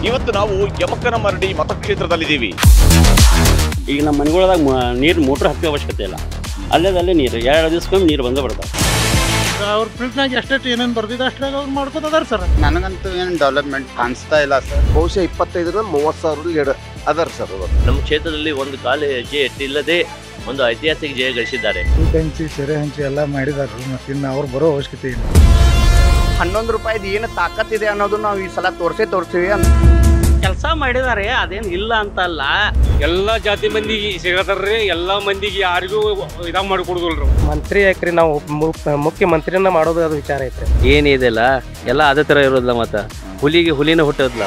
ಇವತ್ತು ನಾವು ಯಮಕನ ಮರಡಿ ಮತಕ್ಷೇತ್ರದಲ್ಲಿದ್ದೀವಿ ಈಗ ನಮ್ಮ ಮನೆಗಳದಾಗ ನೀರು ಮೋಟ್ರ್ ಹಾಕೋ ಅವಶ್ಯಕತೆ ಇಲ್ಲ ಅಲ್ಲೇದಲ್ಲೇ ನೀರು ಎರಡು ದಿವ್ಸಕ್ಕೊಮ್ಮೆ ನೀರು ಬಂದೇ ಬರ್ತಾವೆ ಅವ್ರ ಪ್ರಿಂಟ್ನಾಗ ಎಷ್ಟೆಷ್ಟು ಏನೇನು ಬರ್ದಿದೆ ಅಷ್ಟ್ರಾಗ ಅವ್ರು ಮಾಡ್ಕೋತದಾರ ಸರ್ ನನಗಂತೂ ಏನು ಡೆವಲಪ್ಮೆಂಟ್ ಕಾಣಿಸ್ತಾ ಇಲ್ಲ ಸರ್ ಬಹುಶಃ ಇಪ್ಪತ್ತೈದರಿಂದ ಮೂವತ್ತು ಸಾವಿರ ಲೀಡ್ ಅದರ ಸರ್ ಅದು ನಮ್ಮ ಕ್ಷೇತ್ರದಲ್ಲಿ ಒಂದು ಕಾಲು ಹೆಜ್ಜೆ ಎತ್ತಿಲ್ಲದೆ ಒಂದು ಐತಿಹಾಸಿಕ ಜಯ ಗಳಿಸಿದ್ದಾರೆ ಊಟ ಹಂಚಿ ಸೆರೆ ಹಂಚಿ ಎಲ್ಲ ಮಾಡಿದಾರ ಮತ್ತೆ ಇನ್ನು ಅವ್ರು ಬರೋ ಅವಶ್ಯಕತೆ ಇಲ್ಲ ಹನ್ನೊಂದು ರೂಪಾಯಿದು ಏನು ತಾಕತ್ತಿದೆ ಅನ್ನೋದು ನಾವು ಈ ಸಲ ತೋರಿಸೇ ತೋರಿಸ್ತೀವಿ ಅಂತ ಕೆಲಸ ಮಾಡಿದ್ದಾರೆ ಅದೇನು ಇಲ್ಲ ಅಂತಲ್ಲ ಎಲ್ಲ ಜಾತಿ ಮಂದಿಗೆ ಸಿಗತ್ತಾರ್ರಿ ಎಲ್ಲ ಮಂದಿಗೆ ಯಾರಿಗೂ ಇದಾಗ ಮಾಡಿ ಕೊಡುದಿಲ್ರಿ ಮಂತ್ರಿ ಯಾಕ್ರಿ ನಾವು ಮು- ಮುಖ್ಯಮಂತ್ರಿನ ಮಾಡೋದು ಅದು ವಿಚಾರ ಐತ್ರಿ ಏನಿದೆಲ್ಲ ಎಲ್ಲ ಅದೇ ಥರ ಇರೋದಿಲ್ಲ ಮತ್ತು ಹುಲಿಗೆ ಹುಲಿನ ಹುಟ್ಟೋದಿಲ್ಲ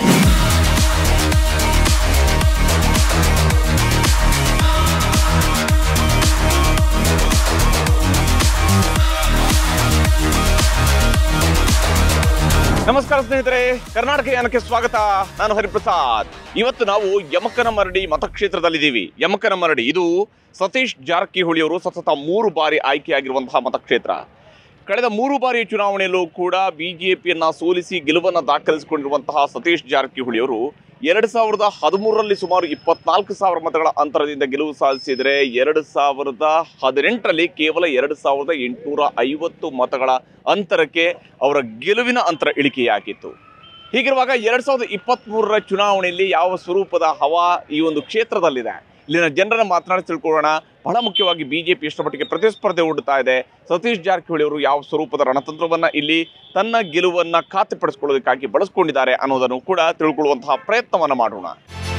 ನಮಸ್ಕಾರ ಸ್ನೇಹಿತರೆ ಕರ್ನಾಟಕ ಯಾನಕ್ಕೆ ಸ್ವಾಗತ ನಾನು ಹರಿಪ್ರಸಾದ್ ಇವತ್ತು ನಾವು ಯಮಕನ ಮರಡಿ ಮತಕ್ಷೇತ್ರದಲ್ಲಿದ್ದೀವಿ ಯಮಕನ ಮರಡಿ ಇದು ಸತೀಶ್ ಜಾರಕಿಹೊಳಿ ಅವರು ಸತತ ಮೂರು ಬಾರಿ ಆಯ್ಕೆಯಾಗಿರುವಂತಹ ಮತಕ್ಷೇತ್ರ ಕಳೆದ ಮೂರು ಬಾರಿ ಚುನಾವಣೆಯಲ್ಲೂ ಕೂಡ ಬಿಜೆಪಿಯನ್ನ ಸೋಲಿಸಿ ಗೆಲುವನ್ನು ದಾಖಲಿಸಿಕೊಂಡಿರುವಂತಹ ಸತೀಶ್ ಜಾರಕಿಹೊಳಿ ಅವರು ಎರಡು ಸಾವಿರದ ಹದಿಮೂರರಲ್ಲಿ ಸುಮಾರು ಇಪ್ಪತ್ನಾಲ್ಕು ಸಾವಿರ ಮತಗಳ ಅಂತರದಿಂದ ಗೆಲುವು ಸಾಧಿಸಿದರೆ ಎರಡು ಸಾವಿರದ ಹದಿನೆಂಟರಲ್ಲಿ ಕೇವಲ ಎರಡು ಸಾವಿರದ ಎಂಟುನೂರ ಐವತ್ತು ಮತಗಳ ಅಂತರಕ್ಕೆ ಅವರ ಗೆಲುವಿನ ಅಂತರ ಇಳಿಕೆಯಾಗಿತ್ತು ಹೀಗಿರುವಾಗ ಎರಡ್ ಸಾವಿರದ ಇಪ್ಪತ್ತ್ ಮೂರರ ಚುನಾವಣೆಯಲ್ಲಿ ಯಾವ ಸ್ವರೂಪದ ಹವಾ ಈ ಒಂದು ಕ್ಷೇತ್ರದಲ್ಲಿದೆ ಇಲ್ಲಿನ ಜನರನ್ನ ಮಾತನಾಡಿ ತಿಳ್ಕೊಳ್ಳೋಣ ಬಹಳ ಮುಖ್ಯವಾಗಿ ಬಿಜೆಪಿ ಎಷ್ಟರ ಮಟ್ಟಿಗೆ ಪ್ರತಿಸ್ಪರ್ಧೆ ಒಡ್ಡುತ್ತಾ ಇದೆ ಸತೀಶ್ ಜಾರಕಿಹೊಳಿ ಅವರು ಯಾವ ಸ್ವರೂಪದ ರಣತಂತ್ರವನ್ನ ಇಲ್ಲಿ ತನ್ನ ಗೆಲುವನ್ನ ಖಾತೆಪಡಿಸಿಕೊಳ್ಳೋದಕ್ಕಾಗಿ ಬಳಸ್ಕೊಂಡಿದ್ದಾರೆ ಅನ್ನೋದನ್ನು ಕೂಡ ತಿಳ್ಕೊಳ್ಳುವಂತಹ ಪ್ರಯತ್ನವನ್ನ ಮಾಡೋಣ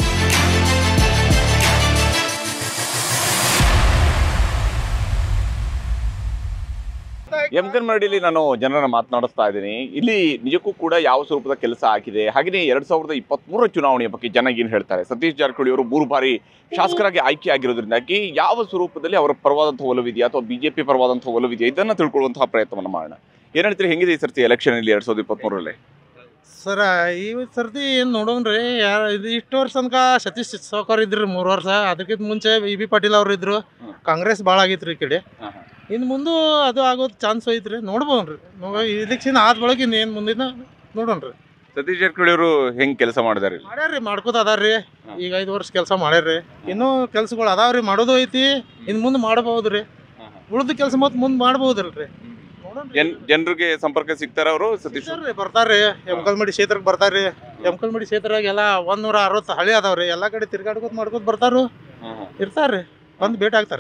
ಎಂ ಮರಡಿಯಲ್ಲಿ ನಾನು ಜನರನ್ನ ಮಾತನಾಡಿಸ್ತಾ ಇದ್ದೀನಿ ಇಲ್ಲಿ ನಿಜಕ್ಕೂ ಕೂಡ ಯಾವ ಸ್ವರೂಪದ ಕೆಲಸ ಆಗಿದೆ ಹಾಗೆಯೇ ಎರಡ್ ಸಾವಿರದ ಇಪ್ಪತ್ತ್ ಚುನಾವಣೆಯ ಬಗ್ಗೆ ಜನ ಏನು ಹೇಳ್ತಾರೆ ಸತೀಶ್ ಜಾರಕಿಹೊಳಿ ಅವರು ಮೂರು ಬಾರಿ ಶಾಸಕರಾಗಿ ಆಯ್ಕೆ ಆಗಿರೋದ್ರಿಂದಾಗಿ ಯಾವ ಸ್ವರೂಪದಲ್ಲಿ ಅವರ ಪರವಾದಂತಹ ಒಲವಿದೆಯಾ ಅಥವಾ ಬಿಜೆಪಿ ಪರವಾದಂತಹ ಒಲವಿದೆಯಾ ಇದನ್ನ ತಿಳ್ಕೊಳ್ಳುವಂತಹ ಪ್ರಯತ್ನವನ್ನು ಮಾಡೋಣ ಏನ್ ಹೇಳ್ತೀರಿ ಹೆಂಗಿದೆ ಈ ಸರ್ತಿ ಎಲೆಕ್ಷನ್ ಇಲ್ಲಿ ಎರಡ್ ಸಾವಿರದ ಇಪ್ಪತ್ತ್ ಸರ ಈ ಸರ್ತಿ ಏನು ನೋಡೋಣ್ರಿ ಯಾರು ಇದು ಇಷ್ಟು ವರ್ಷ ತನಕ ಸತೀಶ್ ಸಾವ್ಕಾರ್ ಇದ್ರಿ ಮೂರು ವರ್ಷ ಅದಕ್ಕಿಂತ ಮುಂಚೆ ಬಿ ಬಿ ಪಾಟೀಲ್ ಅವ್ರು ಇದ್ರು ಹ್ಮ್. ಕಾಂಗ್ರೆಸ್ ಭಾಳ ಆಗೈತ್ರಿ ಈ ಕಡೆ ಹಾ, ಹಾ. ಇನ್ನು ಮುಂದೆ ಅದು ಆಗೋದು ಚಾನ್ಸ್ ಐತ್ರಿ ನೋಡ್ಬೋನ್ರಿ ಇದಕ್ಕಿನ್ನ ಆದ ಬಳಕ ಇನ್ನೇನು ಮುಂದಿನ ನೋಡೋಣ್ರಿ ಸತೀಶ್ ಜಾರಕಿಹೊಳಿ ಅವರು ಹೆಂಗ್ ಕೆಲಸ ಮಾಡಿದಾರೆ ಇಲ್ಲಿ ಮಾಡ್ಯಾರ್ರಿ ಮಾಡ್ಕೋತ ಅದಾರ್ರಿ ಹಾ. ಈಗ ಐದು ವರ್ಷ ಕೆಲಸ ಮಾಡ್ಯಾರ್ರಿ ಇನ್ನೂ ಕೆಲ್ಸಗಳು ಅದಾವ್ರಿ ಮಾಡೋದು ಐತಿ ಇನ್ನು ಮುಂದೆ ಮಾಡಬಹುದ್ರಿ ಉಳ್ದ ಕೆಲಸ ಮತ್ತೆ ಮುಂದೆ ಮಾಡ್ಬೋದಲ್ರಿ ನೋಡೋಣ್ರಿ ಜನ್ ಜನರಿಗೆ ಸಂಪರ್ಕ ಸಿಗ್ತಾರ ಅವರು ಸತೀಶ್ ಬರ್ತಾರ್ರಿ ಬರ್ತಾರ್ರಿ ಎಮ್ಕಲ್ಮಡಿ ಕ್ಷೇತ್ರಕ್ಕೆ ಬರ್ತಾರ್ರಿ ಎಮ್ಕಲ್ಮಡಿ ಕ್ಷೇತ್ರದಾಗ ಎಲ್ಲ ಒಂದ್ ನೂರ ಅರವತ್ತು ಹಳಿ ಅದಾವ್ರಿ ಎಲ್ಲಾ ಕಡೆ ತಿರ್ಗಾಡ್ಕೋತ ಮಾಡ್ಕೋತ ಬರ್ತಾರು ಇರ್ತಾರ್ರಿ ಬಂದು ಭೇಟಿ ಆಗ್ತಾರ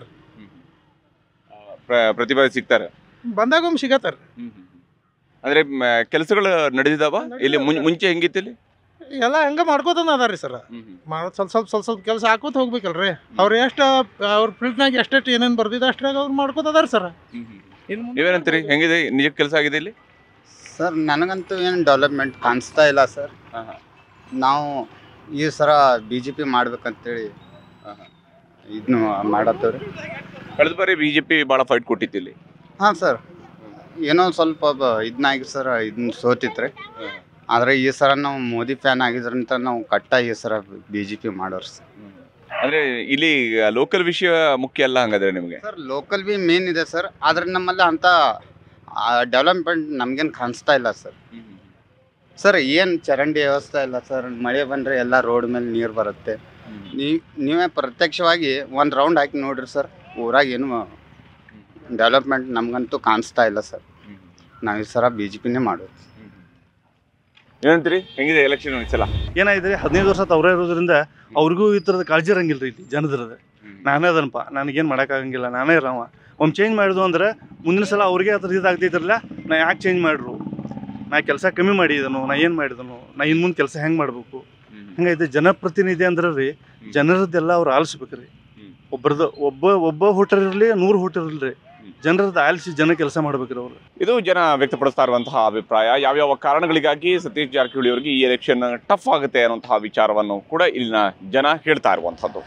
ಪ್ರ- ಪ್ರತಿಭೆ ಸಿಗ್ತಾರೆ ಬಂದಾಗ ಒಮ್ಮೆ ಸಿಗತ್ತಾರ ಅಂದ್ರೆ ಕೆಲಸಗಳು ನಡೆದಿದಾವ ಇಲ್ಲಿ ಮುಂ- ಮುಂಚೆ ಹೆಂಗಿತ್ತು ಇಲ್ಲಿ ಎಲ್ಲ ಹಂಗ ಮಾಡ್ಕೋತನ ಅದಾರ್ರಿ ಸರ್ ಮಾಡೋದು ಸ್ವಲ್ಪ ಸ್ವಲ್ಪ ಸ್ವಲ್ಪ ಸ್ವಲ್ಪ ಕೆಲಸ ಹಾಕೋತ ಹೋಗ್ಬೇಕಲ್ರಿ ಅವ್ರು ಎಷ್ಟು ಅವ್ರ ಫೀಲ್ಡ್ನಾಗ ಎಷ್ಟೆಷ್ಟು ಏನೇನು ಬರ್ದಿದೆ ಅಷ್ಟ್ರಾಗ ಅವ್ರು ಮಾಡ್ಕೋತ ಅದಾರ ಸರ್ ಇನ್ನು ಮುಂದೆ ನೀವೇನಂತೀರಿ ಹೆಂಗಿದೆ ನಿಜಕ್ಕೆ ಕೆಲಸ ಆಗಿದೆ ಇಲ್ಲಿ ಸರ್ ನನಗಂತೂ ಏನು ಡೆವಲಪ್ಮೆಂಟ್ ಕಾಣಿಸ್ತಾ ಇಲ್ಲ ಸರ್ ಹಾ, ಹಾ. ನಾವು ಈ ಸರ ಬಿ ಜೆ ಪಿ ಮಾಡ್ಬೇಕಂತೇಳಿ ಇದನ್ನು ಮಾಡತ್ತವ್ರಿ ಕಳೆದ ಬಾರಿ ಬಿಜೆಪಿ ಬಹಳ ಫೈಟ್ ಕೊಟ್ಟಿತ್ತು ಇಲ್ಲಿ ಹಾಂ ಸರ್ ಏನೋ ಸ್ವಲ್ಪ ಇದನ್ನಾಗಿ ಸರ್ ಇದನ್ನ ಸೋತಿತ್ರಿ ಆದರೆ ಈ ಸರ ನಾವು ಮೋದಿ ಫ್ಯಾನ್ ಆಗಿದ್ರಂತ ನಾವು ಕಟ್ಟ ಈ ಸರ ಬಿ ಜೆ ಪಿ ಮಾಡೋರು ಸರ್ ಅಂದ್ರೆ ಇಲ್ಲಿ ಲೋಕಲ್ ವಿಷಯ ಮುಖ್ಯ ಅಲ್ಲ ಹಂಗಾದ್ರೆ ನಿಮಗೆ ಸರ್ ಲೋಕಲ್ ಬಿ ಮೇನ್ ಇದೆ ಸರ್ ಆದರೆ ನಮ್ಮಲ್ಲಿ ಅಂಥ ಡೆವಲಪ್ಮೆಂಟ್ ನಮಗೇನು ಕಾಣಿಸ್ತಾ ಇಲ್ಲ ಸರ್ ಸರ್ ಏನು ಚರಂಡಿ ವ್ಯವಸ್ಥೆ ಇಲ್ಲ ಸರ್ ಮಳೆ ಬಂದರೆ ಎಲ್ಲ ರೋಡ್ ಮೇಲೆ ನೀರು ಬರುತ್ತೆ ನೀ ನೀವೇ ಪ್ರತ್ಯಕ್ಷವಾಗಿ ಒಂದು ರೌಂಡ್ ಹಾಕಿ ನೋಡ್ರಿ ಸರ್ ಊರಾಗ ಏನು ಡೆವಲಪ್ಮೆಂಟ್ ನಮಗಂತೂ ಕಾಣಿಸ್ತಾ ಇಲ್ಲ ಸರ್ ನಾವು ಈ ಸರ ಬಿ ಜೆ ಪಿನೇ ಮಾಡೋದು ಏನಂತೀರಿ ಹೆಂಗಿದೆ ಎಲೆಕ್ಷನ್ ಈ ಸಲ ಏನಾಗಿದೆ ಹದಿನೈದು ವರ್ಷ ಅವರೇ ಇರೋದ್ರಿಂದ ಅವ್ರಿಗೂ ಈ ಥರದ ಕಾಳಜಿ ಇರಂಗಿಲ್ಲ ರೀ ಇಲ್ಲಿ ಜನದ್ರದ ನಾನೇ ಅದನಪ್ಪ ನನಗೇನು ಮಾಡೋಕ್ಕಾಗಂಗಿಲ್ಲ ನಾನೇ ಇರವ ಒಮ್ಮೆ ಚೇಂಜ್ ಮಾಡಿದ್ವು ಅಂದ್ರೆ ಮುಂದಿನ ಸಲ ಅವ್ರಿಗೆ ಆ ಥರ ಇದಾಗ್ತೈತಿರಲ್ಲ ನಾ ಯಾಕೆ ಚೇಂಜ್ ಮಾಡ್ರು ನಾ ಕೆಲಸ ಕಮ್ಮಿ ಮಾಡಿದನು ನಾ ಏನು ಮಾಡಿದನು ನಾ ಇನ್ನು ಮುಂದೆ ಕೆಲಸ ಹೆಂಗೆ ಮಾಡಬೇಕು ಹಂಗೈತೆ ಜನಪ್ರತಿನಿಧಿ ಅಂದ್ರೆ ರೀ ಜನರದ್ದೆಲ್ಲ ಅವ್ರು ಆಲಿಸ್ಬೇಕ್ರಿ ಹ್ಮ್. ಒಬ್ಬರದ್ದು ಒಬ್ಬ ಒಬ್ಬ ಹೋಟರ್ ಇರಲಿ ನೂರು ಹೋಟರ್ ಇರಲಿ ಜನರದ್ದು ಆಲಿಸಿ ಜನ ಕೆಲಸ ಮಾಡ್ಬೇಕ್ರಿ ಅವ್ರು ಇದು ಜನ ವ್ಯಕ್ತಪಡಿಸ್ತಾ ಇರುವಂತಹ ಅಭಿಪ್ರಾಯ ಯಾವ್ಯಾವ ಕಾರಣಗಳಿಗಾಗಿ ಸತೀಶ್ ಜಾರಕಿಹೊಳಿ ಅವರಿಗೆ ಈ ಎಲೆಕ್ಷನ್ ಟಫ್ ಆಗುತ್ತೆ ಅನ್ನುವಂತಹ ವಿಚಾರವನ್ನು ಕೂಡ ಇಲ್ಲಿನ ಜನ ಹೇಳ್ತಾ ಇರುವಂತದ್ದು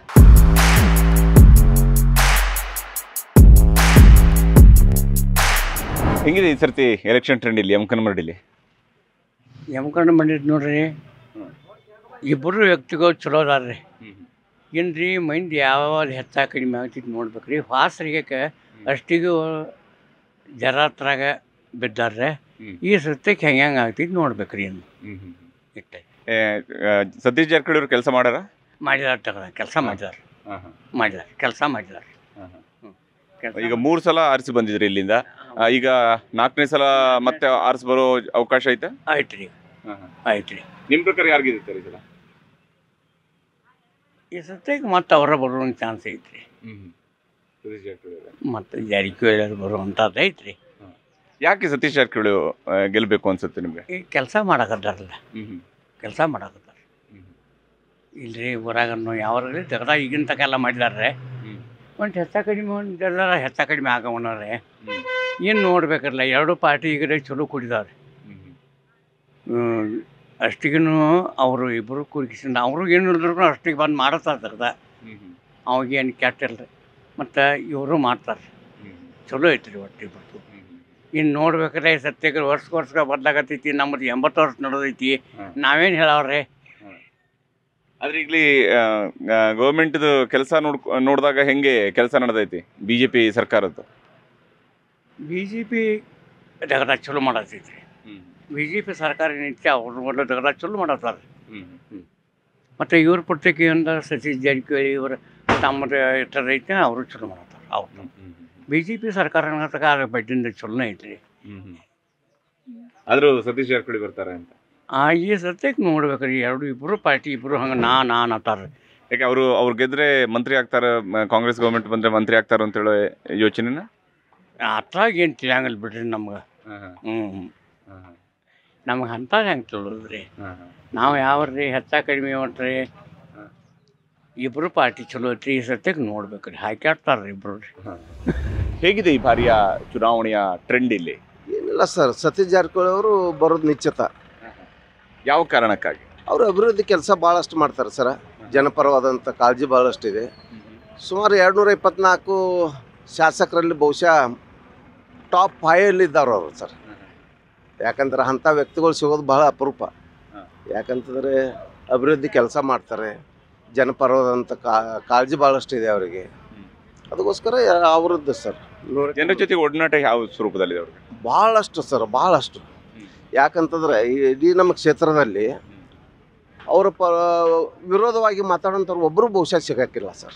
ಹೆಂಗಿದೆ ಈ ಸರ್ತಿ ಎಲೆಕ್ಷನ್ ಟ್ರೆಂಡ್ ಇಲ್ಲಿ ಯಮಕನಮರಡಿಲಿ ಯಮಕಂಡ ಬಂದಿದ್ದು ನೋಡ್ರಿ ಇಬ್ಬರು ವ್ಯಕ್ತಿಗಳು ಚಲೋ ಅದಾರ್ರಿ ಏನು ರೀ ಮಂದಿ ಯಾವ ಹೆಚ್ಚ ಕಡಿಮೆ ಆಗ್ತೈತಿ ನೋಡ್ಬೇಕು ರೀ ವಾಸರಿಗೆ ಅಷ್ಟಿಗೂ ಜರಾತ್ರಾಗ ಬಿದ್ದಾರ್ರೆ ಹ್ಮ್. ಈ ಸತ್ಯಕ್ಕೆ ಹೆಂಗೆ ಹೆಂಗೆ ಆಗ್ತೈತಿ ನೋಡ್ಬೇಕು ರೀ ಇನ್ನು ಇಟ್ಟೆ ಏ, ಆ, ಸತೀಶ್ ಜಾರಕಿಹೊಳಿ ಅವರು ಕೆಲಸ ಮಾಡ್ಯಾರ ಮಾಡಿದಾರೆ ತಗದ ಕೆಲಸ ಮಾಡಿದಾರೆ ಮಾಡಿದಾರೆ ಕೆಲಸ ಮಾಡಿದಾರೆ ಈಗ ಮೂರು ಸಲ ಆರಿಸಿ ಬಂದಿದ್ರಿ ಇಲ್ಲಿಂದ ಆ, ಈಗ ನಾಲ್ಕನೇ ಸಲ ಮತ್ತೆ ಆರಿಸಿ ಬರೋ ಅವಕಾಶ ಐತೆ ಐತ್ರಿ ಐತ್ರಿ ನಿಮ್ ಪ್ರಕಾರ ಯಾರಿಗಿದೆ ಸರ್ ಈ ಸಲ ಈ ಸತ್ಯಕ್ಕೆ ಮತ್ತೆ ಅವರ ಬರೋ ಚಾನ್ಸ್ ಐತ್ರಿ ಸತೀಶ್ ಜಾರಕಿಹೊಳಿ ಅವರೇ. ಮತ್ತು ಜಾರಕಿಹೊಳಿ ಅವ್ರು ಬರುವಂಥದ್ದು ಐತ್ರಿ ಯಾಕೆ ಸತೀಶ್ ಜಾರಕಿಹೊಳಿ ಆ, ಗೆಲ್ಬೇಕು ಅನ್ಸುತ್ತೆ ನಿಮ್ಗೆ ಈ ಕೆಲಸ ಮಾಡಕತ್ತಾರಲ್ಲ ಕೆಲಸ ಮಾಡಕತ್ತಾರ ಇಲ್ರಿ ಊರಾಗನ್ನು ಯಾವ್ರಿ ತೆಗ್ದ ಈಗಿನ ತಕ ಎಲ್ಲ ಮಾಡಿದಾರೆ ಒಂದು ಹೆಚ್ಚ ಕಡಿಮೆ ಒಂದು ಎಲ್ಲರ ಹೆಚ್ಚ ಕಡಿಮೆ ಆಗವನವ್ರೆ ಏನು ನೋಡ್ಬೇಕಲ್ಲ ಎರಡು ಪಾರ್ಟಿ ಈಗ ಚಲೋ ಕುಡಿದಾರೆ ಅಷ್ಟಿಗೂ ಅವರು ಇಬ್ಬರು ಕುಡಿಸಿದ ಅವರು ಏನು ಹೇಳಿದ್ರು ಅಷ್ಟಿಗೆ ಬಂದು ಮಾಡತ್ತಾರ ತೆಗ್ದ ಅವಾಗೇನು ಕೆಟ್ಟಿಲ್ಲ ಮತ್ತು ಇವರು ಮಾಡ್ತಾರೆ ಚಲೋ ಐತ್ರಿ ಒಟ್ಟು ಇಬ್ಬರು ಇನ್ನು ನೋಡ್ಬೇಕಾದ್ರೆ ಸತ್ಯಕ್ಕೆ ವರ್ಷ ವರ್ಷ ಬದಲಾಗತ್ತೈತಿ ನಮ್ಮದು ಎಂಬತ್ತು ವರ್ಷ ನಡೆದೈತಿ ನಾವೇನು ಹೇಳವ್ರೆ ಆದ್ರೆ ಇಲ್ಲಿ ಗೌರ್ಮೆಂಟ್ ಕೆಲಸ ನೋಡ್ ನೋಡಿದಾಗ ಹೆಂಗೆ ಕೆಲಸ ನಡೆದೈತಿ ಬಿಜೆಪಿ ಸರ್ಕಾರದ್ದು ಬಿ ಜೆ ಪಿ ದಗದ ಚಲೋ ಮಾಡತ್ತೈತಿ ಬಿ ಜೆ ಪಿ ಸರ್ಕಾರ ಏನೈತಿ ಅವ್ರ ಮೊದಲು ದಗದ ಚಲೋ ಮಾಡತ್ತಾರ ಮತ್ತು ಇವ್ರ ಪುಸ್ತಕ ಅಂದ್ರೆ ಸತೀಶ್ ಜಾರಕಿಹೊಳಿ ಇವರ ತಮ್ಮದ ಇತರ ಐತೆ ಅವರು ಚಲೋ ಮಾಡತ್ತಾರ ಅವ್ರು ಬಿ ಜೆ ಪಿ ಸರ್ಕಾರ ಅನ್ನೋದಕ್ಕೆ ಬಡ್ಡಿಂದ ಚಲೋನೇ ಐತ್ರಿ ಆದ್ರೂ ಸತೀಶ್ ಜಾರಕಿಹೊಳಿ ಬರ್ತಾರೆ ಅಂತ ಆ ಈ ಸತ್ಯಕ್ಕೆ ನೋಡ್ಬೇಕ್ರಿ ಎರಡು ಇಬ್ಬರು ಪಾರ್ಟಿ ಇಬ್ಬರು ಹಂಗೆ ನಾ ನಾ ಅನ್ನತ್ತಾರ ಯಾಕೆ ಅವರು ಅವ್ರು ಗೆದ್ರೆ ಮಂತ್ರಿ ಆಗ್ತಾರ ಮ- ಕಾಂಗ್ರೆಸ್ ಗೌರ್ಮೆಂಟ್ ಬಂದ್ರೆ ಮಂತ್ರಿ ಆಗ್ತಾರ ಅಂತ ಹೇಳೋ ಯೋಚನೆನ ಅತ್ರಾಗ ಏನು ತಿಳಿಯಂಗಿಲ್ಲ ಬಿಡ್ರಿ ನಮ್ಗೆ ಹ್ಞೂ ನಮ್ಗೆ ಅಂಥದ್ದು ಹೆಂಗೆ ತಿಳಿದ್ರಿ ನಾವು ಯಾವ್ರಿ ಹೆಚ್ಚ ಕಡಿಮೆ ಒಟ್ರಿ ಇಬ್ಬರು ಪಾರ್ಟಿ ಚಲೋ ಐತ್ರಿ ಈ ಸತ್ಯಕ್ಕೆ ನೋಡ್ಬೇಕ್ರಿ ಹಾಕ್ಯಾಡ್ತಾರ್ರಿ ಇಬ್ರು ರೀ ಹೇಗಿದೆ ಈ ಬಾರಿಯ ಚುನಾವಣೆಯ ಟ್ರೆಂಡ್ ಇಲ್ಲಿ ಏನಿಲ್ಲ ಸರ್ ಸತೀಶ್ ಜಾರಕಿಹೊಳಿ ಅವರು ಬರೋದು ನಿಶ್ಚಿತ ಯಾವ ಕಾರಣಕ್ಕಾಗಿ ಅವರು ಅಭಿವೃದ್ಧಿ ಕೆಲಸ ಭಾಳಷ್ಟು ಮಾಡ್ತಾರೆ ಸರ್ ಜನಪರವಾದಂಥ ಕಾಳಜಿ ಭಾಳಷ್ಟಿದೆ ಸುಮಾರು ಎರಡುನೂರ ಇಪ್ಪತ್ನಾಲ್ಕು ಶಾಸಕರಲ್ಲಿ ಬಹುಶಃ ಟಾಪ್ ಫೈವಲ್ಲಿದ್ದಾರೆ ಅವರು ಸರ್ ಯಾಕಂದ್ರೆ ಅಂಥ ವ್ಯಕ್ತಿಗಳು ಸಿಗೋದು ಬಹಳ ಅಪರೂಪ ಯಾಕಂತಂದರೆ ಅಭಿವೃದ್ಧಿ ಕೆಲಸ ಮಾಡ್ತಾರೆ ಜನಪರವಾದಂಥ ಕಾಳಜಿ ಭಾಳಷ್ಟಿದೆ ಅವರಿಗೆ ಅದಕ್ಕೋಸ್ಕರ ಅವರದ್ದು ಸರ್ ನೋಡಿ ಜನರ ಜೊತೆ ಒಡನಾಟ ಯಾವ ಸ್ವರೂಪದಲ್ಲಿದೆ ಅವ್ರಿಗೆ ಭಾಳಷ್ಟು ಸರ್ ಭಾಳಷ್ಟು ಯಾಕಂತಂದ್ರೆ ಈ ಇಡೀ ನಮ್ಮ ಕ್ಷೇತ್ರದಲ್ಲಿ ಅವರ ಪ ವಿರೋಧವಾಗಿ ಮಾತಾಡೋಂಥವ್ರು ಒಬ್ಬರು ಬಹುಶಃ ಸಿಗೋಕ್ಕಿಲ್ಲ ಸರ್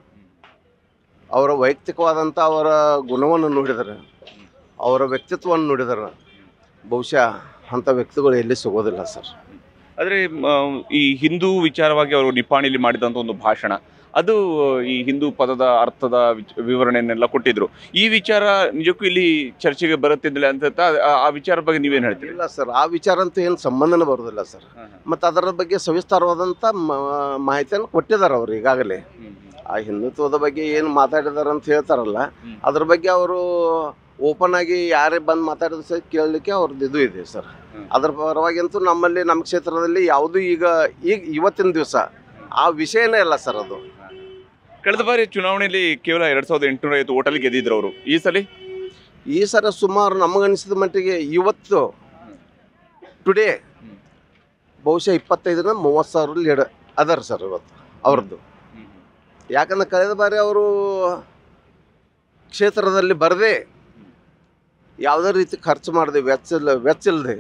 ಅವರ ವೈಯಕ್ತಿಕವಾದಂಥ ಅವರ ಗುಣವನ್ನು ನೋಡಿದರೆ ಅವರ ವ್ಯಕ್ತಿತ್ವವನ್ನು ನೋಡಿದರೆ ಬಹುಶಃ ಅಂಥ ವ್ಯಕ್ತಿಗಳು ಎಲ್ಲಿ ಸಿಗೋದಿಲ್ಲ ಸರ್ ಆದರೆ ಈ ಹಿಂದೂ ವಿಚಾರವಾಗಿ ಅವರು ನಿಪ್ಪಾಣಿಲಿ ಮಾಡಿದಂಥ ಒಂದು ಭಾಷಣ ಅದು ಈ ಹಿಂದೂ ಪದದ ಅರ್ಥದ ವಿಚ- ವಿವರಣೆಯನ್ನೆಲ್ಲ ಕೊಟ್ಟಿದ್ರು ಈ ವಿಚಾರ ನಿಜಕ್ಕೂ ಇಲ್ಲಿ ಚರ್ಚೆಗೆ ಬರುತ್ತಿದ್ದಿಲ್ಲ ಅಂತ ಆ- ಆ ವಿಚಾರ ಬಗ್ಗೆ ನೀವೇನು ಹೇಳ್ತೀರಿ ಇಲ್ಲ ಸರ್ ಆ ವಿಚಾರ ಅಂತೂ ಏನು ಸಂಬಂಧನೇ ಬರೋದಿಲ್ಲ ಸರ್ ಮತ್ತು ಅದರ ಬಗ್ಗೆ ಸವಿಸ್ತಾರವಾದಂಥ ಮ- ಮಾಹಿತಿಯನ್ನು ಕೊಟ್ಟಿದ್ದಾರೆ ಅವರು ಈಗಾಗಲೇ ಆ ಹಿಂದುತ್ವದ ಬಗ್ಗೆ ಏನು ಮಾತಾಡಿದಾರೆ ಅಂತ ಹೇಳ್ತಾರಲ್ಲ ಅದ್ರ ಬಗ್ಗೆ ಅವರು ಓಪನ್ ಆಗಿ ಯಾರೇ ಬಂದು ಮಾತಾಡಿದ್ರು ಸಹ ಕೇಳಲಿಕ್ಕೆ ಅವ್ರದ್ದು ಇದು ಇದೆ ಸರ್ ಅದ್ರ ಪರವಾಗಿ ಅಂತೂ ನಮ್ಮಲ್ಲಿ ನಮ್ಮ ಕ್ಷೇತ್ರದಲ್ಲಿ ಯಾವುದೂ ಈಗ ಈಗ ಇವತ್ತಿನ ದಿವಸ ಆ ವಿಷಯನೇ ಇಲ್ಲ ಸರ್ ಅದು ಕಳೆದ ಬಾರಿ ಚುನಾವಣೆಯಲ್ಲಿ ಕೇವಲ ಎರಡ್ ಸಾವಿರದ ಎಂಟುನೂರ ಐವತ್ತು ಓಟಲ್ಲಿ ಗೆದ್ದಿದ್ರು ಅವರು ಈ ಸಲ ಈ ಸರ ಸುಮಾರು ನಮಗನಿಸಿದ ಮಟ್ಟಿಗೆ ಇವತ್ತು ಟುಡೇ ಬಹುಶಃ ಇಪ್ಪತ್ತೈದರಿಂದ ಮೂವತ್ತು ಸಾವಿರ ಲೀಡ್ ಅದಾರ ಸರ್ ಇವತ್ತು ಅವ್ರದ್ದು ಯಾಕಂದ್ರೆ ಕಳೆದ ಬಾರಿ ಅವರು ಕ್ಷೇತ್ರದಲ್ಲಿ ಬರದೆ ಯಾವುದೇ ರೀತಿ ಖರ್ಚು ಮಾಡದೆ ವೆಚ್ಚ ಇಲ್ಲ ವೆಚ್ಚ ಇಲ್ಲದೆ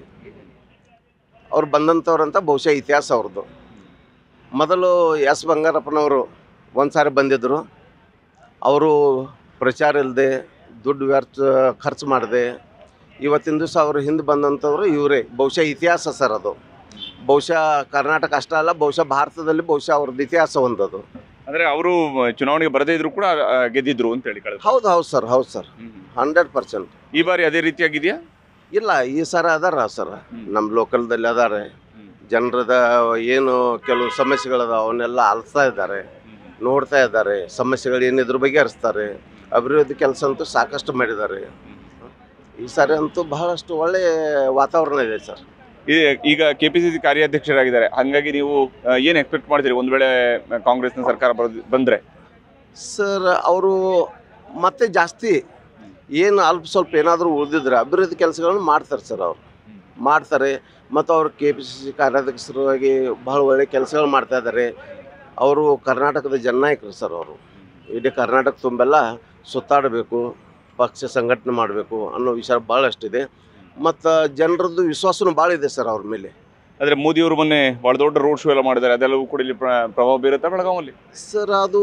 ಅವ್ರು ಬಂದಂಥವ್ರಂತ ಬಹುಶಃ ಇತಿಹಾಸ ಅವ್ರದ್ದು ಮೊದಲು ಎಸ್ ಬಂಗಾರಪ್ಪನವರು ಒಂದು ಸಾರಿ ಬಂದಿದ್ದರು ಅವರು ಪ್ರಚಾರ ಇಲ್ಲದೆ ದುಡ್ಡು ವ್ಯರ್ಥ ಖರ್ಚು ಮಾಡದೆ ಇವತ್ತಿನ ದಿವಸ ಅವರು ಹಿಂದೆ ಬಂದಂಥವ್ರು ಇವರೇ ಬಹುಶಃ ಇತಿಹಾಸ ಸರ್ ಅದು ಬಹುಶಃ ಕರ್ನಾಟಕ ಅಷ್ಟೇ ಅಲ್ಲ ಬಹುಶಃ ಭಾರತದಲ್ಲಿ ಬಹುಶಃ ಅವ್ರದ್ದು ಇತಿಹಾಸ ಒಂದದು ಅಂದ್ರೆ ಅವರು ಚುನಾವಣೆಗೆ ಬರದೇ ಇದ್ರು ಕೂಡ ಆ, ಗೆದ್ದಿದ್ರು ಅಂತ ಹೇಳಿ ಕಳೆದ ಹೌದು ಹೌದು ಸರ್ ಹೌದು ಸರ್ ಹಂಡ್ರೆಡ್ ಪರ್ಸೆಂಟ್ ಈ ಬಾರಿ ಅದೇ ರೀತಿಯಾಗಿದೆಯಾ ಇಲ್ಲ ಈ ಸರ ಅದಾರ ಸರ್ ನಮ್ಮ ಲೋಕಲ್ದಲ್ಲಿ ಅದಾರೆ ಜನರದ ಏನು ಕೆಲವು ಸಮಸ್ಯೆಗಳದ ಅವನ್ನೆಲ್ಲ ಆಲಿಸ್ತಾ ಇದ್ದಾರೆ ನೋಡ್ತಾ ಇದ್ದಾರೆ ಸಮಸ್ಯೆಗಳು ಏನಿದ್ರ ಬಗೆಹರಿಸ್ತಾರೆ ಅಭಿವೃದ್ಧಿ ಕೆಲಸ ಅಂತೂ ಸಾಕಷ್ಟು ಮಾಡಿದ್ದಾರೆ ಈ ಸಾರಿ ಅಂತೂ ಬಹಳಷ್ಟು ಒಳ್ಳೆ ವಾತಾವರಣ ಇದೆ ಸರ್ ಈ- ಈಗ ಕೆ ಪಿ ಸಿ ಸಿ ಕಾರ್ಯಾಧ್ಯಕ್ಷರಾಗಿದ್ದಾರೆ ಹಾಗಾಗಿ ನೀವು ಆ, ಏನ್ ಎಕ್ಸ್ಪೆಕ್ಟ್ ಮಾಡ್ತೀರಿ ಒಂದ್ ವೇಳೆ ಕಾಂಗ್ರೆಸ್ನ ಸರ್ಕಾರ ಬರೋದ್- ಬಂದ್ರೆ ಸರ್ ಅವರು ಮತ್ತೆ ಜಾಸ್ತಿ ಏನು ಅಲ್ಪ ಸ್ವಲ್ಪ ಏನಾದರೂ ಉಳಿದಿದ್ರೆ ಅಭಿವೃದ್ಧಿ ಕೆಲಸಗಳನ್ನು ಮಾಡ್ತಾರೆ ಸರ್ ಅವರು ಮಾಡ್ತಾರೆ ಮತ್ತು ಅವರು ಕೆ ಪಿ ಸಿ ಸಿ ಕಾರ್ಯಾಧ್ಯಕ್ಷರಾಗಿ ಬಹಳ ಒಳ್ಳೆ ಕೆಲಸಗಳು ಮಾಡ್ತಾ ಇದ್ದಾರೆ ಅವರು ಕರ್ನಾಟಕದ ಜನನಾಯಕರು ಸರ್ ಅವರು ಇಡೀ ಕರ್ನಾಟಕ ತುಂಬೆಲ್ಲ ಸುತ್ತಾಡಬೇಕು ಪಕ್ಷ ಸಂಘಟನೆ ಮಾಡಬೇಕು ಅನ್ನೋ ವಿಚಾರ ಭಾಳಷ್ಟಿದೆ ಮತ್ತು ಜನರದ್ದು ವಿಶ್ವಾಸನೂ ಭಾಳ ಇದೆ ಸರ್ ಅವ್ರ ಮೇಲೆ ಆದರೆ ಮೋದಿಯವರು ಮೊನ್ನೆ ಭಾಳ ದೊಡ್ಡ ರೋಡ್ ಶೋ ಎಲ್ಲ ಮಾಡಿದ್ದಾರೆ ಅದೆಲ್ಲವೂ ಕೂಡ ಇಲ್ಲಿ ಪ್ರ- ಪ್ರಭಾವ ಬೀರುತ್ತಾ ಬೆಳಗಾವಲ್ಲಿ ಸರ್ ಅದು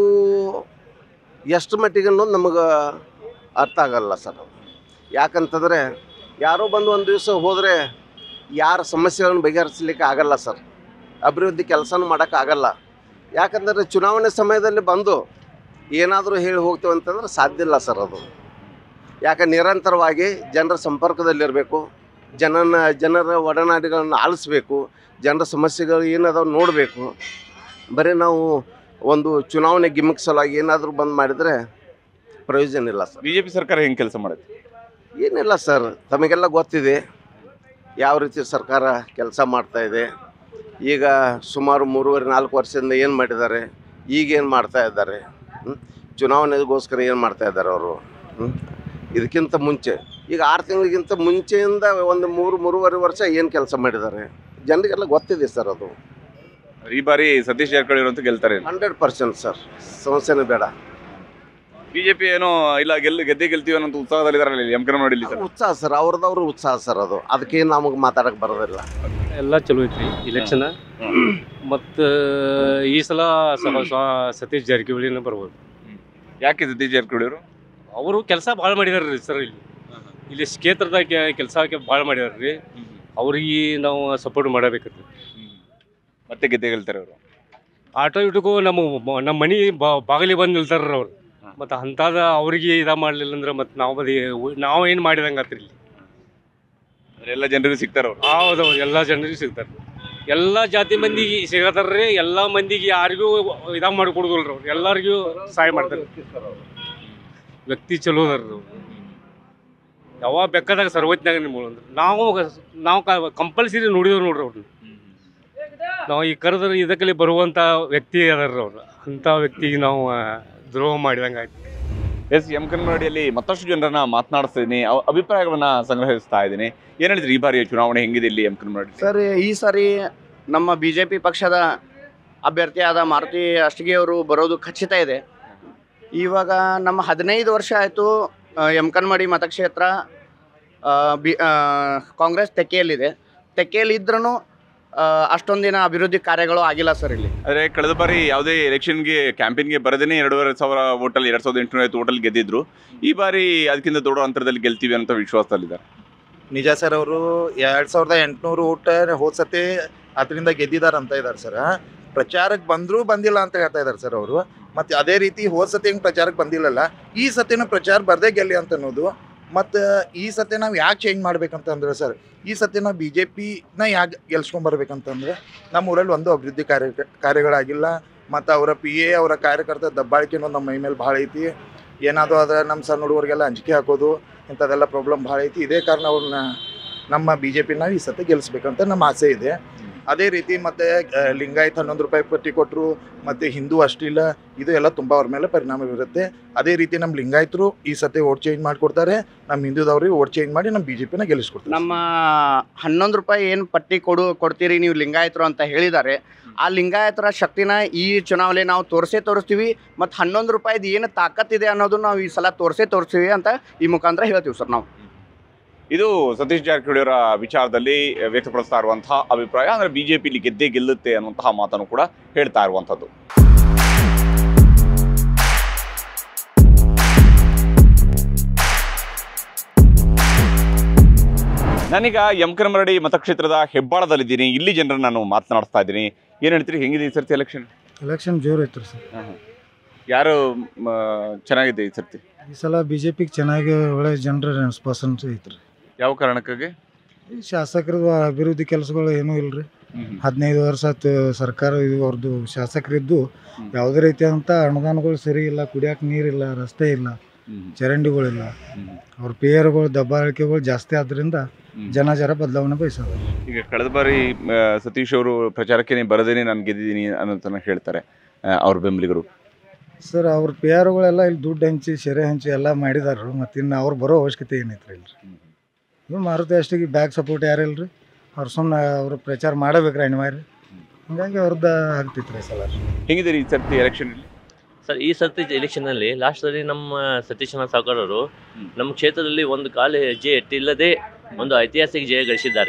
ಎಷ್ಟು ಮಟ್ಟಿಗೆ ಅನ್ನೋದು ನಮಗೆ ಅರ್ಥ ಆಗಲ್ಲ ಸರ್ ಯಾಕಂತಂದರೆ ಯಾರೋ ಬಂದು ಒಂದು ದಿವಸ ಹೋದರೆ ಯಾರ ಸಮಸ್ಯೆಗಳನ್ನು ಬಗೆಹರಿಸಲಿಕ್ಕೆ ಆಗಲ್ಲ ಸರ್ ಅಭಿವೃದ್ಧಿ ಕೆಲಸನೂ ಮಾಡೋಕ್ಕಾಗಲ್ಲ ಯಾಕಂದರೆ ಚುನಾವಣೆ ಸಮಯದಲ್ಲಿ ಬಂದು ಏನಾದರೂ ಹೇಳಿ ಹೋಗ್ತೇವೆ ಅಂತಂದ್ರೆ ಸಾಧ್ಯ ಇಲ್ಲ ಸರ್ ಅದು ಯಾಕೆ ನಿರಂತರವಾಗಿ ಜನರ ಸಂಪರ್ಕದಲ್ಲಿರಬೇಕು ಜನನ ಜನರ ಒಡನಾಡಿಗಳನ್ನು ಆಲಿಸ್ಬೇಕು ಜನರ ಸಮಸ್ಯೆಗಳು ಏನದಾವ ನೋಡಬೇಕು ಬರೀ ನಾವು ಒಂದು ಚುನಾವಣೆ ಗಿಮಿಕ್ ಸಲುವಾಗಿ ಏನಾದರೂ ಬಂದ್ ಮಾಡಿದರೆ ಪ್ರಯೋಜನ ಇಲ್ಲ ಸರ್ ಬಿಜೆಪಿ ಸರ್ಕಾರ ಹೆಂಗೆ ಕೆಲಸ ಮಾಡುತ್ತೆ ಏನಿಲ್ಲ ಸರ್ ತಮಗೆಲ್ಲ ಗೊತ್ತಿದೆ ಯಾವ ರೀತಿ ಸರ್ಕಾರ ಕೆಲಸ ಮಾಡ್ತಾ ಇದೆ ಈಗ ಸುಮಾರು ಮೂರುವರೆ ನಾಲ್ಕು ವರ್ಷದಿಂದ ಏನು ಮಾಡಿದ್ದಾರೆ ಈಗೇನು ಮಾಡ್ತಾ ಇದ್ದಾರೆ ಹ್ಮ್? ಚುನಾವಣೆಗೋಸ್ಕರ ಏನು ಮಾಡ್ತಾ ಇದ್ದಾರೆ ಅವರು ಹ್ಮ್? ಇದಕ್ಕಿಂತ ಮುಂಚೆ ಈಗ ಆರು ತಿಂಗಳಿಗಿಂತ ಮುಂಚೆಯಿಂದ ಒಂದು ಮೂರು ಮೂರುವರೆ ವರ್ಷ ಏನು ಕೆಲಸ ಮಾಡಿದ್ದಾರೆ ಜನರಿಗೆಲ್ಲ ಗೊತ್ತಿದೆ ಸರ್ ಅದು ಈ ಬಾರಿ ಸತೀಶ್ ಜಾರಕಿಹೊಳಿ ಅಂತ ಗೆಲ್ತಾರೆ ಹಂಡ್ರೆಡ್ ಪರ್ಸೆಂಟ್ ಸರ್ ಸಮಸ್ಯೆನೇ ಬೇಡ ಬಿಜೆಪಿ ಏನೋ ಇಲ್ಲ ಗೆಲ್ ಗೆದ್ದೆ ಗೆಲ್ತೀವಿ ಅನ್ನೋ ಉತ್ಸಾಹದಲ್ಲಿದ್ದಾರಲ್ಲ ಎಂ ಕರ್ನಾಟಕದಲ್ಲಿ ಸರ್ ಉತ್ಸಾಹ ಸರ್ ಅವ್ರದವ್ರ ಉತ್ಸಾಹ ಸರ್ ಅದು ಅದಕ್ಕೇನು ನಮಗೆ ಮಾತಾಡಕ್ಕೆ ಬರೋದಿಲ್ಲ ಎಲ್ಲ ಚಲೋ ಐತ್ರಿ ಇಲೆಕ್ಷನ್ ಮತ್ತು ಈ ಸಲ ಸ- ಸ್ವ- ಸತೀಶ್ ಜಾರಕಿಹೊಳಿನ ಬರ್ಬೋದು ಯಾಕೆ ಸತೀಶ್ ಜಾರಕಿಹೊಳಿ ಅವರು ಅವರು ಕೆಲಸ ಭಾಳ ಮಾಡಿದಾರೆ ರೀ ಸರ್ ಇಲ್ಲಿ ಇಲ್ಲಿ ಕ್ಷೇತ್ರದಾಗ ಕೆಲಸ ಭಾಳ ಮಾಡಿದಾರೆ ರೀ ಅವ್ರಿಗೆ ನಾವು ಸಪೋರ್ಟ್ ಮಾಡಬೇಕೈತಿ ಮತ್ತೆ ಗೆದ್ದೆ ಗೆಲ್ತಾರೆ ಅವರು ಆಟೋ ಇಟಕ್ಕೂ ನಮ್ಮ ಮ- ನಮ್ಮ ಮನೆ ಬಾಗಿಲಿಗೆ ಬಂದು ನಿಲ್ತಾರ ಅವ್ರು ಮತ್ತು ಅಂಥದ್ದು ಅವ್ರಿಗೆ ಇದ ಮಾಡಲಿಲ್ಲ ಅಂದ್ರೆ ಮತ್ತು ನಾವು ಬದಿ ನಾವು ಏನು ಮಾಡಿದಂಗೆ ಆತ್ರಿ ಇಲ್ಲಿ ಎಲ್ಲ ಜನರಿಗೂ ಸಿಗ್ತಾರೆ ಅವರು ಹೌದೌದು ಎಲ್ಲ ಜನರಿಗೆ ಸಿಗ್ತಾರೆ ಎಲ್ಲ ಜಾತಿ ಮಂದಿಗೆ ಸಿಗತ್ತಾರ್ರಿ ಎಲ್ಲ ಮಂದಿಗೆ ಯಾರಿಗೂ ಇದಾಗ ಮಾಡಿ ಕೊಡುದಿಲ್ರಿ ಅವ್ರು ಎಲ್ಲರಿಗೂ ಸಹಾಯ ಮಾಡ್ತಾರೆ ವ್ಯಕ್ತಿ ಚಲೋ ಅದಾರ ಅವ್ರು ಯಾವಾಗ ಬೇಕಾದಾಗ ಸರ್ವಜ್ಞಾಗ ನಿಮ್ಮ ಅಂದ್ರೆ ನಾವು ನಾವು ಕಂಪಲ್ಸರಿ ನೋಡಿದವ್ರು ನೋಡ್ರಿ ಅವ್ರನ್ನ ನಾವು ಈ ಕರೆದ್ರೆ ಇದಕ್ಕಲ್ಲಿ ಬರುವಂಥ ವ್ಯಕ್ತಿ ಅದಾರ ಅವ್ರು ಅಂಥ ವ್ಯಕ್ತಿಗೆ ನಾವು ಆ, ದ್ರೋಹ ಮಾಡಿದಂಗೆ ಆಯ್ತು ಎಸ್ ಎಂ ಕನ್ನಡಿಯಲ್ಲಿ ಮತ್ತಷ್ಟು ಜನರನ್ನ ಮಾತನಾಡಿಸ್ತಾ ಇದ್ದೀನಿ ಅವ- ಅಭಿಪ್ರಾಯಗಳನ್ನ ಸಂಗ್ರಹಿಸ್ತಾ ಇದ್ದೀನಿ ಏನ್ ಹೇಳಿದ್ರಿ ಈ ಬಾರಿ ಚುನಾವಣೆ ಹೆಂಗಿದೆ ಇಲ್ಲಿ ಎಂ ಕನ್ನಡಿ ಸರ್ ಈ ಸಾರಿ ನಮ್ಮ ಬಿ ಜೆ ಪಿ ಪಕ್ಷದ ಅಭ್ಯರ್ಥಿಯಾದ ಮಾರುತಿ ಅಷ್ಟಗಿ ಅವರು ಬರೋದು ಖಚಿತ ಇದೆ ಇವಾಗ ನಮ್ಮ ಹದಿನೈದು ವರ್ಷ ಆಯಿತು ಎಮ್ ಕನ್ಮಡಿ ಮತಕ್ಷೇತ್ರ ಆ, ಬಿ ಆ, ಕಾಂಗ್ರೆಸ್ ತೆಕ್ಕೆಯಲ್ಲಿದೆ ತೆಕ್ಕೆಯಲ್ಲಿ ಇದ್ರೂ ಅಷ್ಟೊಂದಿನ ಅಭಿವೃದ್ಧಿ ಕಾರ್ಯಗಳು ಆಗಿಲ್ಲ ಸರ್ ಇಲ್ಲಿ ಆದ್ರೆ ಕಳೆದ ಬಾರಿ ಯಾವುದೇ ಎಲೆಕ್ಷನ್ಗೆ ಕ್ಯಾಂಪೇನ್ಗೆ ಬರದೇನೆ ಎರಡೂವರೆ ಸಾವಿರ ಓಟಲ್ಲಿ ಎರಡ್ ಸಾವಿರದ ಎಂಟುನೂರ ಐವತ್ತು ಓಟಲ್ಲಿ ಗೆದ್ದಿದ್ರು ಈ ಬಾರಿ ಅದಕ್ಕಿಂತ ದೊಡ್ಡ ಅಂತರದಲ್ಲಿ ಗೆಲ್ತೀವಿ ಅಂತ ವಿಶ್ವಾಸದಲ್ಲಿದ್ದಾರೆ ನಿಜ ಸರ್ ಅವರು ಎರಡು ಸಾವಿರದ ಎಂಟುನೂರು ಊಟ ಹೋದ ಸತಿ ಅದರಿಂದ ಗೆದ್ದಿದ್ದಾರೆ ಅಂತ ಇದ್ದಾರೆ ಸರ್ ಪ್ರಚಾರಕ್ಕೆ ಬಂದರೂ ಬಂದಿಲ್ಲ ಅಂತ ಹೇಳ್ತಾ ಇದ್ದಾರೆ ಸರ್ ಅವರು ಮತ್ತು ಅದೇ ರೀತಿ ಹೋದ ಸತಿ ಹೆಂಗೆ ಪ್ರಚಾರಕ್ಕೆ ಬಂದಿಲ್ಲಲ್ಲ ಈ ಸತಿನೂ ಪ್ರಚಾರ ಬರದೇ ಗೆಲ್ಲಿ ಅಂತ ಅನ್ನೋದು ಮತ್ತು ಈ ಸತಿ ನಾವು ಯಾಕೆ ಚೇಂಜ್ ಮಾಡ್ಬೇಕಂತಂದ್ರೆ ಸರ್ ಈ ಸತಿ ನಾವು ಬಿ ಜೆ ಪಿನ ಯಾಕೆ ಗೆಲ್ಸ್ಕೊಂಬರ್ಬೇಕಂತಂದ್ರೆ ನಮ್ಮ ಊರಲ್ಲಿ ಒಂದು ಅಭಿವೃದ್ಧಿ ಕಾರ್ಯ ಕಾರ್ಯಗಳಾಗಿಲ್ಲ ಮತ್ತು ಅವರ ಪಿ ಎ ಅವರ ಕಾರ್ಯಕರ್ತ ದಬ್ಬಾಳಿಕೆ ಅನ್ನೋದು ನಮ್ಮ ಮೈ ಮೇಲೆ ಭಾಳ ಐತಿ ಏನಾದರೂ ಆದರೆ ನಮ್ಮ ಸಣ್ಣ ಹುಡುಗರಿಗೆಲ್ಲ ಅಂಜಿಕೆ ಹಾಕೋದು ಇಂಥದ್ದೆಲ್ಲ ಪ್ರಾಬ್ಲಮ್ ಭಾಳ ಐತಿ ಇದೇ ಕಾರಣ ಅವ್ರನ್ನ ನಮ್ಮ ಬಿ ಜೆ ಪಿನ ಈ ಸತಿ ಗೆಲ್ಲಿಸ್ಬೇಕಂತ ನಮ್ಮ ಆಸೆ ಇದೆ ಅದೇ ರೀತಿ ಮತ್ತೆ ಆ, ಲಿಂಗಾಯತ್ ಹನ್ನೊಂದು ರೂಪಾಯಿ ಪಟ್ಟಿ ಕೊಟ್ಟರು ಮತ್ತು ಹಿಂದೂ ಅಷ್ಟಿಲ್ಲ ಇದು ಎಲ್ಲ ತುಂಬ ಅವ್ರ ಮೇಲೆ ಪರಿಣಾಮ ಬೀರುತ್ತೆ ಅದೇ ರೀತಿ ನಮ್ಮ ಲಿಂಗಾಯತರು ಈ ಸತಿ ಓಟ್ ಚೇಂಜ್ ಮಾಡಿಕೊಡ್ತಾರೆ ನಮ್ಮ ಹಿಂದೂದವ್ರಿಗೆ ಓಟ್ ಚೇಂಜ್ ಮಾಡಿ ನಮ್ಮ ಬಿ ಜೆ ಪಿನ ಗೆಲ್ಲಿಸ್ಕೊಡ್ತಾರೆ ನಮ್ಮ ಹನ್ನೊಂದು ರೂಪಾಯಿ ಏನು ಪಟ್ಟಿ ಕೊಡು ಕೊಡ್ತೀರಿ ನೀವು ಲಿಂಗಾಯತರು ಅಂತ ಹೇಳಿದ್ದಾರೆ ಆ ಲಿಂಗಾಯತರ ಶಕ್ತಿನ ಈ ಚುನಾವಣೆ ನಾವು ತೋರಿಸೇ ತೋರಿಸ್ತೀವಿ ಮತ್ತು ಹನ್ನೊಂದು ರೂಪಾಯಿದು ಏನು ತಾಕತ್ತಿದೆ ಅನ್ನೋದು ನಾವು ಈ ಸಲ ತೋರಿಸೇ ತೋರಿಸ್ತೀವಿ ಅಂತ ಈ ಮುಖಾಂತರ ಹೇಳ್ತೀವಿ ಸರ್ ನಾವು ಇದು ಸತೀಶ್ ಜಾರಕಿಹೊಳಿ ಅವರ ವಿಚಾರದಲ್ಲಿ ವ್ಯಕ್ತಪಡಿಸ್ತಾ ಇರುವಂತಹ ಅಭಿಪ್ರಾಯ ಅಂದ್ರೆ ಬಿಜೆಪಿಲಿ ಗೆದ್ದೇ ಗೆಲ್ಲುತ್ತೆ ಅನ್ನುವಂತಹ ಮಾತನ್ನು ಕೂಡ ಹೇಳ್ತಾ ಇರುವಂತದ್ದು ನಾನೀಗ ಎಂ ಕರಮರಡಿ ಮತಕ್ಷೇತ್ರದ ಹೆಬ್ಬಾಳದಲ್ಲಿದ್ದೀನಿ ಇಲ್ಲಿ ಜನರನ್ನ ನಾನು ಮಾತನಾಡ್ತಾ ಇದ್ದೀನಿ ಏನ್ ಹೇಳ್ತೀರಿ ಹೆಂಗಿದೆ ಈ ಸರ್ತಿ ಎಲೆಕ್ಷನ್ ಎಲೆಕ್ಷನ್ ಜೋರು ಐತ್ರಿ ಸರ್ ಯಾರು ಮ, ಚೆನ್ನಾಗಿದೆ ಈ ಸರ್ತಿ ಈ ಸಲ ಬಿ ಜೆ ಪಿಗೆ ಚೆನ್ನಾಗಿ ಒಳ್ಳೆ ಜನರ ರೆಸ್ಪಾನ್ಸ್ ಐತ್ರಿ ಯಾವ ಕಾರಣಕ್ಕಾಗಿ ಈ ಶಾಸಕರದು ಅಭಿವೃದ್ಧಿ ಕೆಲಸಗಳು ಏನೂ ಇಲ್ರಿ ಹದಿನೈದು ವರ್ಷ ಆತು ಸರ್ಕಾರ ಇದು ಅವ್ರದ್ದು ಶಾಸಕರಿದ್ದು ಯಾವುದೇ ರೀತಿಯಾದಂಥ ಅನುದಾನಗಳು ಸರಿ ಇಲ್ಲ ಕುಡಿಯಕ್ಕೆ ನೀರಿಲ್ಲ ರಸ್ತೆ ಇಲ್ಲ ಚರಂಡಿಗಳಿಲ್ಲ ಅವ್ರ ಪೇಯರ್ಗಳು ದಬ್ಬಾಳಿಕೆಗಳು ಜಾಸ್ತಿ ಆದ್ರಿಂದ ಜನ ಜರ ಬದಲಾವಣೆ ಬಯಸೋದು ಈಗ ಕಳೆದ ಬಾರಿ ಆ, ಸತೀಶ್ ಅವರು ಪ್ರಚಾರಕ್ಕೆ ಬರದೇನೆ ನಾನು ಗೆದ್ದಿದ್ದೀನಿ ಅನ್ನೋದನ್ನ ಹೇಳ್ತಾರೆ ಆ, ಅವ್ರ ಬೆಂಬಲಿಗರು ಸರ್ ಅವ್ರ ಪೇಯರ್ಗಳೆಲ್ಲ ಇಲ್ಲಿ ದುಡ್ಡು ಹಂಚಿ ಸೆರೆ ಹಂಚಿ ಎಲ್ಲ ಮಾಡಿದಾರ ಮತ್ತು ಇನ್ನು ಅವ್ರು ಬರೋ ಅವಶ್ಯಕತೆ ಏನೈತ್ರಿ ಇಲ್ರಿ ಇವು ಮಾರುತಿ ಅಷ್ಟಿಗೆ ಬ್ಯಾಕ್ ಸಪೋರ್ಟ್ ಯಾರು ಇಲ್ರಿ ಅವ್ರು ಸುಮ್ಮನೆ ಅವರು ಪ್ರಚಾರ ಮಾಡಬೇಕ್ರಿ ಅನಿವಾರ್ಯ ಹಿಂಗಾಗಿ ಅವ್ರದ್ದು ಆಗ್ತೈತ್ರಿ ಈ ಸಲ ಹೆಂಗಿದೆ ಈ ಸರ್ತಿ ಎಲೆಕ್ಷನ್ ಸರ್ ಈ ಸರ್ತಿ ಎಲೆಕ್ಷನ್ನಲ್ಲಿ ಲಾಸ್ಟಲ್ಲಿ ನಮ್ಮ ಸತೀಶನ ಸಾವುಕಾರರು ನಮ್ಮ ಕ್ಷೇತ್ರದಲ್ಲಿ ಒಂದು ಕಾಲು ಹೆಜ್ಜೆ ಎಟ್ಟಿಲ್ಲದೆ ಒಂದು ಐತಿಹಾಸಿಕ ಜಯ ಗಳಿಸಿದ್ದಾರೆ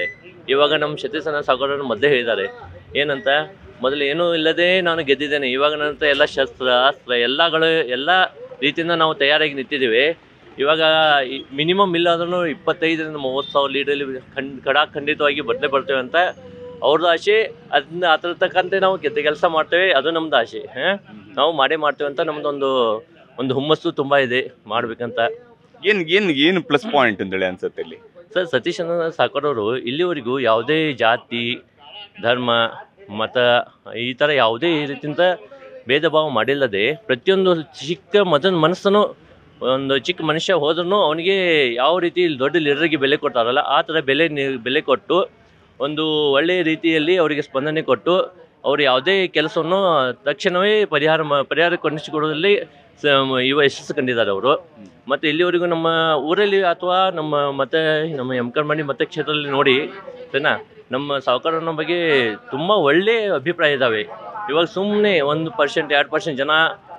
ಇವಾಗ ನಮ್ಮ ಸತೀಶನ ಸಾಕೋರು ಮೊದಲೇ ಹೇಳಿದ್ದಾರೆ ಏನಂತ ಮೊದಲು ಏನೂ ಇಲ್ಲದೆ ನಾನು ಗೆದ್ದಿದ್ದೇನೆ ಇವಾಗ ನನ್ನ ಎಲ್ಲ ಶಸ್ತ್ರ ಅಸ್ತ್ರ ಎಲ್ಲಗಳು ಎಲ್ಲ ರೀತಿಯಿಂದ ನಾವು ತಯಾರಾಗಿ ನಿಂತಿದ್ದೀವಿ ಇವಾಗ ಮಿನಿಮಮ್ ಇಲ್ಲಾದ್ರೂ ಇಪ್ಪತ್ತೈದರಿಂದ ಮೂವತ್ತು ಸಾವಿರ ಲೀಡಲ್ಲಿ ಖಂಡ್ ಖಡಾ ಖಂಡಿತವಾಗಿ ಬದಲೇ ಬರ್ತೇವೆ ಅಂತ ಅವ್ರದ್ದು ಆಸೆ ಅದನ್ನ ಅದ್ರ ತಕ್ಕಂತೆ ನಾವು ಗೆದ್ದ ಕೆಲಸ ಮಾಡ್ತೇವೆ ಅದು ನಮ್ದು ಆಸೆ ಹಾಂ ನಾವು ಮಾಡೇ ಮಾಡ್ತೇವೆ ಅಂತ ನಮ್ದೊಂದು ಒಂದು ಹುಮ್ಮಸ್ಸು ತುಂಬ ಇದೆ ಮಾಡ್ಬೇಕಂತ ಏನ್ ಏನ್ ಏನು ಪ್ಲಸ್ ಪಾಯಿಂಟ್ ಅಂತೇಳಿ ಅನ್ಸುತ್ತೆ ಇಲ್ಲಿ ಸರ್ ಸತೀಶ್ ಚಂದ್ರ ಸಾಕೋರವರು ಇಲ್ಲಿವರೆಗೂ ಯಾವುದೇ ಜಾತಿ ಧರ್ಮ ಮತ ಈ ಥರ ಯಾವುದೇ ರೀತಿಯಿಂದ ಭೇದ ಭಾವ ಮಾಡಿಲ್ಲದೆ ಪ್ರತಿಯೊಂದು ಚಿಕ್ಕ ಮದನ ಮನಸ್ಸನ್ನು ಒಂದು ಚಿಕ್ಕ ಮನುಷ್ಯ ಹೋದ್ರೂ ಅವನಿಗೆ ಯಾವ ರೀತಿ ದೊಡ್ಡ ಲೀಡರ್ಗೆ ಬೆಲೆ ಕೊಡ್ತಾರಲ್ಲ ಆ ಥರ ಬೆಲೆ ನಿ- ಬೆಲೆ ಕೊಟ್ಟು ಒಂದು ಒಳ್ಳೆಯ ರೀತಿಯಲ್ಲಿ ಅವರಿಗೆ ಸ್ಪಂದನೆ ಕೊಟ್ಟು ಅವರು ಯಾವುದೇ ಕೆಲಸವನ್ನು ತಕ್ಷಣವೇ ಪರಿಹಾರ ಮ- ಪರಿಹಾರ ಕೊಂಡಿಸಿಕೊಡೋದ್ರಲ್ಲಿ ಸ- ಇವ ಯಶಸ್ಸು ಕಂಡಿದ್ದಾರೆ ಅವರು ಮತ್ತು ಇಲ್ಲಿವರೆಗೂ ನಮ್ಮ ಊರಲ್ಲಿ ಅಥವಾ ನಮ್ಮ ಮತ ನಮ್ಮ ಯಮಕರ್ಮಣಿ ಮತಕ್ಷೇತ್ರದಲ್ಲಿ ನೋಡಿ ಸರಿನಾ ನಮ್ಮ ಸಾವುಕಾರನ ಬಗ್ಗೆ ತುಂಬ ಒಳ್ಳೆಯ ಅಭಿಪ್ರಾಯ ಇದ್ದಾವೆ ಇವಾಗ ಸುಮ್ಮನೆ ಒಂದು ಪರ್ಸೆಂಟ್ ಎರಡು ಪರ್ಸೆಂಟ್ ಜನ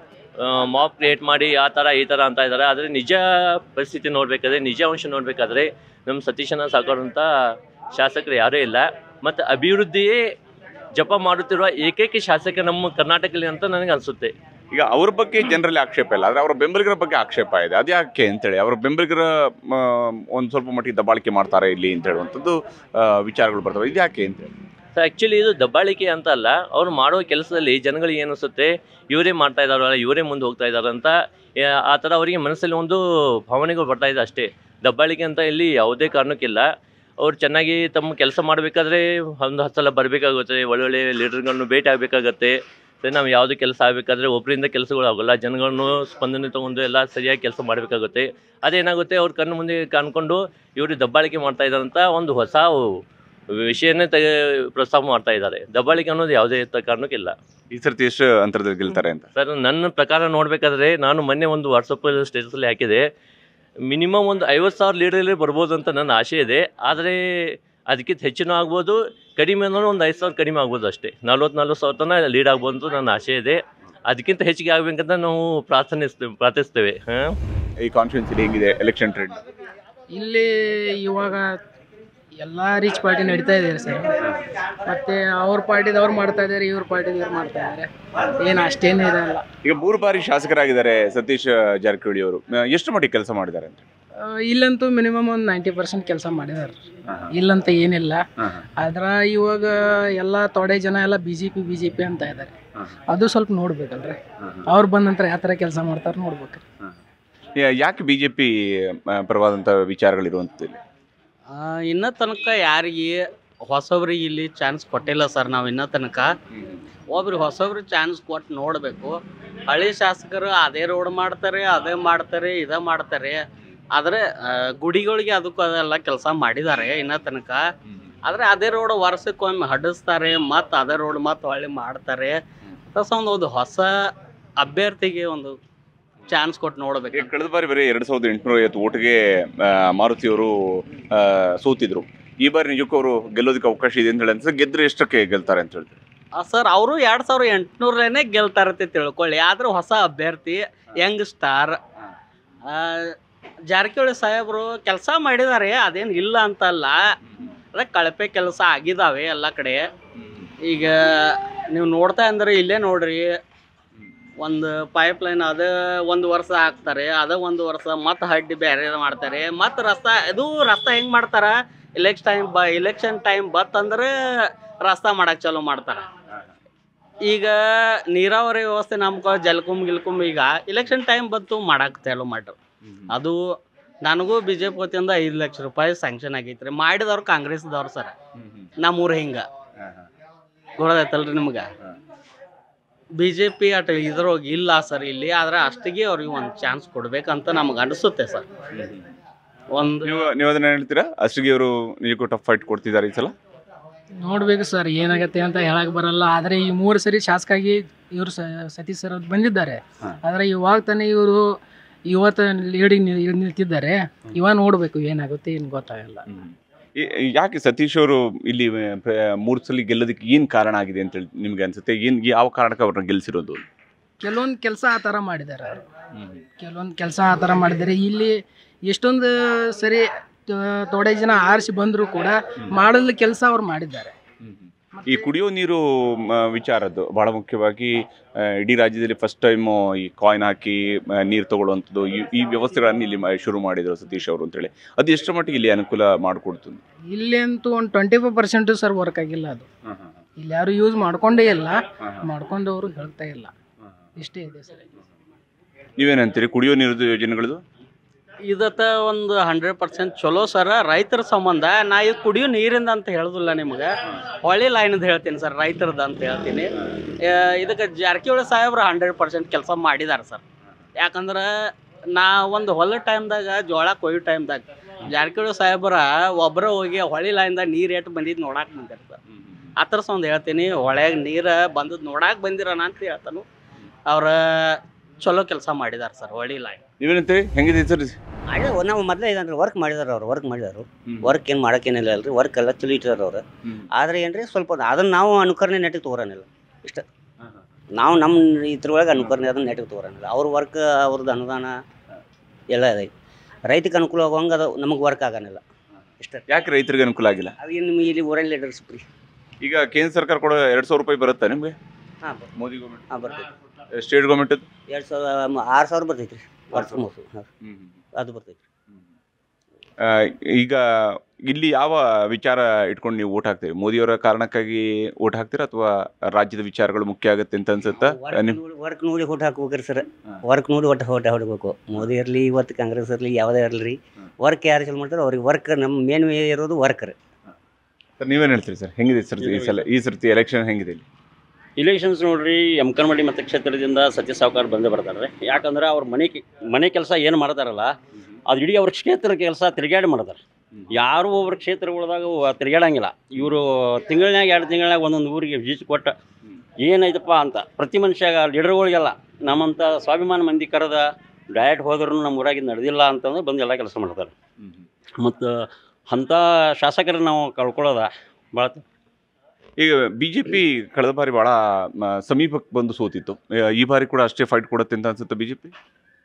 ಮಾಪ್ ಕ್ರಿಯೇಟ್ ಮಾಡಿ ಆ ಥರ ಈ ಥರ ಅಂತ ಇದ್ದಾರೆ ಆದರೆ ನಿಜ ಪರಿಸ್ಥಿತಿ ನೋಡಬೇಕಾದ್ರೆ ನಿಜ ಅಂಶ ನೋಡಬೇಕಾದ್ರೆ ನಮ್ಮ ಸತೀಶನ ಸಾಕೋರಂಥ ಶಾಸಕರು ಯಾರೂ ಇಲ್ಲ ಮತ್ತು ಅಭಿವೃದ್ಧಿಯೇ ಜಪ ಮಾಡುತ್ತಿರುವ ಏಕೈಕ ಶಾಸಕ ನಮ್ಮ ಕರ್ನಾಟಕದಲ್ಲಿ ಅಂತ ನನಗೆ ಅನಿಸುತ್ತೆ ಈಗ ಅವ್ರ ಬಗ್ಗೆ ಜನರಲ್ಲಿ ಆಕ್ಷೇಪ ಇಲ್ಲ ಆದ್ರೆ ಅವರ ಬೆಂಬಲಿಗರ ಬಗ್ಗೆ ಆಕ್ಷೇಪ ಇದೆ ಅದ್ಯಾಕೆ ಅಂತೇಳಿ ಅವರ ಬೆಂಬಲಿಗರ ಮ, ಒಂದ್ ಸ್ವಲ್ಪ ಮಟ್ಟಿಗೆ ದಬ್ಬಾಳಿಕೆ ಮಾಡ್ತಾರೆ ಇಲ್ಲಿ ಅಂತ ಹೇಳುವಂಥದ್ದು ಆ, ವಿಚಾರಗಳು ಬರ್ತವೆ ಇದ್ಯಾಕೆ ಅಂತೇಳಿ ಸೊ ಆ್ಯಕ್ಚುಲಿ ಇದು ದಬ್ಬಾಳಿಕೆ ಅಂತ ಅಲ್ಲ ಅವ್ರು ಮಾಡೋ ಕೆಲಸದಲ್ಲಿ ಜನಗಳಿಗೆ ಏನು ಅನಿಸುತ್ತೆ ಇವರೇ ಮಾಡ್ತಾ ಇದ್ದಾರಲ್ಲ ಇವರೇ ಮುಂದೆ ಹೋಗ್ತಾ ಇದ್ದಾರೆ ಅಂತ ಯಾ- ಆ ಥರ ಅವರಿಗೆ ಮನಸ್ಸಲ್ಲಿ ಒಂದು ಭಾವನೆಗಳು ಬರ್ತಾ ಇದೆ ಅಷ್ಟೇ ದಬ್ಬಾಳಿಕೆ ಅಂತ ಇಲ್ಲಿ ಯಾವುದೇ ಕಾರಣಕ್ಕಿಲ್ಲ ಅವ್ರು ಚೆನ್ನಾಗಿ ತಮ್ಮ ಕೆಲಸ ಮಾಡಬೇಕಾದ್ರೆ ಒಂದು ಹತ್ತು ಸಲ ಬರಬೇಕಾಗುತ್ತೆ ಒಳ್ಳೊಳ್ಳೆ ಲೀಡರ್ಗಳನ್ನು ಭೇಟಿ ಆಗಬೇಕಾಗತ್ತೆ ಮತ್ತು ನಾವು ಯಾವುದೇ ಕೆಲಸ ಆಗಬೇಕಾದ್ರೆ ಒಬ್ಬರಿಂದ ಕೆಲಸಗಳು ಆಗೋಲ್ಲ ಜನಗಳನ್ನು ಸ್ಪಂದನೆ ತೊಗೊಂಡು ಎಲ್ಲ ಸರಿಯಾಗಿ ಕೆಲಸ ಮಾಡಬೇಕಾಗುತ್ತೆ ಅದೇನಾಗುತ್ತೆ ಅವ್ರ ಕಣ್ಣು ಮುಂದೆ ಕಾಣ್ಕೊಂಡು ಇವರು ದಬ್ಬಾಳಿಕೆ ಮಾಡ್ತಾ ಇದ್ದಾರೆ ಅಂತ ಒಂದು ಹೊಸ ವಿಷಯನೇ ತೆಗೆ ಪ್ರಸ್ತಾಪ ಮಾಡ್ತಾ ಇದ್ದಾರೆ ದಬ್ಬಾಳಿಕೆ ಅನ್ನೋದು ಯಾವುದೇ ತ- ಕಾರಣಕ್ಕಿಲ್ಲ ಈ ಸರ್ತಿ ಎಷ್ಟು ಅಂತರದಲ್ಲಿ ಗೆಲ್ತಾರೆ ಅಂತ ಸರ್ ನನ್ನ ಪ್ರಕಾರ ನೋಡಬೇಕಾದ್ರೆ ನಾನು ಮೊನ್ನೆ ಒಂದು ವಾಟ್ಸಪ್ ಸ್ಟೇಟಸಲ್ಲಿ ಹಾಕಿದೆ ಮಿನಿಮಮ್ ಒಂದು ಐವತ್ತು ಸಾವಿರ ಲೀಡರಲ್ಲಿ ಬರ್ಬೋದು ಅಂತ ನನ್ನ ಆಸೆ ಇದೆ ಆದರೆ ಅದಕ್ಕಿಂತ ಹೆಚ್ಚಿನ ಆಗ್ಬೋದು ಕಡಿಮೆ ಅಂದ್ರೆ ಒಂದು ಐದು ಸಾವಿರ ಕಡಿಮೆ ಆಗ್ಬೋದು ಅಷ್ಟೇ ನಲ್ವತ್ತು ನಲ್ವತ್ತು ಸಾವಿರ ತನಕ ಲೀಡ್ ಆಗ್ಬೋದು ಅಂತ ನನ್ನ ಆಸೆ ಇದೆ ಅದಕ್ಕಿಂತ ಹೆಚ್ಚಿಗೆ ಆಗ್ಬೇಕಂತ ನಾವು ಪ್ರಾರ್ಥನಿಸ್ತೇವೆ ಪ್ರಾರ್ಥಿಸ್ತೇವೆ ಹಾಂ ಈ ಕಾನ್ಫಿಡೆನ್ಸ್ ಹೆಂಗಿದೆ ಎಲೆಕ್ಷನ್ ಟ್ರೆಂಡ್ ಇಲ್ಲಿ ಇವಾಗ ಎಲ್ಲ ರಿಚ್ ಪಾರ್ಟಿ ನಡೀತಾ ಇದೆ ಸರ್ ಮತ್ತೆ ಅವ್ರ ಪಾರ್ಟಿದು ಅವ್ರು ಮಾಡ್ತಾ ಇದ್ದಾರೆ ಇವ್ರ ಪಾರ್ಟಿದು ಇವ್ರು ಮಾಡ್ತಾ ಇದ್ದಾರೆ ಏನು ಅಷ್ಟೇನು ಇದಲ್ಲ ಈಗ ಮೂರು ಬಾರಿ ಶಾಸಕರಾಗಿದ್ದಾರೆ ಸತೀಶ್ ಜಾರಕಿಹೊಳಿ ಅವರು ಎಷ್ಟು ಮಟ್ಟಿಗೆ ಕೆಲಸ ಮಾಡಿದ್ದಾರೆ ಅಂತ ಆ, ಇಲ್ಲಂತೂ ಮಿನಿಮಮ್ ಒಂದು ನೈಂಟಿ ಪರ್ಸೆಂಟ್ ಕೆಲಸ ಮಾಡಿದ್ದಾರೆ ಇಲ್ಲಂತ ಏನಿಲ್ಲ ಆದ್ರ ಇವಾಗ ಎಲ್ಲ ತೊಡೆ ಜನ ಎಲ್ಲ B J P B J P ಅಂತ ಇದ್ದಾರೆ ಅದು ಸ್ವಲ್ಪ ನೋಡ್ಬೇಕಲ್ರಿ ಅವ್ರು ಬಂದ ನಂತರ ಯಾವ ಥರ ಕೆಲಸ ಮಾಡ್ತಾರೆ ನೋಡ್ಬೇಕು ಯಾ- ಯಾಕೆ ಬಿಜೆಪಿ ಪರವಾದಂಥ ವಿಚಾರಗಳಿರುವಂಥದ್ದು ಇಲ್ಲಿ ಆ, ಇನ್ನೂ ತನಕ ಯಾರಿಗೆ ಹೊಸಬ್ರಿಗೆ ಇಲ್ಲಿ ಚಾನ್ಸ್ ಕೊಟ್ಟಿಲ್ಲ ಸರ್ ನಾವು ಇನ್ನೂ ತನಕ ಒಬ್ರಿಗೆ ಹೊಸಬ್ರಿಗೆ ಚಾನ್ಸ್ ಕೊಟ್ಟು ನೋಡಬೇಕು ಹಳೆ ಶಾಸಕರು ಅದೇ ರೋಡ್ ಮಾಡ್ತಾರೆ ಅದೇ ಮಾಡ್ತಾರೆ ಇದೇ ಮಾಡ್ತಾರೆ ಆದರೆ ಆ, ಗುಡಿಗಳಿಗೆ ಅದಕ್ಕೂ ಅದೆಲ್ಲ ಕೆಲಸ ಮಾಡಿದ್ದಾರೆ ಇನ್ನೂ ತನಕ ಆದರೆ ಅದೇ ರೋಡ್ ವರ್ಷಕ್ಕೊಮ್ಮೆ ಹಡಿಸ್ತಾರೆ ಮತ್ತು ಅದೇ ರೋಡ್ ಮತ್ತು ಹೊಳ್ಳಿ ಮಾಡ್ತಾರೆ ಪ್ಲಸ್ ಒಂದು ಒಂದು ಹೊಸ ಅಭ್ಯರ್ಥಿಗೆ ಒಂದು ಚಾನ್ಸ್ ಕೊಟ್ಟು ನೋಡ್ಬೇಕು ಈಗ ಕಳೆದ ಬಾರಿ ಬರೀ ಎರಡ್ ಸಾವಿರದ ಎಂಟುನೂರ ಐವತ್ತು ಓಟಿಗೆ ಮಾರುತಿಯವರು ಆ, ಸೋತಿದ್ರು ಈ ಬಾರಿ ನಿಜಕ್ಕೂ ಅವರು ಗೆಲ್ಲೋದಕ್ಕೆ ಅವಕಾಶ ಇದೆ ಅಂತ ಹೇಳಿ ಅನ್ಸುತ್ತೆ ಗೆದ್ರೆ ಎಷ್ಟಕ್ಕೆ ಗೆಲ್ತಾರೆ ಅಂತ ಹೇಳ್ತಾರೆ ಸರ್ ಅವರು ಎರಡು ಸಾವಿರದ ಎಂಟುನೂರನೇ ಗೆಲ್ತಾರತ್ತೆ ತಿಳ್ಕೊಳ್ಳಿ ಆದ್ರೆ ಹೊಸ ಅಭ್ಯರ್ಥಿ ಯಂಗ್ ಸ್ಟಾರ್ ಜಾರಕಿಹೊಳಿ ಸಾಹೇಬರು ಕೆಲಸ ಮಾಡಿದ್ದಾರೆ ಅದೇನು ಇಲ್ಲ ಅಂತಲ್ಲ ಅದೇ ಕಳಪೆ ಕೆಲಸ ಆಗಿದಾವೆ ಎಲ್ಲ ಕಡೆ ಈಗ ನೀವು ನೋಡ್ತಾ ಅಂದ್ರೆ ಇಲ್ಲೇ ನೋಡ್ರಿ ಒಂದು ಪೈಪ್ ಲೈನ್ ಅದ ಒಂದು ವರ್ಷ ಹಾಕ್ತಾರೆ ಅದ ಒಂದು ವರ್ಷ ಮತ್ತೆ ಹಡ್ಡಿ ಬೇರೆ ಮಾಡ್ತಾರೆ ಮತ್ತೆ ರಸ್ತಾ ಇದು ರಸ್ತಾ ಹೆಂಗೆ ಮಾಡ್ತಾರ ಇಲೆಕ್ಷನ್ ಟೈಮ್ ಬ ಇಲೆಕ್ಷನ್ ಟೈಮ್ ಬತ್ತಂದ್ರೆ ರಸ್ತಾ ಮಾಡಕ್ಕೆ ಚಾಲೂ ಮಾಡ್ತಾರೆ ಈಗ ನೀರಾವರಿ ವ್ಯವಸ್ಥೆ ನಮ್ಗೆ ಜಲ್ಕುಮ್ ಗಿಲ್ಕುಮ್ ಈಗ ಇಲೆಕ್ಷನ್ ಟೈಮ್ ಬಂತು ಮಾಡಕ್ಕೆ ಚಾಲೂ ಮಾಡ್ರು ಅದು ನನಗೂ ಬಿ ಜೆ ಪಿ ವತಿಯಿಂದ ಐದು ಲಕ್ಷ ರೂಪಾಯಿ ಸ್ಯಾಂಕ್ಷನ್ ಆಗೈತ್ರಿ ಮಾಡಿದವ್ರು ಕಾಂಗ್ರೆಸ್ದವ್ರು ಸರ್ ನಮ್ಮೂರು ಹಿಂಗೆ ಗೊತ್ತಾಯ್ತಲ್ರಿ ನಿಮ್ಗೆ ಬಿ ಜೆ ಪಿ ಅಟ್ ಇದ್ರೊಳಗೆ ಇಲ್ಲ ಸರ್ ಇಲ್ಲಿ ಆದ್ರೆ ಅಷ್ಟಿಗೆ ಅವ್ರಿಗೆ ಒಂದು ಚಾನ್ಸ್ ಕೊಡ್ಬೇಕಂತ ನಮ್ಗೆ ಅನಿಸುತ್ತೆ ಸರ್ ಒಂದು ನೀವು ನೀವು ಅದನ್ನ ಹೇಳ್ತೀರಾ ಅಷ್ಟಿಗೆ ಅವರು ನಿಜಕ್ಕೂ ಟಫ್ ಫೈಟ್ ಕೊಡ್ತಿದ್ದಾರೆ ಈ ಸಲ ನೋಡ್ಬೇಕು ಸರ್ ಏನಾಗತ್ತೆ ಅಂತ ಹೇಳಕ್ ಬರಲ್ಲ ಆದರೆ ಈ ಮೂರು ಸರಿ ಶಾಸಕಾಗಿ ಇವರು ಸತೀಶ್ ಸರ್ ಅವ್ರು ಬಂದಿದ್ದಾರೆ ಆದರೆ ಇವಾಗ ತಾನೇ ಇವರು ಇವತ್ತು ಲೀಡಿಂಗ್ ನಿಂತಿದ್ದಾರೆ ಇವಾಗ ನೋಡಬೇಕು ಏನಾಗುತ್ತೆ ಏನು ಗೊತ್ತಾಗಲ್ಲ ಈ- ಈ ಯಾಕೆ ಸತೀಶ್ ಅವರು ಇಲ್ಲಿ ಆ, ಮೂರು ಸಲ ಗೆಲ್ಲೋದಕ್ಕೆ ಏನು ಕಾರಣ ಆಗಿದೆ ಅಂತ ಹೇಳಿ ನಿಮ್ಗೆ ಅನ್ಸುತ್ತೆ ಏನು ಯಾವ ಕಾರಣಕ್ಕೆ ಅವ್ರನ್ನ ಗೆಲ್ಸಿರೋದು ಕೆಲವೊಂದು ಕೆಲಸ ಆ ಥರ ಮಾಡಿದ್ದಾರೆ ಅವರು ಕೆಲವೊಂದು ಕೆಲಸ ಆ ಥರ ಮಾಡಿದ್ದಾರೆ ಇಲ್ಲಿ ಎಷ್ಟೊಂದು ಸರಿ ತ- ತೋಡೆ ಜನ ಆರಿಸಿ ಬಂದರೂ ಕೂಡ ಮಾಡಲು ಕೆಲಸ ಅವ್ರು ಮಾಡಿದ್ದಾರೆ ಈ ಕುಡಿಯೋ ನೀರು ಮ, ವಿಚಾರದ್ದು ಬಹಳ ಮುಖ್ಯವಾಗಿ ಆ, ಇಡೀ ರಾಜ್ಯದಲ್ಲಿ ಫಸ್ಟ್ ಟೈಮು ಈ ಕಾಯಿನ್ ಹಾಕಿ ನೀರು ತಗೊಳ್ಳುವಂಥದ್ದು ಈ- ಈ ವ್ಯವಸ್ಥೆಗಳನ್ನು ಇಲ್ಲಿ ಮ- ಶುರು ಮಾಡಿದ್ರು ಸತೀಶ್ ಅವರು ಅಂತೇಳಿ ಅದು ಎಷ್ಟರ ಮಟ್ಟಿಗೆ ಇಲ್ಲಿ ಅನುಕೂಲ ಮಾಡಿಕೊಡ್ತು ಇಲ್ಲಿ ಅಂತೂ ಒಂದು twenty five percent sir work ಆಗಿಲ್ಲ ಅದು ಇಲ್ಲಿ ಯಾರು ಯೂಸ್ ಮಾಡ್ಕೊಂಡೇ ಇಲ್ಲ ಮಾಡ್ಕೊಂಡವರು ಹೇಳ್ತಾ ಇಲ್ಲ ಇಷ್ಟೇ ಇದೆ ಸರ್ ನೀವೇನಂತೀರಿ ಕುಡಿಯೋ ನೀರಿದು ಯೋಜನೆಗಳದು ಇದತ್ತ ಒಂದು ಹಂಡ್ರೆಡ್ ಪರ್ಸೆಂಟ್ ಚಲೋ ಸರ ರೈತರ ಸಂಬಂಧ ನಾ ಇದು ಕುಡಿಯೋ ನೀರಿಂದ ಅಂತ ಹೇಳೋದಿಲ್ಲ ನಿಮ್ಗೆ ಹೊಳಿ ಲೈನದ ಹೇಳ್ತೀನಿ ಸರ್ ರೈತರದ ಅಂತ ಹೇಳ್ತೀನಿ ಆ, ಇದಕ್ಕೆ ಜಾರಕಿಹೊಳಿ ಸಾಹೇಬ್ರು ಹಂಡ್ರೆಡ್ ಪರ್ಸೆಂಟ್ ಕೆಲಸ ಮಾಡಿದ್ದಾರೆ ಸರ್ ಯಾಕಂದ್ರೆ ನಾ ಒಂದು ಹೊಲ ಟೈಮ್ದಾಗ ಜೋಳ ಕೊಯ್ಯೋ ಟೈಮ್ದಾಗ ಜಾರಕಿಹೊಳಿ ಸಾಹೇಬ್ರ ಒಬ್ಬರ ಹೋಗಿ ಹೊಳಿ ಲೈನ್ದಾಗ ನೀರು ಎಷ್ಟು ಬಂದಿದ್ದು ನೋಡಕ್ಕೆ ಬಂದಿರ ಸರ್ ಆ ಥರ ಒಂದು ಹೇಳ್ತೀನಿ ಹೊಳ್ಯಾಗ ನೀರು ಬಂದದ್ದು ನೋಡಕ್ಕೆ ಬಂದಿರೋಣ ಅಂತ ಹೇಳ್ತಾನು ಅವ್ರ ಚಲೋ ಕೆಲಸ ಮಾಡಿದ್ದಾರೆ ಸರ್ ಹೊಳಿ ಲೈನ್ ನೀವೇನಂತೀರಿ ಹೆಂಗಿದೆ ಸರ್ ಅದೇ ನಾವು ಮೊದಲೇ ಇದಂದ್ರೆ ವರ್ಕ್ ಮಾಡಿದಾರೆ ಅವ್ರು ವರ್ಕ್ ಮಾಡಿದಾರು ವರ್ಕ್ ಏನು ಮಾಡೋಕ್ಕೇನಿಲ್ಲ ಅಲ್ರಿ ವರ್ಕ್ ಎಲ್ಲ ಚಲೋ ಇಟ್ಟಿದಾರೆ ಅವ್ರು ಆದ್ರೆ ಏನ್ರಿ ಸ್ವಲ್ಪ ಅದನ್ನ ನಾವು ಅನುಕರಣೆ ನೆಟ್ಟಿಗೆ ತಗೋರನಿಲ್ಲ ಇಷ್ಟ ನಾವು ನಮ್ಮ ಇದ್ರೊಳಗೆ ಅನುಕರಣೆ ಅದನ್ನ ನೆಟ್ಟಿಗೆ ತಗೋರನಿಲ್ಲ ಅವ್ರ ವರ್ಕ್ ಅವ್ರದ್ದು ಅನುದಾನ ಎಲ್ಲ ಇದೆ ರೈತಕ್ಕೆ ಅನುಕೂಲ ಆಗುವಂಗೆ ಅದು ನಮಗೆ ವರ್ಕ್ ಆಗನಿಲ್ಲ ಇಷ್ಟ ಯಾಕೆ ರೈತರಿಗೆ ಅನುಕೂಲ ಆಗಿಲ್ಲ ಅದು ಏನು ನಿಮ್ಗೆ ಇಲ್ಲಿ ಊರಲ್ಲಿ ಲೀಡರ್ಸ್ ಫ್ರೀ ಈಗ ಕೇಂದ್ರ ಸರ್ಕಾರ ಕೊಡೋ ಎರಡು ಸಾವಿರ ರೂಪಾಯಿ ಬರುತ್ತಾ ನಿಮಗೆ ಹಾಂ ಮೋದಿ ಗೌರ್ಮೆಂಟ್ ಹಾಂ ಬರ್ತೈತಿ ಸ್ಟೇಟ್ ಗೌರ್ಮೆಂಟ್ ಎರಡು ಸಾವಿರ ಆರು ಸಾವಿರ ಬರ್ತೈತಿ ರೀ ವರ್ಷ ಮೂರು ಹಾಂ ಅದು ಬರ್ತೈತಿ ಈಗ ಇಲ್ಲಿ ಯಾವ ವಿಚಾರ ಇಟ್ಕೊಂಡು ನೀವು ಓಟ್ ಹಾಕ್ತೀರಿ ಮೋದಿಯವರ ಕಾರಣಕ್ಕಾಗಿ ಓಟ್ ಹಾಕ್ತೀರಾ ಅಥವಾ ರಾಜ್ಯದ ವಿಚಾರಗಳು ಮುಖ್ಯ ಆಗುತ್ತೆ ಅಂತ ಅನ್ಸುತ್ತಾ ನಿಮ್ ವರ್ಕ್ ನೋಡಿ ಓಟ್ ಹಾಕ್ಬೇಕ್ರಿ ಸರ್ ವರ್ಕ್ ನೋಡಿ ಒಟ್ಟು ಓಟ್ ಹೊಡಬೇಕು ಮೋದಿ ಇರಲಿ ಇವತ್ತು ಕಾಂಗ್ರೆಸ್ ಇರಲಿ ಯಾವುದೇ ಇರಲಿ ವರ್ಕ್ ಯಾರು ಚಲೋ ಮಾಡ್ತಾರೋ ಅವ್ರಿಗೆ ವರ್ಕ್ ನಮ್ಮ ಮೇನ್ ಇರೋದು ವರ್ಕ್ ರೀ ಸರ್ ನೀವೇನು ಹೇಳ್ತೀರಿ ಸರ್ ಹೆಂಗಿದೆ ಸರ್ ಈ ಸಲ ಈ ಸರ್ತಿ ಎಲೆಕ್ಷನ್ ಹೆಂಗಿದೆ ಇಲ್ಲಿ ಇಲೆಕ್ಷನ್ಸ್ ನೋಡ್ರಿ ಯಮಕನಮಡಿ ಮತಕ್ಷೇತ್ರದಿಂದ ಸತ್ಯ ಸಾವುಕಾರ ಬಂದೇ ಬರ್ತಾರೆ ಯಾಕಂದ್ರೆ ಅವ್ರ ಮನೆ ಕಿ- ಮನೆ ಕೆಲಸ ಏನು ಮಾಡ್ತಾರಲ್ಲ ಅದು ಇಡೀ ಅವ್ರ ಕ್ಷೇತ್ರ ಕೆಲಸ ತಿರುಗಾಡಿ ಮಾಡ್ತಾರೆ ಯಾರು ಒಬ್ಬರ ಕ್ಷೇತ್ರಗಳದಾಗ ತಿರುಗಾಡಂಗಿಲ್ಲ ಇವರು ತಿಂಗಳನ್ಯಾಗ ಎರಡು ತಿಂಗಳನ್ಯಾಗ ಒಂದೊಂದು ಊರಿಗೆ ವಿಸಿಟ್ ಕೊಟ್ಟ ಏನೈತಪ್ಪ ಅಂತ ಪ್ರತಿ ಮನುಷ್ಯಾಗ ಲೀಡರ್ಗಳಿಗೆಲ್ಲ ನಮ್ಮಂಥ ಸ್ವಾಭಿಮಾನ ಮಂದಿ ಕರೆದ ಡಯಟ್ ಹೋದ್ರೂ ನಮ್ಮ ಊರಾಗಿದ್ದು ನಡೆದಿಲ್ಲ ಅಂತಂದ್ರೆ ಬಂದು ಎಲ್ಲ ಕೆಲಸ ಮಾಡ್ತಾರೆ ಮತ್ತು ಅಂಥ ಶಾಸಕರನ್ನ ನಾವು ಕಳ್ಕೊಳ್ಳೋದ ಭಾಳ ಈಗ ಬಿ ಜೆ ಪಿ ಕಳೆದ ಬಾರಿ ಭಾಳ ಮ, ಸಮೀಪಕ್ಕೆ ಬಂದು ಸೋತಿತ್ತು ಆ, ಈ ಬಾರಿ ಕೂಡ ಅಷ್ಟೇ ಫೈಟ್ ಕೊಡುತ್ತೆ ಅಂತ ಅನ್ಸುತ್ತೆ B J P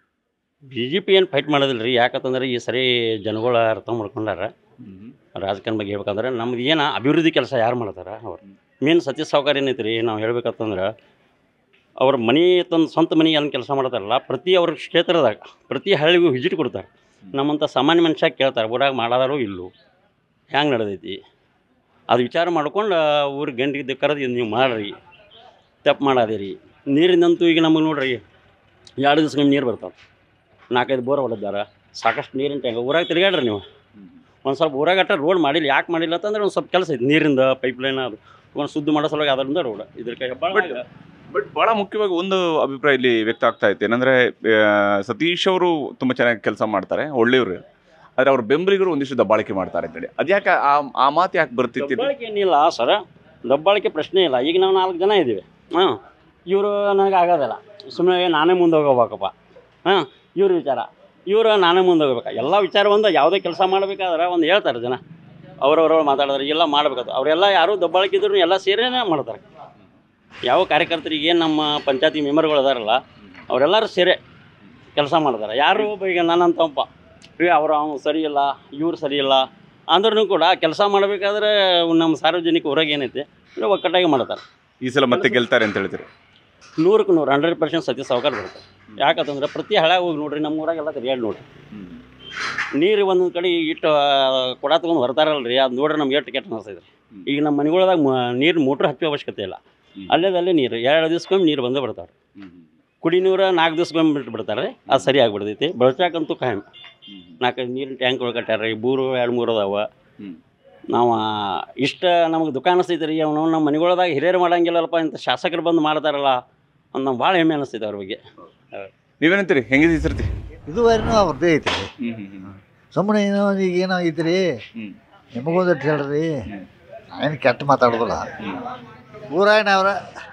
B J P ಏನು ಫೈಟ್ ಮಾಡೋದಿಲ್ಲ ರೀ ಯಾಕಂತಂದ್ರೆ ಈ ಸರಿ ಜನಗಳ ಅರ್ಥ ಮಾಡ್ಕೊಂಡಾರ ರಾಜಕಾರಣ ಬಗ್ಗೆ ಹೇಳ್ಬೇಕಂದ್ರೆ ನಮ್ದು ಏನು ಅಭಿವೃದ್ಧಿ ಕೆಲಸ ಯಾರು ಮಾಡ್ತಾರ ಅವ್ರು ಮೇನ್ ಸತೀಶ್ ಸಾವುಕಾರ ಏನೈತೆ ರೀ ನಾವು ಹೇಳ್ಬೇಕಂತಂದ್ರೆ ಅವ್ರ ಮನೆ ತಂದು ಸ್ವಂತ ಮನೆ ಏನು ಕೆಲಸ ಮಾಡ್ತಾರಲ್ಲ ಪ್ರತಿ ಅವ್ರ ಕ್ಷೇತ್ರದಾಗ ಪ್ರತಿ ಹಳ್ಳಿಗೂ ವಿಸಿಟ್ ಕೊಡ್ತಾರೆ ನಮ್ಮಂಥ ಸಾಮಾನ್ಯ ಮನುಷ್ಯ ಕೇಳ್ತಾರೆ ಊರಾಗ ಮಾಡಾದಾರೋ ಇಲ್ಲೋ ಹ್ಯಾಂಗೆ ನಡೆದೈತಿ ಅದು ವಿಚಾರ ಮಾಡ್ಕೊಂಡು ಊರಿಗೆ ಗಂಡಿಗೆ ಕರೆದು ಇದು ನೀವು ಮಾಡ್ರಿ ತಪ್ಪು ಮಾಡಾದಿರಿ ನೀರಿಂದಂತೂ ಈಗ ನಮಗೆ ನೋಡ್ರಿ ಎರಡು ದಿವ್ಸಕ್ಕೆ ನೀರು ಬರ್ತಾವೆ ನಾಲ್ಕೈದು ಬೋರ್ ಹೊಡೆದಾರ ಸಾಕಷ್ಟು ನೀರಿನ ಟ್ಯಾಂಕ್ ಊರಾಗ ತಿರುಗಾಡ್ರಿ ನೀವು ಒಂದು ಸ್ವಲ್ಪ ಊರಾಗ ಅಟ್ಟ ರೋಡ್ ಮಾಡಿಲ್ಲ ಯಾಕೆ ಮಾಡಿಲ್ಲ ಅಂತಂದ್ರೆ ಒಂದು ಸ್ವಲ್ಪ ಕೆಲಸ ಐತಿ ನೀರಿಂದ ಪೈಪ್ ಲೈನ್ ಅದು ಒಂದು ಶುದ್ಧ ಮಾಡೋ ಸಲುವಾಗಿ ಅದರಿಂದ ರೋಡ್ ಇದ್ರ ಕೈ ಹೆಬ್ಬಾಳ ಬಟ್ ಬಹಳ ಮುಖ್ಯವಾಗಿ ಒಂದು ಅಭಿಪ್ರಾಯ ಇಲ್ಲಿ ವ್ಯಕ್ತ ಆಗ್ತಾ ಇತ್ತು ಏನಂದ್ರೆ ಆ, ಸತೀಶ್ ಅವರು ತುಂಬಾ ಚೆನ್ನಾಗಿ ಕೆಲಸ ಮಾಡ್ತಾರೆ ಒಳ್ಳೆಯವರು ಆದ್ರೆ ಅವ್ರ ಬೆಂಬಲಿಗರು ಒಂದಿಷ್ಟು ದಬ್ಬಾಳಿಕೆ ಮಾಡ್ತಾರೆ ಅಂತೇಳಿ ಅದ್ಯಾಕೆ ಆ ಆ ಮಾತು ಯಾಕೆ ಬರ್ತಿತ್ತು ದಬ್ಬಾಳಿಕೆ ಏನಿಲ್ಲ ಸರ ದಬ್ಬಾಳಿಕೆ ಪ್ರಶ್ನೆ ಇಲ್ಲ ಈಗ ನಾವು ನಾಲ್ಕು ಜನ ಇದ್ದೀವಿ ಹಾಂ ಇವರು ನನಗೆ ಆಗೋದಿಲ್ಲ ಸುಮ್ಮನೆ ನಾನೇ ಮುಂದೆ ಹೋಗ್ಬೇಕಪ್ಪ ಹಾಂ ಇವ್ರ ವಿಚಾರ ಇವರು ನಾನೇ ಮುಂದೆ ಹೋಗ್ಬೇಕು ಎಲ್ಲ ವಿಚಾರ ಒಂದು ಯಾವುದೇ ಕೆಲಸ ಮಾಡಬೇಕಾದ್ರೆ ಒಂದು ಹೇಳ್ತಾರೆ ಜನ ಅವ್ರವ್ರವ್ರು ಮಾತಾಡಿದ್ರೆ ಎಲ್ಲ ಮಾಡ್ಬೇಕಾದ್ರೆ ಅವರೆಲ್ಲ ಯಾರು ದಬ್ಬಾಳಿಕೆ ಇದ್ರು ಎಲ್ಲ ಸೇರೇನೆ ಮಾಡ್ತಾರೆ ಯಾವ ಕಾರ್ಯಕರ್ತರಿಗೆ ಏನು ನಮ್ಮ ಪಂಚಾಯತಿ ಮೆಂಬರ್ಗಳು ಅದಾರಲ್ಲ ಅವರೆಲ್ಲರೂ ಸೇರೆ ಕೆಲಸ ಮಾಡ್ತಾರೆ ಯಾರು ಒಬ್ಬ ಈಗ ನನ್ನಂತಪ್ಪ ಏ ಅವ್ರು ಅವ್ನು ಸರಿ ಇಲ್ಲ ಇವ್ರು ಸರಿ ಇಲ್ಲ ಅಂದ್ರೂ ಕೂಡ ಕೆಲಸ ಮಾಡಬೇಕಾದ್ರೆ ನಮ್ಮ ಸಾರ್ವಜನಿಕ ಹೊರಗೆ ಏನೈತೆ ಇಲ್ಲ ಒಕ್ಕಟ್ಟಾಗಿ ಮಾಡ್ತಾರೆ ಈ ಸಲ ಮತ್ತೆ ಗೆಲ್ತಾರೆ ಅಂತ ಹೇಳ್ತೀರಿ ನೂರಕ್ಕೆ ನೂರು ಹಂಡ್ರೆಡ್ ಪರ್ಸೆಂಟ್ ಸತ್ಯ ಸಾವುಕಾರ ಬರುತ್ತೆ ಯಾಕಂತಂದ್ರೆ ಪ್ರತಿ ಹಳೆ ಹೋಗಿ ನೋಡ್ರಿ ನಮ್ಮ ಊರಾಗೆಲ್ಲ ತಿರುಗಾಡಿ ನೋಡ್ರಿ ನೀರು ಒಂದೊಂದು ಕಡೆ ಇಟ್ಟು ಕೊಡ ತೊಗೊಂಡು ಬರ್ತಾರಲ್ರಿ ಅದು ನೋಡ್ರಿ ನಮ್ಗೆ ಎಷ್ಟು ಕೆಟ್ಟ ಅನಿಸ್ತೈತೆ ಈಗ ನಮ್ಮ ಮನೆಗಳದಾಗ ನೀರು ಮೋಟ್ರ್ ಹಚ್ಚೋ ಅವಶ್ಯಕತೆ ಇಲ್ಲ ಅಲ್ಲೇದಲ್ಲೇ ನೀರು ಎರಡು ದಿವ್ಸಕ್ಕೊಮ್ಮೆ ನೀರು ಬಂದೇ ಬರ್ತಾವೆ ಕುಡಿ ನೀರು ನಾಲ್ಕು ದಿವ್ಸಕ್ಕೊಮ್ಮೆ ಬಿಟ್ಟು ಬಿಡ್ತಾರೆ ಅದು ಸರಿ ಆಗ್ಬಿಡ್ತೈತಿ ಬಳಸಾಕಂತೂ ಕಾಯಂ ನಾಲ್ಕೈದು ನೀರಿನ ಟ್ಯಾಂಕ್ಗಳು ಕಟ್ಟಾರ ಬೂರು ಎರಡು ಮೂರು ಅದಾವ ನಾವು ಇಷ್ಟ ನಮಗೆ ದುಃಖ ಅನಿಸ್ತೈತೆ ರೀ ಅವನು ನಮ್ಮ ಮನೆಗಳದಾಗ ಹಿರಿಯರು ಮಾಡಂಗಿಲ್ಲಲ್ಪ ಇಂಥ ಶಾಸಕರು ಬಂದು ಮಾಡ್ತಾರಲ್ಲ ಅಂತ ನಮ್ಗೆ ಭಾಳ ಹೆಮ್ಮೆ ಅನಿಸ್ತೈತೆ ಅವ್ರ ಬಗ್ಗೆ ನೀವೇನಂತೀರಿ ಹೆಂಗಿದೆ ಈ ಸರ್ತಿ ಇದುವರೆನೂ ಅವ್ರದ್ದೇ ಐತಿ ಸುಮ್ಮನೆ ಏನೋ ಈಗ ಏನೋ ಐತ್ರಿ ನಿಮಗೊಂದು ಹೇಳ್ರಿ ನಾವೇನು ಕೆಟ್ಟ ಮಾತಾಡೋದಿಲ್ಲ ಊರಾಯಣ ಅವ್ರ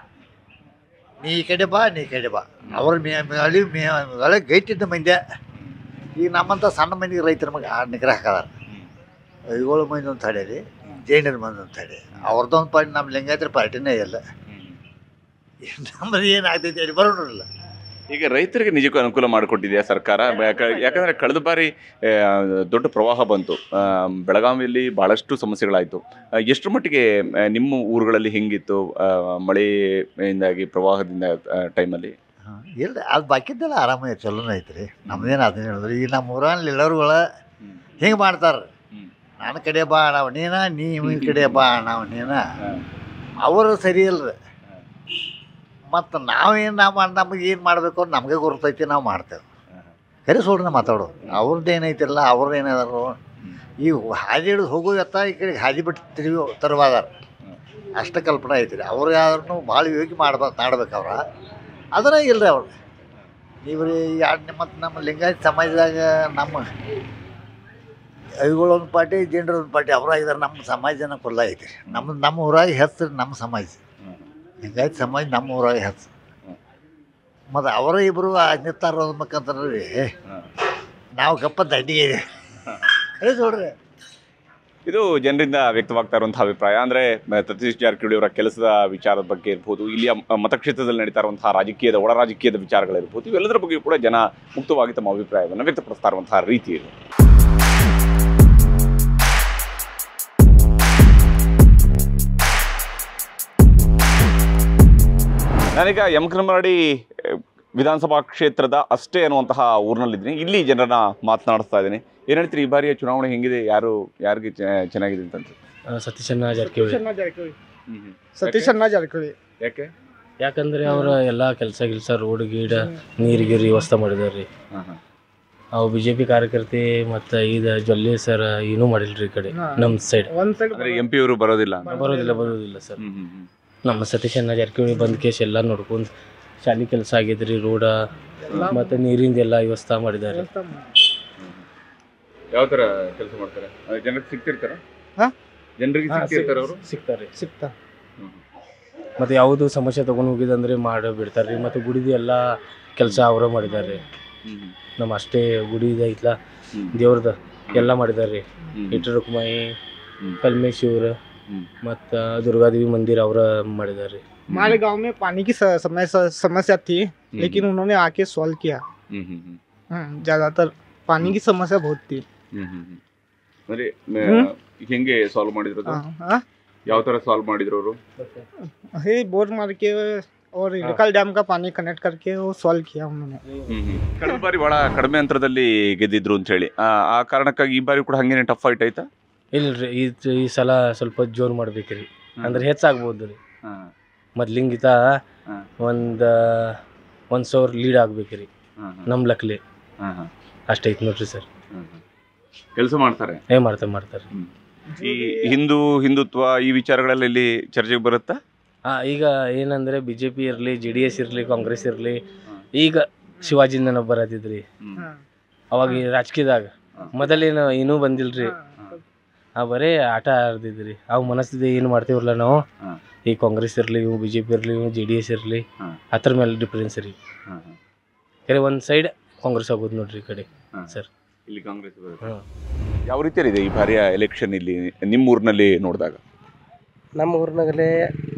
ನೀ ಈ ಕಡೆ ಬಾ ನೀ ಈ ಕಡೆ ಬಾ ಅವ್ರ ಮೇ ಅಲ್ಲಿ ಮೇ ಒಳಗೆ ಗೈಟಿದ್ದ ಮಂದ್ಯ ಈಗ ನಮ್ಮಂಥ ಸಣ್ಣ ಮಂದಿಗೆ ರೈತರ ಮಗ ಆ ನಿಗ್ರಹ ಹಾಕದಾರ ಏಳು ಮಂದಿ ಒಂದು ತಡೀರಿ ಜೈನರ ಮಂದಿ ಒಂದು ತಡಿ ಅವ್ರದ್ದೊಂದು ಪಾರ್ಟಿ ನಮ್ಮ ಲಿಂಗಾಯತರ ಪಾರ್ಟಿನೇ ಇಲ್ಲ ನಮ್ಮದು ಏನಾಗ್ತೈತಿ ಅಲ್ಲಿ ಬರೋಣಿಲ್ಲ ಈಗ ರೈತರಿಗೆ ನಿಜಕ್ಕೂ ಅನುಕೂಲ ಮಾಡಿಕೊಟ್ಟಿದೆಯಾ ಸರ್ಕಾರ ಯಾಕ- ಯಾಕಂದ್ರೆ ಕಳೆದ ಬಾರಿ ಆ, ದೊಡ್ಡ ಪ್ರವಾಹ ಬಂತು ಆ, ಬೆಳಗಾವಿಯಲ್ಲಿ ಬಹಳಷ್ಟು ಸಮಸ್ಯೆಗಳಾಯಿತು ಆ, ಎಷ್ಟರ ಮಟ್ಟಿಗೆ ಆ, ನಿಮ್ಮ ಊರುಗಳಲ್ಲಿ ಹೆಂಗಿತ್ತು ಆ, ಮಳೆಯಿಂದಾಗಿ ಪ್ರವಾಹದಿಂದ ಟೈಮಲ್ಲಿ ಇಲ್ಲ ಅದು ಬಾಕಿದ್ದೆಲ್ಲ ಆರಾಮ ಚಲೋನೇ ಐತ್ರಿ ನಮ್ದೇನು ಅದನ್ನ ಹೇಳಿದ್ರಿ ಈಗ ನಮ್ಮ ಊರಲ್ಲಿ ಎಲ್ಲರುಗಳ ಹಿಂಗೆ ಮಾಡ್ತಾರೆ ನನ್ನ ಕಡೆ ಬಾ ನಾವು ನೀನ ನೀ ಈ ಕಡೆ ಬಾ ನಾವು ನೀನ ಅವರು ಸರಿ ಇಲ್ರಿ ಮತ್ತು ನಾವೇನು ನಾವು ನಮಗೆ ಏನು ಮಾಡಬೇಕು ಅಂತ ನಮಗೆ ಗುರ್ತೈತಿ ನಾವು ಮಾಡ್ತೇವೆ ಕರೆ ಸುಳ್ರನ್ನ ಮಾತಾಡೋದು ಅವ್ರದ್ದು ಏನೈತಿಲ್ಲ ಅವ್ರದ್ದು ಏನಿದಾರು ಈ ಹಾದಿ ಹಿಡಿದು ಹೋಗೋ ಎತ್ತ ಈ ಕಡೆ ಹಾದಿ ಬಿಟ್ಟು ತಿರುಗಿ ತರುವಾದಾರ ಅಷ್ಟ ಕಲ್ಪನೆ ಐತಿ ರೀ ಅವ್ರು ಯಾರನ್ನು ಭಾಳ ಯೋಗಿ ಮಾಡ್ಬೇಕು ಮಾಡ್ಬೇಕು ಅವ್ರ ಅದರ ಇಲ್ರಿ ಅವ್ರು ಇವ್ರು ಎರಡು ಮತ್ತು ನಮ್ಮ ಲಿಂಗಾಯತ ಸಮಾಜದಾಗ ನಮ್ಮ ಅವಿಗಳೊಂದು ಪಾರ್ಟಿ ಜೇಂಡ್ರ ಒಂದು ಪಾರ್ಟಿ ಅವ್ರು ಆಗಿದಾರೆ ನಮ್ಮ ಸಮಾಜನ ಕೊಲ್ಲ ಐತಿ ನಮ್ಮ ನಮ್ಮ ಊರಾಗ ಹೆಸರು ನಮ್ಮ ಸಮಾಜ ಲಿಂಗಾಯತ ಸಮಾಜ ನಮ್ಮ ಊರಾಗ ಹೆಸರು ಮತ್ತು ಅವರ ಇಬ್ಬರು ನಿಂತಾರ ಅಂದ್ಬೇಕಂತಾರ್ರಿ ನಾವು ಗಪ್ಪ ದಂಡಿಗೆ ಅದೇ ನೋಡ್ರಿ ಇದು ಜನರಿಂದ ವ್ಯಕ್ತವಾಗ್ತಾ ಇರುವಂತಹ ಅಭಿಪ್ರಾಯ ಅಂದ್ರೆ ಮ- ಸತೀಶ್ ಜಾರಕಿಹೊಳಿ ಅವರ ಕೆಲಸದ ವಿಚಾರದ ಬಗ್ಗೆ ಇರ್ಬೋದು ಇಲ್ಲಿಯ ಮ- ಮತಕ್ಷೇತ್ರದಲ್ಲಿ ನಡೀತಾ ಇರುವಂತಹ ರಾಜಕೀಯದ ಒಳ ರಾಜಕೀಯದ ವಿಚಾರಗಳಿರ್ಬೋದು ಇವೆಲ್ಲದರ ಬಗ್ಗೆ ಕೂಡ ಜನ ಮುಕ್ತವಾಗಿ ತಮ್ಮ ಅಭಿಪ್ರಾಯವನ್ನು ವ್ಯಕ್ತಪಡಿಸ್ತಾ ಇರುವಂತಹ ರೀತಿ ಇದು ನಾನೀಗ ಯಮಕನಮರಡಿ ವಿಧಾನಸಭಾ ಕ್ಷೇತ್ರದ ಅಷ್ಟೇ ಅನ್ನುವಂತಹ ಊರಿನಲ್ಲಿದ್ದೀನಿ ಇಲ್ಲಿ ಜನರನ್ನ ಮಾತನಾಡಿಸ್ತಾ ಇದ್ದೀನಿ ಏನು ಹೇಳ್ತೀರಿ ಈ ಬಾರಿಯ ಚುನಾವಣೆ ಹೆಂಗಿದೆ ಯಾರು ಯಾರಿಗೆ ಚೆ- ಚೆನ್ನಾಗಿದೆ ಅಂತ ಅನ್ಸುತ್ತೆ? ಸತೀಶಣ್ಣ ಜಾರಕಿಹೊಳಿ ಸತೀಶ್ ಅಣ್ಣ ಜಾರಕಿಹೊಳಿ ಯಾಕೆ ಯಾಕಂದ್ರೆ ಅವ್ರ ಎಲ್ಲಾ ಕೆಲಸ ಗಿಲ್ಸ ರೋಡ್ ಗೀಡ ನೀರ್ ಗೀರ್ ವ್ಯವಸ್ಥೆ ಮಾಡಿದಾರ್ರಿ ಅವು ಬಿ ಜೆ ಪಿ ಕಾರ್ಯಕರ್ತೆ ಮತ್ತು ಇದು ಜೊಲ್ಲೆ ಸರ್ ಏನೂ ಮಾಡಿಲ್ರಿ ಈ ಕಡೆ ಹಾ. ನಮ್ಮ ಸೈಡ್ ಒಂದ್ ಸೈಡ್ ಅಂದ್ರೆ ಎಂ ಪಿ ಅವರು ಬರೋದಿಲ್ಲ ಬರೋದಿಲ್ಲ ಬರೋದಿಲ್ಲ ಸರ್ ನಮ್ಮ ಸತೀಶಣ್ಣ ಜಾರಕಿಹೊಳಿ ಬಂದ ಕೇಸ್ ಎಲ್ಲ ನೋಡ್ಕೊಂಡು ಶಾಲೆ ಕೆಲಸ ಆಗೈತ್ರಿ ರೋಡ ಮತ್ತು ನೀರಿಂದ ಎಲ್ಲ ವ್ಯವಸ್ಥೆ ಮಾಡಿದ್ದಾರೆ ಯಾವ ತರ ಕೆಲಸ ಮಾಡ್ತಾರೆ ಜನರಿಗೆ ಸಿಗ್ತಿರ್ತಾರ ಹಾ? ಜನರಿಗೆ ಹಾ, ಸಿಗ್ತಿರ್ತಾರ ಅವರು ಸಿಗ್ತಾರೆ ಸಿಗ್ತಾ ಮತ್ತು ಯಾವುದು ಸಮಸ್ಯೆ ತೊಗೊಂಡು ಹೋಗಿದಂದ್ರೆ ಮಾಡಿ ಬಿಡ್ತಾರೆ ರೀ ಮತ್ತು ಗುಡಿದು ಎಲ್ಲ ಕೆಲಸ ಅವರೇ ಮಾಡಿದ್ದಾರೆ ನಮ್ಮ ಅಷ್ಟೇ ಗುಡಿದ ಐತ್ಲ ದೇವ್ರದ ಎಲ್ಲ ಮಾಡಿದ್ದಾರೆ ರೀ ಇಟ್ರ ರುಕ್ಮಾಯಿ ಕಲ್ಮೇಶ್ವರ ಮತ್ತು ದುರ್ಗಾದೇವಿ ಮಂದಿರ ಅವರ ಮಾಡಿದ್ದಾರೆ हमारे गांव में पानी की स- समस्या समस्या थी लेकिन उन्होंने आके सॉल्व किया हम्म, ज्यादातर पानी की समस्या बहुत थी ಅಂದ್ರೆ ಹ್ಮ್. ಹೆಂಗೆ ಸಾಲ್ವ್ ಮಾಡಿದ್ರು ಅದು? हाँ, हाँ? ಯಾವ ತರ ಸಾಲ್ವ್ ಮಾಡಿದ್ರು ಅವರು हे बोर मार के और इडकल डैम का पानी कनेक्ट करके वो सॉल्व किया उन्होंने ಕಳೆದ ಬಾರಿ ಬಹಳ ಕಡಿಮೆ ಅಂತರದಲ್ಲಿ ಗೆದ್ದಿದ್ರು ಅಂತ ಹೇಳಿ ಆ ಆ ಕಾರಣಕ್ಕಾಗಿ ಈ ಬಾರಿ ಕೂಡ ಹಂಗೇನೆ ಟಫ್ ಫೈಟ್ ಆಯ್ತಾ ಇಲ್ರಿ ಈ ಈ ಸಲ ಸ್ವಲ್ಪ ಜೋರು ಮಾಡ್ಬೇಕ್ರಿ ಅಂದ್ರೆ ಹೆಚ್ಚಾಗ್ಬೋದು ರೀ ಮೊದ್ಲಿಂಗಿತ ಒಂದು ಒಂದು ಸಾವಿರ ಲೀಡ್ ಆಗ್ಬೇಕ್ರಿ ನಮ್ಮ ಲಕ್ಲೆ ಅಷ್ಟೈತಿ ನೋಡ್ರಿ ಸರ್ ಕೆಲಸ ಮಾಡ್ತಾರೆ ಏ ಮಾಡ್ತಾರೆ ಮಾಡ್ತಾರೆ ಈ ಹಿಂದೂ ಹಿಂದುತ್ವ ಈ ವಿಚಾರಗಳೆಲ್ಲ ಇಲ್ಲಿ ಚರ್ಚೆಗೆ ಬರುತ್ತಾ ಹಾ ಈಗ ಏನಂದ್ರೆ ಬಿ ಜೆ ಪಿ ಇರಲಿ ಜೆ ಡಿ ಎಸ್ ಇರಲಿ ಕಾಂಗ್ರೆಸ್ ಇರಲಿ ಈಗ ಶಿವಾಜಿಂದನ ಬರತಿದ್ರಿ ಅವಾಗ ಈ ರಾಜಕೀಯದಾಗ ಮೊದಲೇನು ಏನೂ ಬಂದಿಲ್ರಿ ಆ ಬರೇ ಆಟ ಆಡ್ತಿದ್ರಿ ಅವು ಮನಸ್ಥಿತಿ ಏನು ಮಾಡ್ತೀವಲ್ಲ ನಾವು ಈ ಕಾಂಗ್ರೆಸ್ ಇರಲಿ ಇವು ಬಿ ಜೆ ಪಿ ಇರಲಿ ಇವು ಜೆ ಡಿ ಎಸ್ ಇರಲಿ ಅದ್ರ ಮೇಲೆ ಡಿಫ್ರೆನ್ಸ್ ರೀ ಕರೆ ಒಂದು ಸೈಡ್ ಕಾಂಗ್ರೆಸ್ ಆಗೋದು ನೋಡ್ರಿ ಈ ಕಡೆ ಸರ್ ಇಲ್ಲಿ ಕಾಂಗ್ರೆಸ್ ಯಾವ ರೀತಿಯಲ್ಲಿದೆ ಈ ಬಾರಿಯ ಎಲೆಕ್ಷನ್ ಇಲ್ಲಿ ನಿಮ್ಮ ಊರಿನಲ್ಲಿ ನೋಡಿದಾಗ ನಮ್ಮ ಊರಿನಾಗಲೇ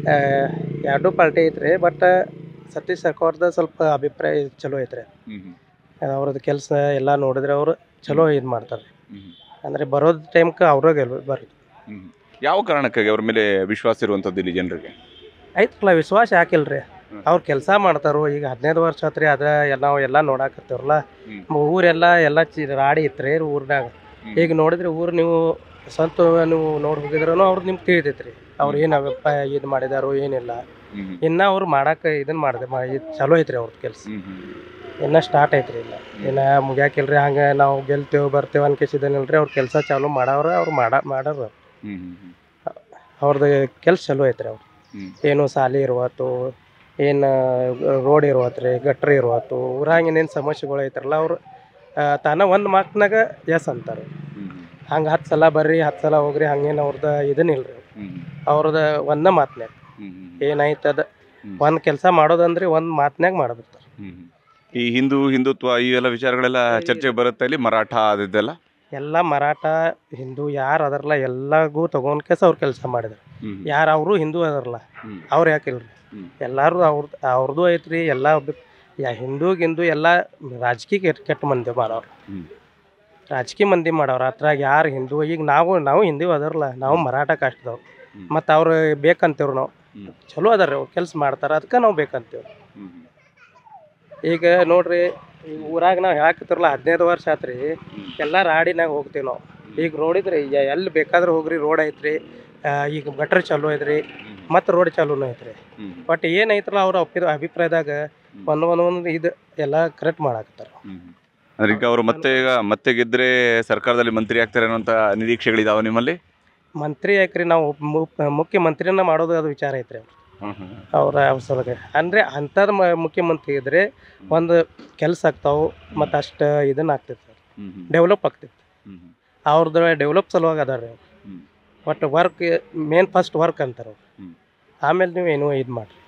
ಎರಡೂ ಪಾರ್ಟಿ ಐತ್ರಿ ಬಟ್ ಸತೀಶ್ ಸರ್ಕಾರದ ಸ್ವಲ್ಪ ಅಭಿಪ್ರಾಯ ಚಲೋ ಐತ್ರಿ ಅವ್ರದ್ದು ಕೆಲಸ ಎಲ್ಲ ನೋಡಿದ್ರೆ ಅವರು ಚಲೋ ಇದು ಮಾಡ್ತಾರೆ ಅಂದರೆ ಬರೋದು ಟೈಮ್ಗೆ ಅವ್ರ ಗೆಲ್ ಬರ್ರಿ ಯಾವ ಕಾರಣಕ್ಕಾಗಿ ಅವ್ರ ಮೇಲೆ ವಿಶ್ವಾಸ ಇರುವಂಥದ್ದು ಇಲ್ಲಿ ಜನರಿಗೆ ಐತಲ್ಲ ವಿಶ್ವಾಸ ಯಾಕಿಲ್ರಿ ಅವ್ರು ಕೆಲಸ ಮಾಡ್ತಾರೋ ಈಗ ಹದಿನೈದು ವರ್ಷ ಆತ್ರಿ ಅದ ಎಲ್ಲ ನಾವು ಎಲ್ಲ ನೋಡಾಕತ್ತೇವ್ರಲ್ಲ ಊರೆಲ್ಲ ಎಲ್ಲ ಚಿ ರಾಡಿ ಇತ್ರಿ ಊರ್ನಾಗ ಈಗ ನೋಡಿದ್ರೆ ಊರು ನೀವು ಸ್ವಂತ ನೀವು ನೋಡಿ ಹೋಗಿದ್ರೂ ಅವ್ರು ನಿಮ್ಗೆ ತಿಳಿತೈತ್ರಿ ಅವ್ರು ಏನು ಅಭಿಪ್ರಾಯ ಇದು ಮಾಡಿದಾರೋ ಏನಿಲ್ಲ ಇನ್ನು ಅವ್ರು ಮಾಡಕ್ಕೆ ಇದನ್ನ ಮಾಡಿದೆ ಮಾ ಇದು ಚಲೋ ಐತ್ರಿ ಅವ್ರದ್ದು ಕೆಲಸ ಇನ್ನು ಸ್ಟಾರ್ಟ್ ಐತ್ರಿ ಇಲ್ಲ ಇನ್ನು ಮುಗ್ಯಾಕಿಲ್ರಿ ಹಂಗೆ ನಾವು ಗೆಲ್ತೇವೆ ಬರ್ತೇವೆ ಅನ್ಕೇಸಿದನಿಲ್ರಿ ಅವ್ರ ಕೆಲಸ ಚಾಲೂ ಮಾಡವ್ರ ಅವ್ರು ಮಾಡ ಮಾಡೋರು ಅವ್ರದ್ದು ಕೆಲ್ಸ ಚಲೋ ಐತ್ರಿ ಅವ್ರು ಏನು ಸಾಲಿ ಇರುವತ್ತು ಏನು ರೋಡ್ ಇರುವತ್ತು ರೀ ಗಟ್ರ ಇರುವತ್ತು ಊರಾಗ ಏನೇನು ಸಮಸ್ಯೆಗಳು ಐತ್ರಲ್ಲ ಅವ್ರು ಆ, ತಾನ ಒಂದು ಮಾತಿನಾಗ ಎಸ್ ಅಂತಾರೆ ಹಂಗೆ ಹತ್ತು ಸಲ ಬರ್ರಿ ಹತ್ತು ಸಲ ಹೋಗ್ರಿ ಹಂಗೇನು ಅವ್ರದ್ದು ಇದನ್ನಿಲ್ರಿ ಅವ್ರದ್ದು ಒಂದ ಮಾತಿನಾಗ ಏನಾಯ್ತದ ಒಂದು ಕೆಲಸ ಮಾಡೋದಂದ್ರೆ ಒಂದು ಮಾತಿನಾಗ ಮಾಡ್ಬಿಡ್ತಾರೆ ಈ ಹಿಂದೂ ಹಿಂದುತ್ವ ಈ ಎಲ್ಲ ವಿಚಾರಗಳೆಲ್ಲ ಚರ್ಚೆಗೆ ಬರುತ್ತೆ ಇಲ್ಲಿ ಮರಾಠ ಅದಿದ್ದೆಲ್ಲ ಎಲ್ಲ ಮರಾಠ ಹಿಂದೂ ಯಾರು ಅದರಲ್ಲ ಎಲ್ಲಗೂ ತಗೊಂಡ್ ಕೇಸ ಅವ್ರು ಕೆಲಸ ಮಾಡಿದ್ರು ಯಾರು ಅವರು ಹಿಂದೂ ಅದರಲ್ಲ ಅವ್ರು ಯಾಕಿಲ್ರಿ ಎಲ್ಲಾರು ಅವ್ರದ್ದು ಅವ್ರದ್ದು ಐತ್ರಿ ಎಲ್ಲ ಯಾ ಹಿಂದೂ ಗಿಂದು ಎಲ್ಲ ರಾಜಕೀಯ ಕೆಟ್ಟ ಕೆಟ್ಟ ಮಂದಿ ಮಾಡೋರು ರಾಜಕೀಯ ಮಂದಿ ಮಾಡೋರು ಅದ್ರಾಗ ಯಾರು ಹಿಂದೂ ಈಗ ನಾವು ನಾವು ಹಿಂದೂ ಅದರಲ್ಲ ನಾವು ಮರಾಠ ಕಾಸ್ಟ್ದವ್ರು ಮತ್ತು ಅವ್ರು ಬೇಕಂತೇವ್ರು ನಾವು ಚಲೋ ಅದಾರ ಅವ್ರು ಕೆಲಸ ಮಾಡ್ತಾರೆ ಅದಕ್ಕೆ ನಾವು ಬೇಕಂತೇವೆ ಈಗ ನೋಡ್ರಿ ಈಗ ಊರಾಗ ನಾವು ಹೇಳಕತ್ತಿರಲ್ಲ ಹದಿನೈದು ವರ್ಷ ಆತ್ರಿ ಎಲ್ಲ ರಾಡಿನಾಗ ಹೋಗ್ತೀವಿ ನಾವು ಈಗ ನೋಡಿದ್ರಿ ಎಲ್ಲಿ ಬೇಕಾದ್ರೆ ಹೋಗ್ರಿ ರೋಡ್ ಐತ್ರಿ ಆ, ಈಗ ಗಟ್ರ ಚಾಲು ಐತ್ರಿ ಮತ್ತು ರೋಡ್ ಚಾಲೂನು ಐತ್ರಿ ಬಟ್ ಏನೈತ್ರಲ್ಲ ಅವ್ರ ಅಪ್ಪಿ ಅಭಿಪ್ರಾಯದಾಗ ಒಂದ್ ಒಂದ್ ಒಂದ್ ಇದು ಎಲ್ಲ ಕರೆಕ್ಟ್ ಮಾಡಾಕತ್ತಾರ ಅಂದ್ರೆ ಈಗ ಅವರು ಮತ್ತೆ ಈಗ ಮತ್ತೆ ಗೆದ್ರೆ ಸರ್ಕಾರದಲ್ಲಿ ಮಂತ್ರಿ ಆಗ್ತಾರೆ ಅನ್ನೋಂಥ ನಿರೀಕ್ಷೆಗಳಿದಾವೆ ನಿಮ್ಮಲ್ಲಿ ಮಂತ್ರಿ ಯಾಕ್ರಿ ನಾವು ಮು- ಮುಖ್ಯಮಂತ್ರಿನ ಮಾಡೋದು ಅದು ವಿಚಾರ ಐತ್ರಿ ಅವ್ರ ಅವಸರಗೆ ಅಂದರೆ ಅಂಥದ್ದು ಮ ಮುಖ್ಯಮಂತ್ರಿ ಇದ್ರೆ ಒಂದು ಕೆಲಸ ಆಗ್ತಾವು ಮತ್ತು ಅಷ್ಟು ಇದನ್ನ ಆಗ್ತೈತೆ ಸರ್ ಡೆವಲಪ್ ಆಗ್ತೈತೆ ಅವ್ರದ್ದು ಡೆವಲಪ್ ಸಲುವಾಗಿ ಅದಾರ ರೀ but work main first work ಅಂತಾರೆ ಅವ್ರು ಆಮೇಲೆ ನೀವು ಏನೋ ಇದು ಮಾಡಿರಿ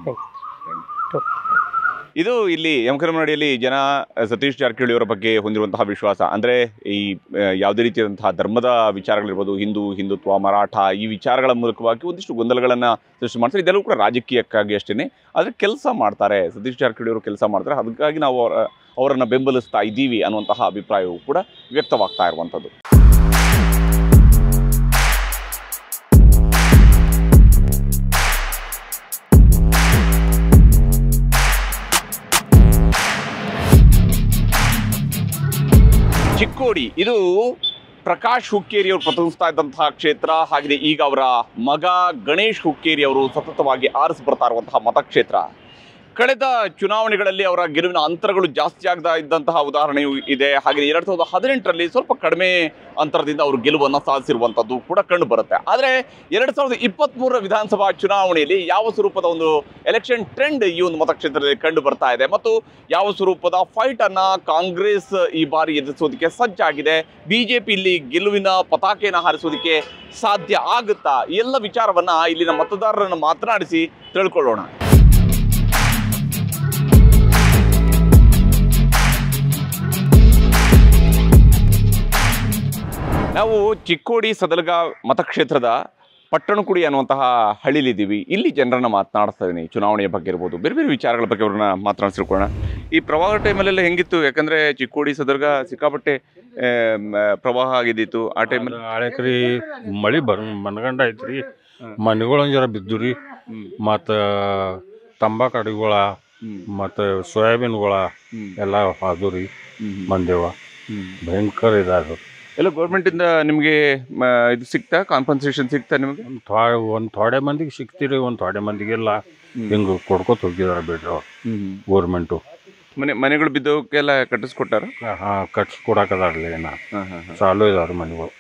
ಇದು ಇಲ್ಲಿ ಯಮಕರಮನಡಿಯಲ್ಲಿ ಜನ ಸತೀಶ್ ಜಾರಕಿಹೊಳಿ ಅವರ ಬಗ್ಗೆ ಹೊಂದಿರುವಂತಹ ವಿಶ್ವಾಸ ಅಂದ್ರೆ ಈ ಆ, ಯಾವುದೇ ರೀತಿಯಾದಂತಹ ಧರ್ಮದ ವಿಚಾರಗಳಿರ್ಬೋದು ಹಿಂದೂ ಹಿಂದುತ್ವ ಮರಾಠ ಈ ವಿಚಾರಗಳ ಮೂಲಕವಾಗಿ ಒಂದಿಷ್ಟು ಗೊಂದಲಗಳನ್ನ ಸೃಷ್ಟಿ ಮಾಡ್ತಾರೆ ಇದೆಲ್ಲವೂ ಕೂಡ ರಾಜಕೀಯಕ್ಕಾಗಿ ಅಷ್ಟೇನೆ ಆದ್ರೆ ಕೆಲಸ ಮಾಡ್ತಾರೆ ಸತೀಶ್ ಜಾರಕಿಹೊಳಿ ಅವರು ಕೆಲಸ ಮಾಡ್ತಾರೆ ಅದಕ್ಕಾಗಿ ನಾವು ಅವರ ಅವರನ್ನ ಬೆಂಬಲಿಸ್ತಾ ಇದ್ದೀವಿ ಅನ್ನುವಂತಹ ಅಭಿಪ್ರಾಯವು ಕೂಡ ವ್ಯಕ್ತವಾಗ್ತಾ ಇರುವಂಥದ್ದು ಚಿಕ್ಕೋಡಿ ಇದು ಪ್ರಕಾಶ್ ಹುಕ್ಕೇರಿ ಅವರು ಪ್ರತಿನಿಧಿಸ್ತಾ ಇದ್ದಂತಹ ಕ್ಷೇತ್ರ ಹಾಗೆ ಈಗ ಅವರ ಮಗ ಗಣೇಶ್ ಹುಕ್ಕೇರಿ ಅವರು ಸತತವಾಗಿ ಆರಿಸಿ ಬರ್ತಾ ಇರುವಂತಹ ಮತಕ್ಷೇತ್ರ ಕಳೆದ ಚುನಾವಣೆಗಳಲ್ಲಿ ಅವರ ಗೆಲುವಿನ ಅಂತರಗಳು ಜಾಸ್ತಿ ಆಗದ ಇದ್ದಂತಹ ಉದಾಹರಣೆಯೂ ಇದೆ ಹಾಗೆ ಎರಡ್ ಸಾವಿರದ ಹದಿನೆಂಟರಲ್ಲಿ ಸ್ವಲ್ಪ ಕಡಿಮೆ ಅಂತರದಿಂದ ಅವರು ಗೆಲುವನ್ನು ಸಾಧಿಸಿರುವಂಥದ್ದು ಕೂಡ ಕಂಡು ಬರುತ್ತೆ ಆದರೆ ಎರಡ್ ಸಾವಿರದ ಇಪ್ಪತ್ತ್ಮೂರರ ವಿಧಾನಸಭಾ ಚುನಾವಣೆಯಲ್ಲಿ ಯಾವ ಸ್ವರೂಪದ ಒಂದು ಎಲೆಕ್ಷನ್ ಟ್ರೆಂಡ್ ಈ ಒಂದು ಮತಕ್ಷೇತ್ರದಲ್ಲಿ ಕಂಡು ಬರ್ತಾ ಇದೆ ಮತ್ತು ಯಾವ ಸ್ವರೂಪದ ಫೈಟ್ ಅನ್ನ ಕಾಂಗ್ರೆಸ್ ಈ ಬಾರಿ ಎದುರಿಸೋದಕ್ಕೆ ಸಜ್ಜಾಗಿದೆ ಬಿಜೆಪಿ ಇಲ್ಲಿ ಗೆಲುವಿನ ಪತಾಕೆಯನ್ನು ಹಾರಿಸೋದಕ್ಕೆ ಸಾಧ್ಯ ಆಗುತ್ತಾ ಈ ಎಲ್ಲ ವಿಚಾರವನ್ನ ಇಲ್ಲಿನ ಮತದಾರರನ್ನು ಮಾತನಾಡಿಸಿ ತಿಳ್ಕೊಳ್ಳೋಣ ನಾವು ಚಿಕ್ಕೋಡಿ ಸದಲಗ ಮತಕ್ಷೇತ್ರದ ಪಟ್ಟಣಕುಡಿ ಅನ್ನುವಂತಹ ಹಳ್ಳಿಲಿದ್ದೀವಿ ಇಲ್ಲಿ ಜನರನ್ನ ಮಾತನಾಡ್ತಾ ಇದ್ದೀನಿ ಚುನಾವಣೆಯ ಬಗ್ಗೆ ಇರ್ಬೋದು ಬೇರೆ ಬೇರೆ ವಿಚಾರಗಳ ಬಗ್ಗೆ ಅವ್ರನ್ನ ಮಾತನಾಡಿಸಿಕೊಳ್ಳೋಣ ಈ ಪ್ರವಾಹ ಟೈಮಲ್ಲೆಲ್ಲ ಹೆಂಗಿತ್ತು ಯಾಕಂದ್ರೆ ಚಿಕ್ಕೋಡಿ ಸದರ್ಗ ಸಿಕ್ಕಾಪಟ್ಟೆ ಆಮ್, ಪ್ರವಾಹ ಆಗಿದ್ದಿತ್ತು ಆ ಟೈಮಲ್ಲಿ ಆಳೆಕ್ರಿ ಮಳಿ ಬರ್ ಮನಗಂಡ ಐತ್ರಿ ಮನೆಗಳೊಂದ್ ಜರ ಬಿದ್ದು ರೀ ಮತ್ತು ತಂಬಾಕು ಅಡಿಗಳ ಮತ್ತು ಸೋಯಾಬೀನ್ಗಳ ಎಲ್ಲ ಅದು ರೀ ಮಂದೇವ ಭಯಂಕರ ಇದಾದ ಎಲ್ಲ ಗೌರ್ಮೆಂಟ್ ಇಂದ ನಿಮಗೆ ಮ, ಇದು ಸಿಗ್ತಾ ಕಾಂಪನ್ಸೇಷನ್ ಸಿಗ್ತಾ ನಿಮಗೆ ಒಂದು ಥೋಡೆ ಮಂದಿಗೆ ಸಿಕ್ತಿರಿ ಒಂದು ಥೋಡೆ ಮಂದಿಗೆಲ್ಲ ಹಿಂಗೆ ಕೊಡ್ಕೊತ ಹೋಗಿದಾರೆ ಬಿಡ್ರಿ ಅವ್ರು ಗೋರ್ಮೆಂಟು ಮನೆ ಮನೆಗಳು ಬಿದ್ದೋಕೆಲ್ಲ ಕಟ್ಟಿಸ್ಕೊಟ್ಟಾರ ಹಾಂ ಕಟ್ಸ್ಕೊಡಕದಾರ್ಲಿ ಏನ ಚಾಲು ಇದಾವ್ರಿ ಮನೆಗಳು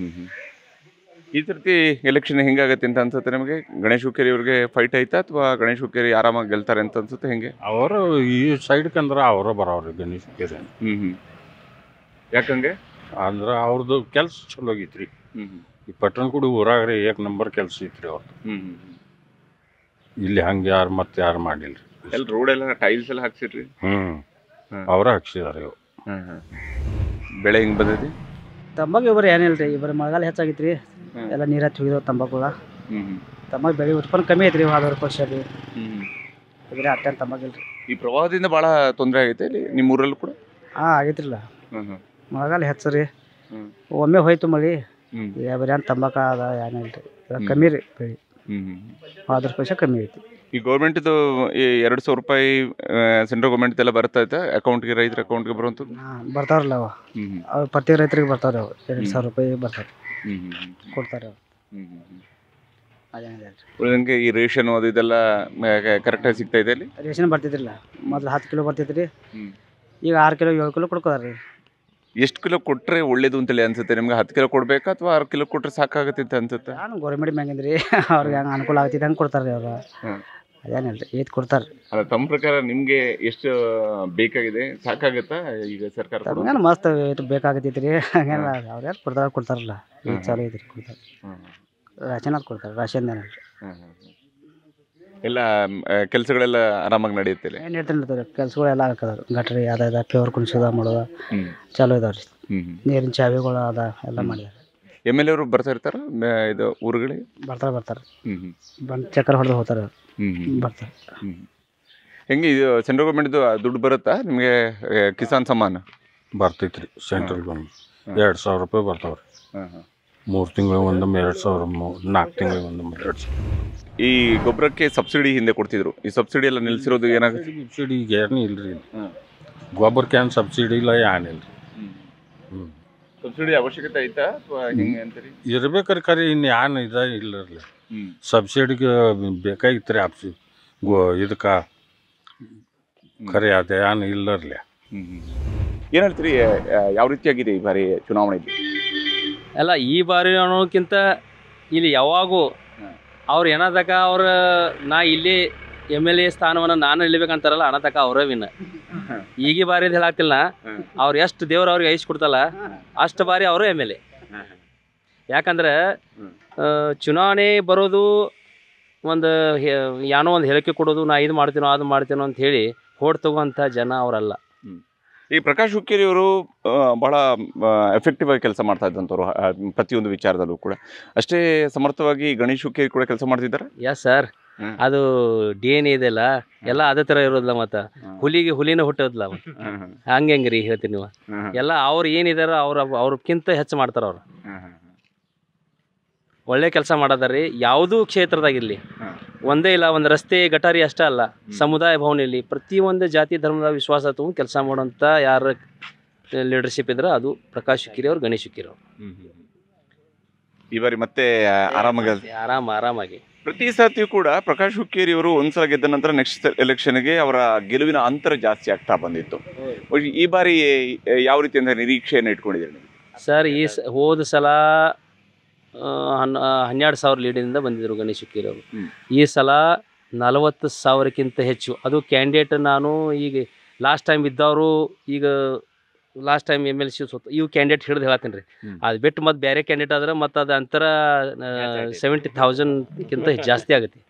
ಈ ಸರ್ತಿ ಎಲೆಕ್ಷನ್ ಹೆಂಗಾಗತ್ತೆ ಅಂತ ಅನ್ಸುತ್ತೆ ನಿಮಗೆ ಗಣೇಶ್ ಹುಕ್ಕೇರಿ ಅವ್ರಿಗೆ ಫೈಟ್ ಐತಾ ಅಥವಾ ಗಣೇಶ್ ಹುಕ್ಕೇರಿ ಆರಾಮಾಗಿ ಗೆಲ್ತಾರೆ ಅಂತ ಅನ್ಸುತ್ತೆ ಹೆಂಗೆ ಅವರು ಈ ಸೈಡ್ಕಂದ್ರೆ ಅವರ ಬರೋವ್ರಿ ಗಣೇಶ್ ಕೇರಿ ಹ್ಮ್ ಹ್ಮ್ ಯಾಕಂಗೆ ಅಂದ್ರೆ ಅವ್ರದ್ದು ಕೆಲ್ಸ ಚಲೋ ಆಗೈತ್ರಿ ಈ ಪಟ್ಟಣಕುಡಿ ಊರಾಗ ರೀ ಏಕ್ ನಂಬರ್ ಕೆಲಸ ಐತ್ರಿ ಅವ್ರದ್ದು ಇಲ್ಲಿ ಹಂಗೆ ಯಾರು ಮತ್ತೆ ಯಾರು ಮಾಡಿಲ್ರಿ ಎಲ್ಲ ರೋಡ್ ಎಲ್ಲ ಟೈಲ್ಸ್ ಎಲ್ಲ ಹಾಕ್ಸಿರ್ರಿ ಹ್ಮ್ ಅವರ ಹಾಕ್ಸಿದಾರೆ ಇವು ಬೆಳೆ ಹೆಂಗ್ ಬಂದೈತಿ ತಂಬಾಕು ಇವ್ರು ಏನಿಲ್ಲ ರೀ ಇಬ್ಬರು ಮಳೆಗಾಲ ಹೆಚ್ಚಾಗಿತ್ತು ರೀ ಎಲ್ಲ ನೀರು ಹತ್ತಿ ಹೋಗಿದಾವೆ ತಂಬಾಕುಗಳ ತಂಬಾಕು ಬೆಳೆ ಉತ್ಪನ್ನ ಕಮ್ಮಿ ಐತ್ರಿ ಆರು ವರ್ಷ ರೀ ಇದ್ರೆ ಅಟ್ಟೆ ತಂಬಾಕು ಇಲ್ಲ ರೀ ಈ ಪ್ರವಾಹದಿಂದ ಬಹಳ ತೊಂದರೆ ಆಗೈತೆ ಇಲ್ಲಿ ನಿಮ್ಮ ಊರಲ್ಲೂ ಕೂಡ ಹಾಂ ಆಗೈತ್ರಿಲ್ಲ ಮಳೆಗಾಲ ಹೆಚ್ಚು ರೀ ಒಮ್ಮೆ ಹೋಯ್ತು ಮಳೆ ಈಗ ಬರೀ ಏನು ತಂಬಾಕ ಅದ ಏನಿಲ್ಲ ರೀ ಇವಾಗ ಕಮ್ಮಿ ರೀ ಬೆಳೆ ಆದ್ರ ಪೈಸೆ ಕಮ್ಮಿ ಐತಿ ಈ ಗೌರ್ಮೆಂಟ್ ಇದು ಎರಡು ಸಾವಿರ ರೂಪಾಯಿ ಸೆಂಟ್ರಲ್ ಗೌರ್ಮೆಂಟ್ ಎಲ್ಲ ಬರ್ತಾ ಐತೆ ಅಕೌಂಟ್ಗೆ ರೈತರ ಅಕೌಂಟ್ಗೆ ಬರುವಂಥದ್ದು ಹಾಂ ಬರ್ತಾರಲ್ಲ ಅವ ಅವು ಪ್ರತಿ ರೈತರಿಗೆ ಬರ್ತಾವೆ ಅವು ಎರಡು ಸಾವಿರ ರೂಪಾಯಿ ಬರ್ತಾರೆ ಕೊಡ್ತಾರೆ ಅವು ಅದೇನಿದೆ ರೀ ಉಳಿದಂಗೆ ಈ ರೇಷನ್ ಅದು ಇದೆಲ್ಲ ಕರೆಕ್ಟಾಗಿ ಸಿಗ್ತಾ ಇದೆ ಅಲ್ಲಿ ರೇಷನ್ ಬರ್ತಿದ್ರಿಲ್ಲ ಮೊದ್ಲು ಹತ್ತು ಕಿಲೋ ಬರ್ತಿತ್ತು ರೀ ಈಗ ಆರು ಕಿಲೋ ಏಳು ಕಿಲೋ ಕೊಡ್ಕೋದಾರ ರೀ ಎಷ್ಟು ಕಿಲೋ ಕೊಟ್ರೆ ಒಳ್ಳೇದು ಅಂತೇಳಿ ಅನ್ಸುತ್ತೆ ನಿಮ್ಗೆ ಹತ್ತು ಕಿಲೋ ಕೊಡ್ಬೇಕಾ ಅಥವಾ ಆರು ಕಿಲೋ ಕೊಟ್ರೆ ಸಾಕಾಗತ್ತೆ ಅಂತ ಅನ್ಸುತ್ತೆ ನಾನು ಗೌರ್ಮೆಂಟ್ ಮ್ಯಾಗಿಂದ ರೀ ಅವ್ರಿಗೆ ಹೆಂಗೆ ಅನುಕೂಲ ಆಗ್ತೈತೆ ಹಂಗೆ ಕೊಡ್ತಾರೆ ರೀ ಅವ್ರು ಅದೇನಿಲ್ಲ ರೀ ಏತ್ ಕೊಡ್ತಾರೆ ಅಲ್ಲ ತಮ್ಮ ಪ್ರಕಾರ ನಿಮ್ಗೆ ಎಷ್ಟು ಬೇಕಾಗಿದೆ ಸಾಕಾಗತ್ತಾ ಈಗ ಸರ್ಕಾರ ಕೊಡೋ- ತಮ್ಗೇನು ಮಸ್ತ್ ಏಟ್ ಬೇಕಾಗತೈತಿ ರೀ ಹಂಗೇನಿಲ್ಲ ಅವ್ರು ಯಾರು ಕೊಡ್ತಾರೆ ಕೊಡ್ತಾರಲ್ಲ ಈಗ ಹ್ಮ್. ಚಾಲು ಐತಿ ರೀ ಕೊಡ್ತಾರೆ ರಾಶನ್ ಅದು ಕೊಡ್ತಾರೆ ರಾಶನ್ ಏನಿಲ್ಲ ರೀ ಎಲ್ಲ ಕೆಲಸಗಳೆಲ್ಲ ಆರಾಮಾಗಿ ನಡೆಯುತ್ತೆ ಇಲ್ಲಿ? ಏನು ಹೇಳ್ತೀನಿ ಇರ್ತಾರೆ ಕೆಲ್ಸಗಳು ಎಲ್ಲ ಹಾಕದಾರ ಗಟ್ರಿ ಅದ ಇದ ಪ್ಯೂರ್ ಕುಣಿಸೋದ ಮಾಡೋದ ಹ್ಮ್. ಚಾಲು ಇದಾವೆ ರೀ ಹ್ಮ್ ಹ್ಮ್. ನೀರಿನ ಚಾವಿಗಳು ಅದ ಎಲ್ಲ ಮಾಡಿದಾರೆ ಎಮ್ ಎಲ್ ಎವರು ಬರ್ತಾ ಇರ್ತಾರ ಇದು ಊರುಗಳಿಗೆ ಬರ್ತಾರೆ ಬರ್ತಾರೆ ಹ್ಮ್ ಹ್ಮ್. ಬಂದು ಚಕ್ಕರ್ ಹೊಡೆದು ಹೋಗ್ತಾರೆ ಹ್ಮ್ ಹ್ಮ್. ಬರ್ತಾರೆ ಹ್ಮ್. ಹೆಂಗೆ ಇದು ಸೆಂಟ್ರಲ್ ಗೌರ್ಮೆಂಟ್ದು ದುಡ್ಡು ಬರುತ್ತಾ ನಿಮಗೆ ಕಿಸಾನ್ ಸಮ್ಮಾನ್ ಬರ್ತೈತ್ರಿ ಸೆಂಟ್ರಲ್ ಗೌರ್ಮೆಂಟ್ ಎರಡು ಸಾವಿರ ರೂಪಾಯಿ ಬರ್ತಾವ್ರಿ ಮೂರು ತಿಂಗಳಿಗೆ ಒಂದೊಮ್ಮೆ ಎರಡು ಸಾವಿರ ನಾಲ್ಕು ತಿಂಗಳಿಗೆ ಒಂದೊಮ್ಮೆ ಎರಡು ಸಾವಿರ ಈ ಗೊಬ್ಬರಕ್ಕೆ ಸಬ್ಸಿಡಿ ಹಿಂದೆ ಕೊಡ್ತಿದ್ರು ಈ ಸಬ್ಸಿಡಿ ಎಲ್ಲ ನಿಲ್ಸಿರೋದು ಏನಾಗುತ್ತೆ ಸಬ್ಸಿಡಿ ಈಗ ಏನು ಇಲ್ರಿ ಗೊಬ್ಬರಕ್ಕೆ ಏನು ಸಬ್ಸಿಡಿ ಇಲ್ಲ ಏನಿಲ್ಲ ಹ್ಞೂ ಸಬ್ಸಿಡಿ ಅವಶ್ಯಕತೆ ಐತಾ ಅಥವಾ ಹೆಂಗೆ ಅಂತೀರಿ ಇರ್ಬೇಕ್ರಿ ಖರೆ ಇನ್ನು ಏನು ಇದ ಇಲ್ಲರ್ಲಿ ಸಬ್ಸಿಡಿಗೆ ಬೇಕಾಗಿತ್ತು ರೀ ಆಪ್ಸಿ ಗೋ ಇದಕ್ಕೆ ಖರೆ ಅದೇ ಏನು ಇಲ್ಲರ್ಲಿ ಏನು ಹೇಳ್ತೀರಿ ಯಾ- ಯಾವ ರೀತಿಯಾಗಿದೆ ಈ ಬಾರಿ ಚುನಾವಣೆ ಅಲ್ಲ ಈ ಬಾರಿ ಅನ್ನೋಕ್ಕಿಂತ ಇಲ್ಲಿ ಯಾವಾಗೂ ಅವ್ರು ಏನತಕ ಅವ್ರ ನಾ ಇಲ್ಲಿ ಎಮ್ ಎಲ್ ಎ ಸ್ಥಾನವನ್ನು ನಾನು ನಿಲ್ಬೇಕಂತಾರಲ್ಲ ಅನ್ನತಕ ಅವರೇ ವಿನ್ ಈಗ ಬಾರಿ ಅಂತ ಹೇಳಾಕ್ತಿಲ್ಲ ಅವ್ರು ಎಷ್ಟು ದೇವ್ರು ಅವ್ರಿಗೆ ಐಸ್ ಕೊಡ್ತಲ್ಲ ಅಷ್ಟು ಬಾರಿ ಅವರು ಎಮ್ ಎಲ್ ಎ ಯಾಕಂದ್ರೆ ಆ, ಚುನಾವಣೆ ಬರೋದು ಒಂದು ಹೆ- ಏನೋ ಒಂದು ಹೇಳಿಕೆ ಕೊಡೋದು ನಾ ಇದು ಮಾಡ್ತೀನೋ ಅದು ಮಾಡ್ತೀನೋ ಅಂತ ಹೇಳಿ ಹೋಡ್ ತಗೋಂಥ ಜನ ಅವರಲ್ಲ ಈ ಪ್ರಕಾಶ್ ಹುಕ್ಕೇರಿ ಅವರು ಆ, ಬಹಳ ಎಫೆಕ್ಟಿವ್ ಆಗಿ ಕೆಲಸ ಮಾಡ್ತಾ ಇದ್ದಂಥವ್ರು ಆ, ಪ್ರತಿಯೊಂದು ವಿಚಾರದಲ್ಲೂ ಕೂಡ ಅಷ್ಟೇ ಸಮರ್ಥವಾಗಿ ಗಣೇಶ್ ಹುಕ್ಕೇರಿ ಕೂಡ ಕೆಲಸ ಮಾಡ್ತಿದ್ದಾರೆ ಎಸ್ ಸರ್ ಅದು ಡಿ ಎನ್ ಇದೆಲ್ಲ ಎಲ್ಲ ಅದೇ ಥರ ಇರೋದಿಲ್ಲ ಮತ್ತು ಹುಲಿಗೆ ಹುಲಿನ ಹುಟ್ಟೋದಿಲ್ಲ ಅವ ಹಂಗೆ ಹೆಂಗೆ ರೀ ಹೇಳ್ತೀನಿ ನೀವು ಎಲ್ಲ ಅವ್ರು ಏನಿದಾರ ಅವ್ರ ಅವ್ರಕ್ಕಿಂತ ಹೆಚ್ಚು ಮಾಡ್ತಾರ ಅವ್ರು ಒಳ್ಳೆ ಕೆಲಸ ಮಾಡೋದಾರಿ ಯಾವುದೂ ಕ್ಷೇತ್ರದಾಗಿರಲಿ ಒಂದೇ ಇಲ್ಲ ಒಂದು ರಸ್ತೆ ಗಟಾರಿ ಅಷ್ಟೇ ಅಲ್ಲ ಸಮುದಾಯ ಭವನ ಪ್ರತಿಯೊಂದು ಜಾತಿ ಧರ್ಮದ ವಿಶ್ವಾಸ ತಗೊಂಡು ಕೆಲಸ ಮಾಡೋಂಥ ಯಾರ ಲೀಡರ್ಶಿಪ್ ಇದ್ರೆ ಅದು ಪ್ರಕಾಶ್ ಹುಕ್ಕಿರಿ ಅವ್ರು ಗಣೇಶ್ ಹುಕ್ಕಿರಿ ಅವ್ರು ಈ ಬಾರಿ ಮತ್ತೆ ಆರಾಮಾಗಿ ಆರಾಮ ಆರಾಮಾಗಿ ಪ್ರತಿ ಸತಿಯೂ ಕೂಡ ಪ್ರಕಾಶ್ ಹುಕ್ಕೇರಿ ಅವರು ಒಂದ್ಸಲ ಗೆದ್ದ ನಂತರ ನೆಕ್ಸ್ಟ್ ಎಲೆಕ್ಷನ್ಗೆ ಅವರ ಗೆಲುವಿನ ಅಂತರ ಜಾಸ್ತಿ ಆಗ್ತಾ ಬಂದಿತ್ತು ಈ ಬಾರಿ ಯಾವ ರೀತಿ ಅಂತ ನಿರೀಕ್ಷೆಯನ್ನು ಇಟ್ಕೊಂಡಿದ್ದೀರಿ ನೀವು ಸರ್ ಈ ಸ ಹೋದ ಸಲ ಆ, ಹನ್ ಹನ್ನೆರಡು ಸಾವಿರ ಲೀಡಿಂದ ಬಂದಿದ್ದರು ಗಣೇಶ್ ಹುಕ್ಕೇರಿ ಅವರು ಈ ಸಲ ನಲವತ್ತು ಸಾವಿರಕ್ಕಿಂತ ಹೆಚ್ಚು ಅದು ಕ್ಯಾಂಡಿಡೇಟ್ ನಾನು ಈಗ ಲಾಸ್ಟ್ ಟೈಮ್ ಇದ್ದವರು ಈಗ last time M L C ಸೊತ್ತು ಇವು ಕ್ಯಾಂಡಿಡೇಟ್ ಹಿಡಿದು ಹೇಳತ್ತೀನಿ ರೀ ಅದು ಬಿಟ್ಟು ಮತ್ತು ಬೇರೆ ಕ್ಯಾಂಡಿಡೇಟ್ ಆದ್ರೆ ಮತ್ತು ಅದು ಅಂತರ ಸೆವೆಂಟಿ ಥೌಸಂಡ್ಗಿಂತ ಜಾಸ್ತಿ ಆಗುತ್ತೆ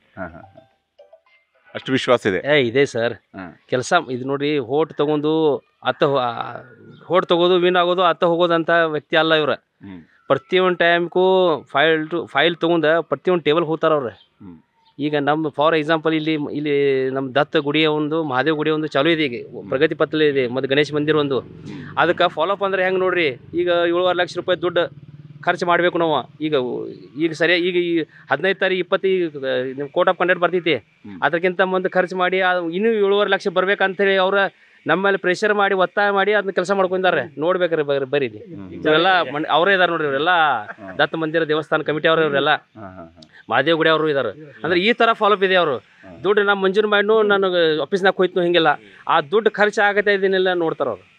ಅಷ್ಟು ವಿಶ್ವಾಸ ಇದೆ ಏ ಇದೆ ಸರ್ ಕೆಲಸ ಇದು ನೋಡ್ರಿ ಹೋಟ್ ತಗೊಂಡು ಅತ್ತ ಹೋಟ್ ತಗೋದು ವಿನ್ ಆಗೋದು ಅತ್ತ ಹೋಗೋದಂತ ವ್ಯಕ್ತಿ ಅಲ್ಲ ಇವ್ರ ಪ್ರತಿಯೊಂದು ಟೈಮ್ಗೂ ಫೈಲ್ ಟು ಫೈಲ್ ತೊಗೊಂಡ ಪ್ರತಿಯೊಂದು ಟೇಬಲ್ ಹೋಗ್ತಾರ ಅವ್ರೆ ಈಗ ನಮ್ಮ ಫಾರ್ ಎಕ್ಸಾಂಪಲ್ ಇಲ್ಲಿ ಇಲ್ಲಿ ನಮ್ಮ ದತ್ತ ಗುಡಿ ಒಂದು ಮಹಾದೇವ್ ಗುಡಿ ಒಂದು ಚಾಲೂ ಇದೆ ಈಗ ಪ್ರಗತಿ ಪತ್ರ ಇದೆ ಮತ್ತು ಗಣೇಶ ಮಂದಿರ ಒಂದು ಅದಕ್ಕೆ ಫಾಲೋಅಪ್ ಅಂದ್ರೆ ಹೆಂಗೆ ನೋಡ್ರಿ ಈಗ ಏಳುವರೆ ಲಕ್ಷ ರೂಪಾಯಿ ದುಡ್ಡು ಖರ್ಚು ಮಾಡಬೇಕು ನಾವು ಈಗ ಈಗ ಸರಿ ಈಗ ಈ ಹದಿನೈದು ತಾರೀಕು ಇಪ್ಪತ್ತು ನಿಮ್ಮ ಕೋರ್ಟ್ ಆಫ್ ಕಂಡಕ್ಟ್ ಬರ್ತೈತಿ ಅದಕ್ಕಿಂತ ಮುಂದೆ ಖರ್ಚು ಮಾಡಿ ಅದು ಇನ್ನೂ ಏಳುವರೆ ಲಕ್ಷ ಬರ್ಬೇಕಂತೇಳಿ ಅವ್ರ ನಮ್ಮ ಮೇಲೆ ಪ್ರೆಷರ್ ಮಾಡಿ ಒತ್ತಾಯ ಮಾಡಿ ಅದನ್ನ ಕೆಲಸ ಮಾಡ್ಕೊಂಡಿದ್ದಾರೆ ನೋಡ್ಬೇಕ್ರಿ ಬರ್ರಿ ಬರ್ರಿ ಇವರೆಲ್ಲ ಮನ್ ಅವರೇ ಇದಾರೆ ನೋಡ್ರಿ ಇವರೆಲ್ಲ ದತ್ತ ಮಂದಿರ ದೇವಸ್ಥಾನ ಕಮಿಟಿ ಅವರು ಇವರೆಲ್ಲ ಮಹಾದೇವ್ ಗುಡಿ ಅವರು ಇದಾರೆ ಅಂದ್ರೆ ಈ ತರ ಫಾಲೋಅಪ್ ಇದೆ ಅವರು ದುಡ್ಡು ನಮ್ಮ ಮಂಜೂರು ಮಾಡಿನು ನನಗೆ ಆಫೀಸ್ನಾಗ ಹೋಯ್ತು ಹಿಂಗಿಲ್ಲ ಆ ದುಡ್ಡು ಖರ್ಚು ಆಗತ್ತೆ ಇದನ್ನೆಲ್ಲ ನೋಡ್ತಾರ ಅವ್ರು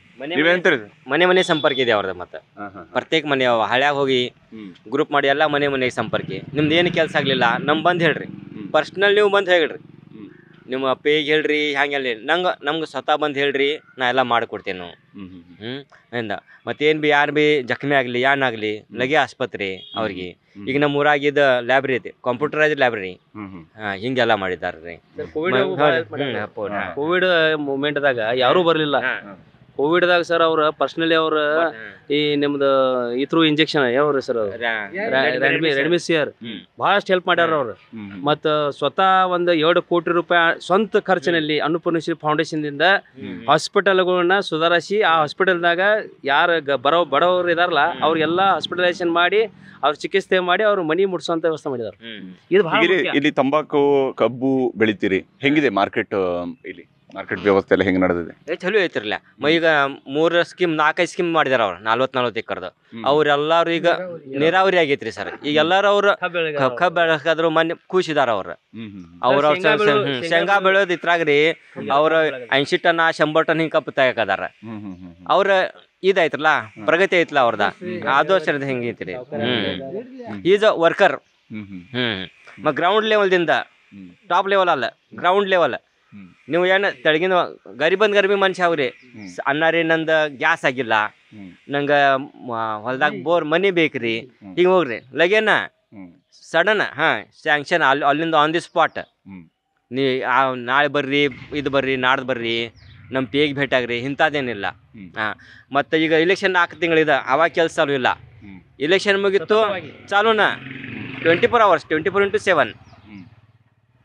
ಮನೆ ಮನೆ ಸಂಪರ್ಕ ಇದೆ ಅವ್ರದ್ದು ಮತ್ತೆ ಪ್ರತ್ಯೇಕ ಮನೆ ಅವ ಹಳ್ಯಾಗ ಹೋಗಿ ಗ್ರೂಪ್ ಮಾಡಿ ಎಲ್ಲ ಮನೆ ಮನೆಗೆ ಸಂಪರ್ಕ ನಿಮ್ದು ಏನು ಕೆಲಸ ಆಗಲಿಲ್ಲ ನಮ್ ಬಂದು ಹೇಳ್ರಿ ಪರ್ಸ್ನಲ್ ನೀವು ಬಂದು ಹೇಳ್ರಿ ನಿಮ್ಮ ಪೇಗೆ ಹೇಳ್ರಿ ಹ್ಯಾಂಗೆಲ್ಲ ನಂಗೆ ನಮ್ಗೆ ಸ್ವತಃ ಬಂದು ಹೇಳ್ರಿ ನಾ ಎಲ್ಲ ಮಾಡಿಕೊಡ್ತೇನೆ ನಾವು ಹ್ಞೂ ಇಂದ ಮತ್ತೇನು ಬಿ ಯಾರು ಬಿ ಜಖಮಿ ಆಗಲಿ ಏನಾಗಲಿ ಲಗೆ ಆಸ್ಪತ್ರೆ ಅವ್ರಿಗೆ ಈಗ ನಮ್ಮ ಊರಾಗಿದ್ದ ಲೈಬ್ರರಿ ಐತಿ ಕಂಪ್ಯೂಟರೈಸ್ ಲೈಬ್ರರಿ ಹಾಂ ಹಿಂಗೆಲ್ಲ ಮಾಡಿದ್ದಾರೆ ರೀ ಕೋವಿಡ್ ಕೋವಿಡ್ ಮೂಮೆಂಟ್ದಾಗ ಯಾರೂ ಬರಲಿಲ್ಲ ಕೋವಿಡ್ದಾಗ ಸರ್ ಅವ್ರ ಪರ್ಸನಲಿ ಅವ್ರ ಈ ನಿಮ್ದು ಇತ್ರು ಇಂಜೆಕ್ಷನ್ ಯಾವ್ರಿ ಸರ್ ರೆಡ್ಮಿಸಿಯರ್ ಬಹಳಷ್ಟು ಹೆಲ್ಪ್ ಮಾಡ್ಯಾರ ಅವ್ರು ಮತ್ತು ಸ್ವತಃ ಒಂದು ಎರಡು ಕೋಟಿ ರೂಪಾಯಿ ಸ್ವಂತ ಖರ್ಚಿನಲ್ಲಿ ಅನ್ನಪೂರ್ಣೇಶ್ವರಿ ಫೌಂಡೇಶನ್ದಿಂದ ಹಾಸ್ಪಿಟಲ್ಗಳನ್ನ ಸುಧಾರಿಸಿ ಆ ಹಾಸ್ಪಿಟಲ್ದಾಗ ಯಾರು ಗ ಬರೋ ಬಡವರು ಇದಾರಲ್ಲ ಅವ್ರಿಗೆಲ್ಲ ಹಾಸ್ಪಿಟಲೈಸೇಷನ್ ಮಾಡಿ ಅವ್ರ ಚಿಕಿತ್ಸೆ ಮಾಡಿ ಅವ್ರ ಮನಿ ಮುಟ್ಸೋಂಥ ವ್ಯವಸ್ಥೆ ಮಾಡಿದಾರೆ ಇದು ಬಹಳ ಹೀಗೆ ಮುಖ್ಯ. ಇಲ್ಲಿ ತಂಬಾಕು ಕಬ್ಬು ಬೆಳಿತೀರಿ ಹೆಂಗಿದೆ ಮಾರ್ಕೆಟ್ ಇಲ್ಲಿ ಮಾರ್ಕೆಟ್ ವ್ಯವಸ್ಥೆ ಎಲ್ಲ ಹೆಂಗೆ ನಡೆದಿದೆ ಏ ಚಲೋ ಐತಿರ್ಲ ಮ ಈಗ ಮೂರು ಸ್ಕೀಮ್ ನಾಲ್ಕೈದು ಸ್ಕೀಮ್ ಮಾಡಿದಾರ ಅವ್ರು ನಲ್ವತ್ತು ನಲ್ವತ್ತು ಎಕರ್ದು ಅವ್ರೆಲ್ಲಾರು ಈಗ ನೀರಾವರಿ ಆಗೈತ್ರಿ ಸರ್ ಈಗ ಎಲ್ಲಾರು ಅವ್ರು ಕಬ್ಬು ಬೆಳಕಾದ್ರು ಮೊನ್ನೆ ಖುಷಿದಾರ ಅವ್ರು ಅವ್ರ ಶೇಂಗಾ ಬೆಳೆಯೋದು- ಹ್ಮ್, ಶೇಂಗಾ ಶೇಂಗಾ ಬೆಳೆಯೋದು ಇತ್ರಾಗ್ರಿ ಅವ್ರ ಐಂಶಿ ಟನ್ ಶಂಬರ್ ಟನ್ ಹಿಂಗೆ ಕಬ್ಬು ತೆಗಕದಾರ ಅವ್ರ ಇದೈತ್ರಲ್ಲ ಪ್ರಗತಿ ಐತ್ಲ ಅವ್ರದ ಅದು ಸರಿ ಹೆಂಗೈತ್ರಿ ಹ್ಮ್ ಈಸ್ ಅ ವರ್ಕರ್ ಹ್ಮ್ ಮ ಗ್ರೌಂಡ್ ಲೆವೆಲ್ದಿಂದ ಟಾಪ್ ಲೆವೆಲ್ ಅಲ್ಲ ಗ್ರೌಂಡ್ ಲೆವೆಲ್ ನೀವು ಏನು ತೆಳಗಿನ ಗರಿಬಂದ್ ಗರಿಬಿ ಮನುಷ್ಯ ಅವ್ರಿ ಸ- ಅನ್ನ ರೀ ನಂದು ಗ್ಯಾಸ್ ಆಗಿಲ್ಲ ನಂಗೆ ಹೊಲ್ದಾಗ ಬೋರ್ ಮನಿ ಬೇಕ್ರಿ ಹಿಂಗೆ ಹೋಗ್ರಿ ಲಗೇನ ಸಡನ್ ಹಾಂ ಸ್ಯಾಂಕ್ಷನ್ ಅಲ್ಲಿ ಅಲ್ಲಿಂದ ಆನ್ ದಿ ಸ್ಪಾಟ್ ನೀ ಆ ನಾಳೆ ಬರ್ರಿ ಇದು ಬರ್ರಿ ನಾಡ್ದು ಬರ್ರಿ ನಮ್ಮ ಪೇಗ್ ಭೇಟಾಗ್ರಿ ಇಂಥದ್ದೇನಿಲ್ಲ ಹಾಂ ಮತ್ತು ಈಗ ಇಲೆಕ್ಷನ್ ನಾಲ್ಕು ತಿಂಗಳಿದೆ ಅವಾಗ ಕೆಲಸ ಚಾಲು ಇಲ್ಲ ಇಲೆಕ್ಷನ್ ಮುಗೀತು ಚಾಲೂನ twenty four hours twenty four into seven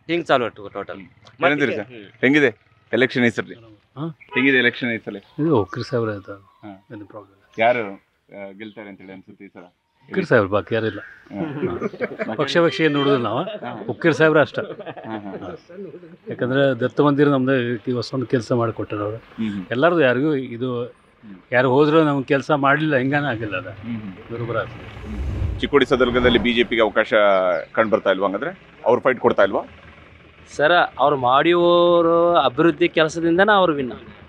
ಹಿಂಗೆ ಚಾಲು ಇಟ್ಟು ಟೋಟಲ್ ಏನಂತೀರಿ ಸರ್ ಹೆಂಗಿದೆ ಎಲೆಕ್ಷನ್ ಈ ಸಲ ಹೆಂಗಿದೆ ಎಲೆಕ್ಷನ್ ಈ ಸಲ ಇದು ಒಕ್ಕರ್ ಸಾಹೇಬ್ರ ಆಯ್ತು ಹಾ. ಏನು ಪ್ರಾಬ್ಲಮ್ ಯಾರು ಆ, ಗೆಲ್ತಾರೆ ಅಂತೇಳಿ ಅನ್ಸುತ್ತೆ ಈ ಸಲ ಒಕ್ಕರ್ ಸಾಹೇಬ್ರ ಬಾಕಿ ಯಾರಿಲ್ಲ ಹಾ. ಪಕ್ಷ ಪಕ್ಷ ಏನು ನೋಡೋದಿಲ್ಲ ನಾವು ಒಕ್ಕರ್ ಸಾಹೇಬ್ರ ಅಷ್ಟ ಹಾ, ಹಾ. ಯಾಕಂದ್ರೆ ದತ್ತ ಮಂದಿರ ನಮ್ದು ಈ ಹೊಸೊಂದು ಕೆಲಸ ಮಾಡಿಕೊಟ್ಟಾರ ಅವರು ಹ್ಮ್. ಎಲ್ಲರದು ಯಾರಿಗೂ ಇದು ಯಾರು ಹೋದ್ರು ನಮ್ಗೆ ಕೆಲಸ ಮಾಡಲಿಲ್ಲ ಹೆಂಗಾನ ಆಗಿಲ್ಲ ಅದ ಬರೋಬ್ಬರ ಆಗ್ತದೆ ಚಿಕ್ಕೋಡಿ ಸದರ್ಗದಲ್ಲಿ ಬಿಜೆಪಿಗೆ ಅವಕಾಶ ಕಂಡು ಬರ್ತಾ ಇಲ್ವಾ ಹಂಗಂದ್ರೆ ಅವ್ರು ಫೈಟ್ ಕೊಡ್ತಾ ಇಲ್ವಾ ಸರ ಅವ್ರು ಮಾಡಿರೋರು ಅಭಿವೃದ್ಧಿ ಕೆಲಸದಿಂದನೇ ಅವ್ರು ವಿನ್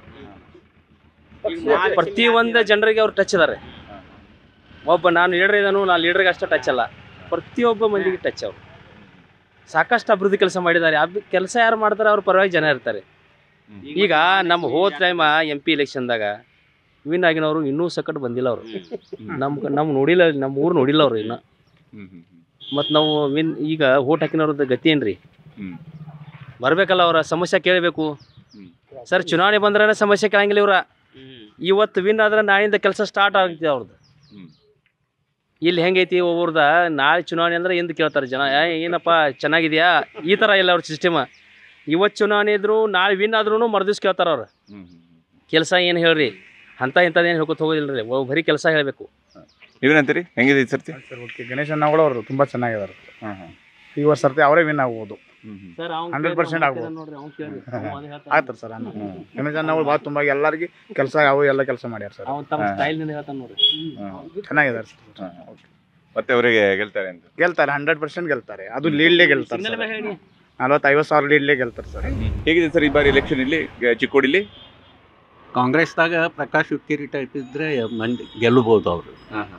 ಪ್ರತಿ ಒಂದು ಜನರಿಗೆ ಅವ್ರು ಟಚ್ ಅದಾರೆ ಒಬ್ಬ ನಾನು ಲೀಡರ್ ಇದ್ದಾನು ನಾನು ಲೀಡರ್ಗೆ ಅಷ್ಟೇ ಟಚ್ ಅಲ್ಲ ಪ್ರತಿಯೊಬ್ಬ ಮಂದಿಗೆ ಟಚ್ ಅವರು ಸಾಕಷ್ಟು ಅಭಿವೃದ್ಧಿ ಕೆಲಸ ಮಾಡಿದ್ದಾರೆ ಅಭಿ ಕೆಲಸ ಯಾರು ಮಾಡ್ತಾರೆ ಅವ್ರ ಪರವಾಗಿ ಜನ ಇರ್ತಾರೆ ಈಗ ನಮ್ಮ ಹೋದ ಟೈಮ ಎಂ ಪಿ ಇಲೆಕ್ಷನ್ದಾಗ ವಿನ್ ಆಗಿನವರು ಇನ್ನೂ ಸಕಟ್ ಬಂದಿಲ್ಲ ಅವರು ನಮ್ಮ ನಮ್ಮ ನೋಡಿಲ್ಲ ನಮ್ಮ ಊರು ನೋಡಿಲ್ಲ ಅವರು ಇನ್ನು ಮತ್ತು ನಾವು ವಿನ್ ಈಗ ಓಟ್ ಹಾಕಿನವ್ರದ್ದು ಗತಿ ಏನ್ರಿ ಬರ್ಬೇಕಲ್ಲ ಅವರ ಸಮಸ್ಯೆ ಕೇಳಬೇಕು ಸರ್ ಚುನಾವಣೆ ಬಂದ್ರೆ ಸಮಸ್ಯೆ ಕೇಳಂಗಿಲ್ಲ ಇವ್ರ ಇವತ್ತು ವಿನ್ ಆದ್ರೆ ನಾಳಿಂದ ಕೆಲಸ ಸ್ಟಾರ್ಟ್ ಆಗ್ತದೆ ಅವ್ರದ್ದು ಇಲ್ಲಿ ಹೆಂಗೈತಿ ಒಬ್ಬರ್ದ ನಾಳೆ ಚುನಾವಣೆ ಅಂದ್ರೆ ಎಂದು ಕೇಳ್ತಾರೆ ಜನ ಏ, ಏನಪ್ಪ ಚೆನ್ನಾಗಿದೆಯಾ ಈ ಥರ ಇಲ್ಲ ಅವ್ರ ಸಿಸ್ಟಮ್ ಇವತ್ತು ಚುನಾವಣೆ ಇದ್ರು ನಾಳೆ ವಿನ್ ಆದ್ರೂ ಮರ್ದಿವ್ಸ ಕೇಳ್ತಾರೆ ಅವ್ರು ಕೆಲಸ ಏನು ಹೇಳ್ರಿ ಅಂತ ಇಂಥದ್ದು ಏನು ಹೇಳ್ಕೊತ ಹೋಗೋದಿಲ್ಲ ರೀ ಬರೀ ಕೆಲಸ ಹೇಳಬೇಕು ನೀವೇನಂತೀರಿ ಹೆಂಗಿದೆ ಈ ಸರ್ತಿ ಸರ್ ಓಕೆ ಗಣೇಶ್ ಅನ್ನಗಳು ಅವರು ತುಂಬ ಚೆನ್ನಾಗಿದ್ದಾರೆ ಈ ವರ್ಷ ಸರ್ತಿ ಅವರೇ ವಿನ್ ಆಗ್ಬೋದು ಸರ್ ಹಂಡ್ರೆಡ್ ಪರ್ಸೆಂಟ್ ಆಗ್ಬೋದು ಆಗ್ತಾರೆ ಸರ್ ಅನ್ನ ಗಣೇಶ್ ಅನ್ನಗಳು ಭಾಳ ತುಂಬ ಎಲ್ಲರಿಗೆ ಕೆಲಸ ಯಾವ ಎಲ್ಲ ಕೆಲಸ ಮಾಡ್ಯಾರ ಸರ್ ಅವ್ನು ತಮ್ಮ ಸ್ಟೈಲ್ನಿಂದ ಹೇಳ್ತಾನೆ ನೋಡ್ರಿ ಚೆನ್ನಾಗಿದ್ದಾರೆ ಸರ್ ಮತ್ತೆ ಅವರಿಗೆ ಗೆಲ್ತಾರೆ ಅಂತ ಗೆಲ್ತಾರೆ ಹಂಡ್ರೆಡ್ ಪರ್ಸೆಂಟ್ ಗೆಲ್ತಾರೆ ಅದು ಲೀಡ್ಲೇ ಗೆಲ್ತಾರೆ ಸರ್ ನಲ್ವತ್ತು ಐವತ್ತು ಸಾವಿರ ಲೀಡ್ಲೇ ಗೆಲ್ತಾರೆ ಸರ್ ಹೇಗಿದೆ ಸರ್ ಈ ಬಾರಿ ಎಲೆಕ್ಷನ್ ಇಲ್ಲಿ ಗ- ಚಿಕ್ಕೋಡಿಲಿ ಕಾಂಗ್ರೆಸ್ದಾಗ ಪ್ರಕಾಶ್ ಹುಕ್ಕೇರಿ ಟೈಪ್ ಇದ್ರೆ ಮಂದಿ ಗೆಲ್ಲಬಹುದು ಅವರು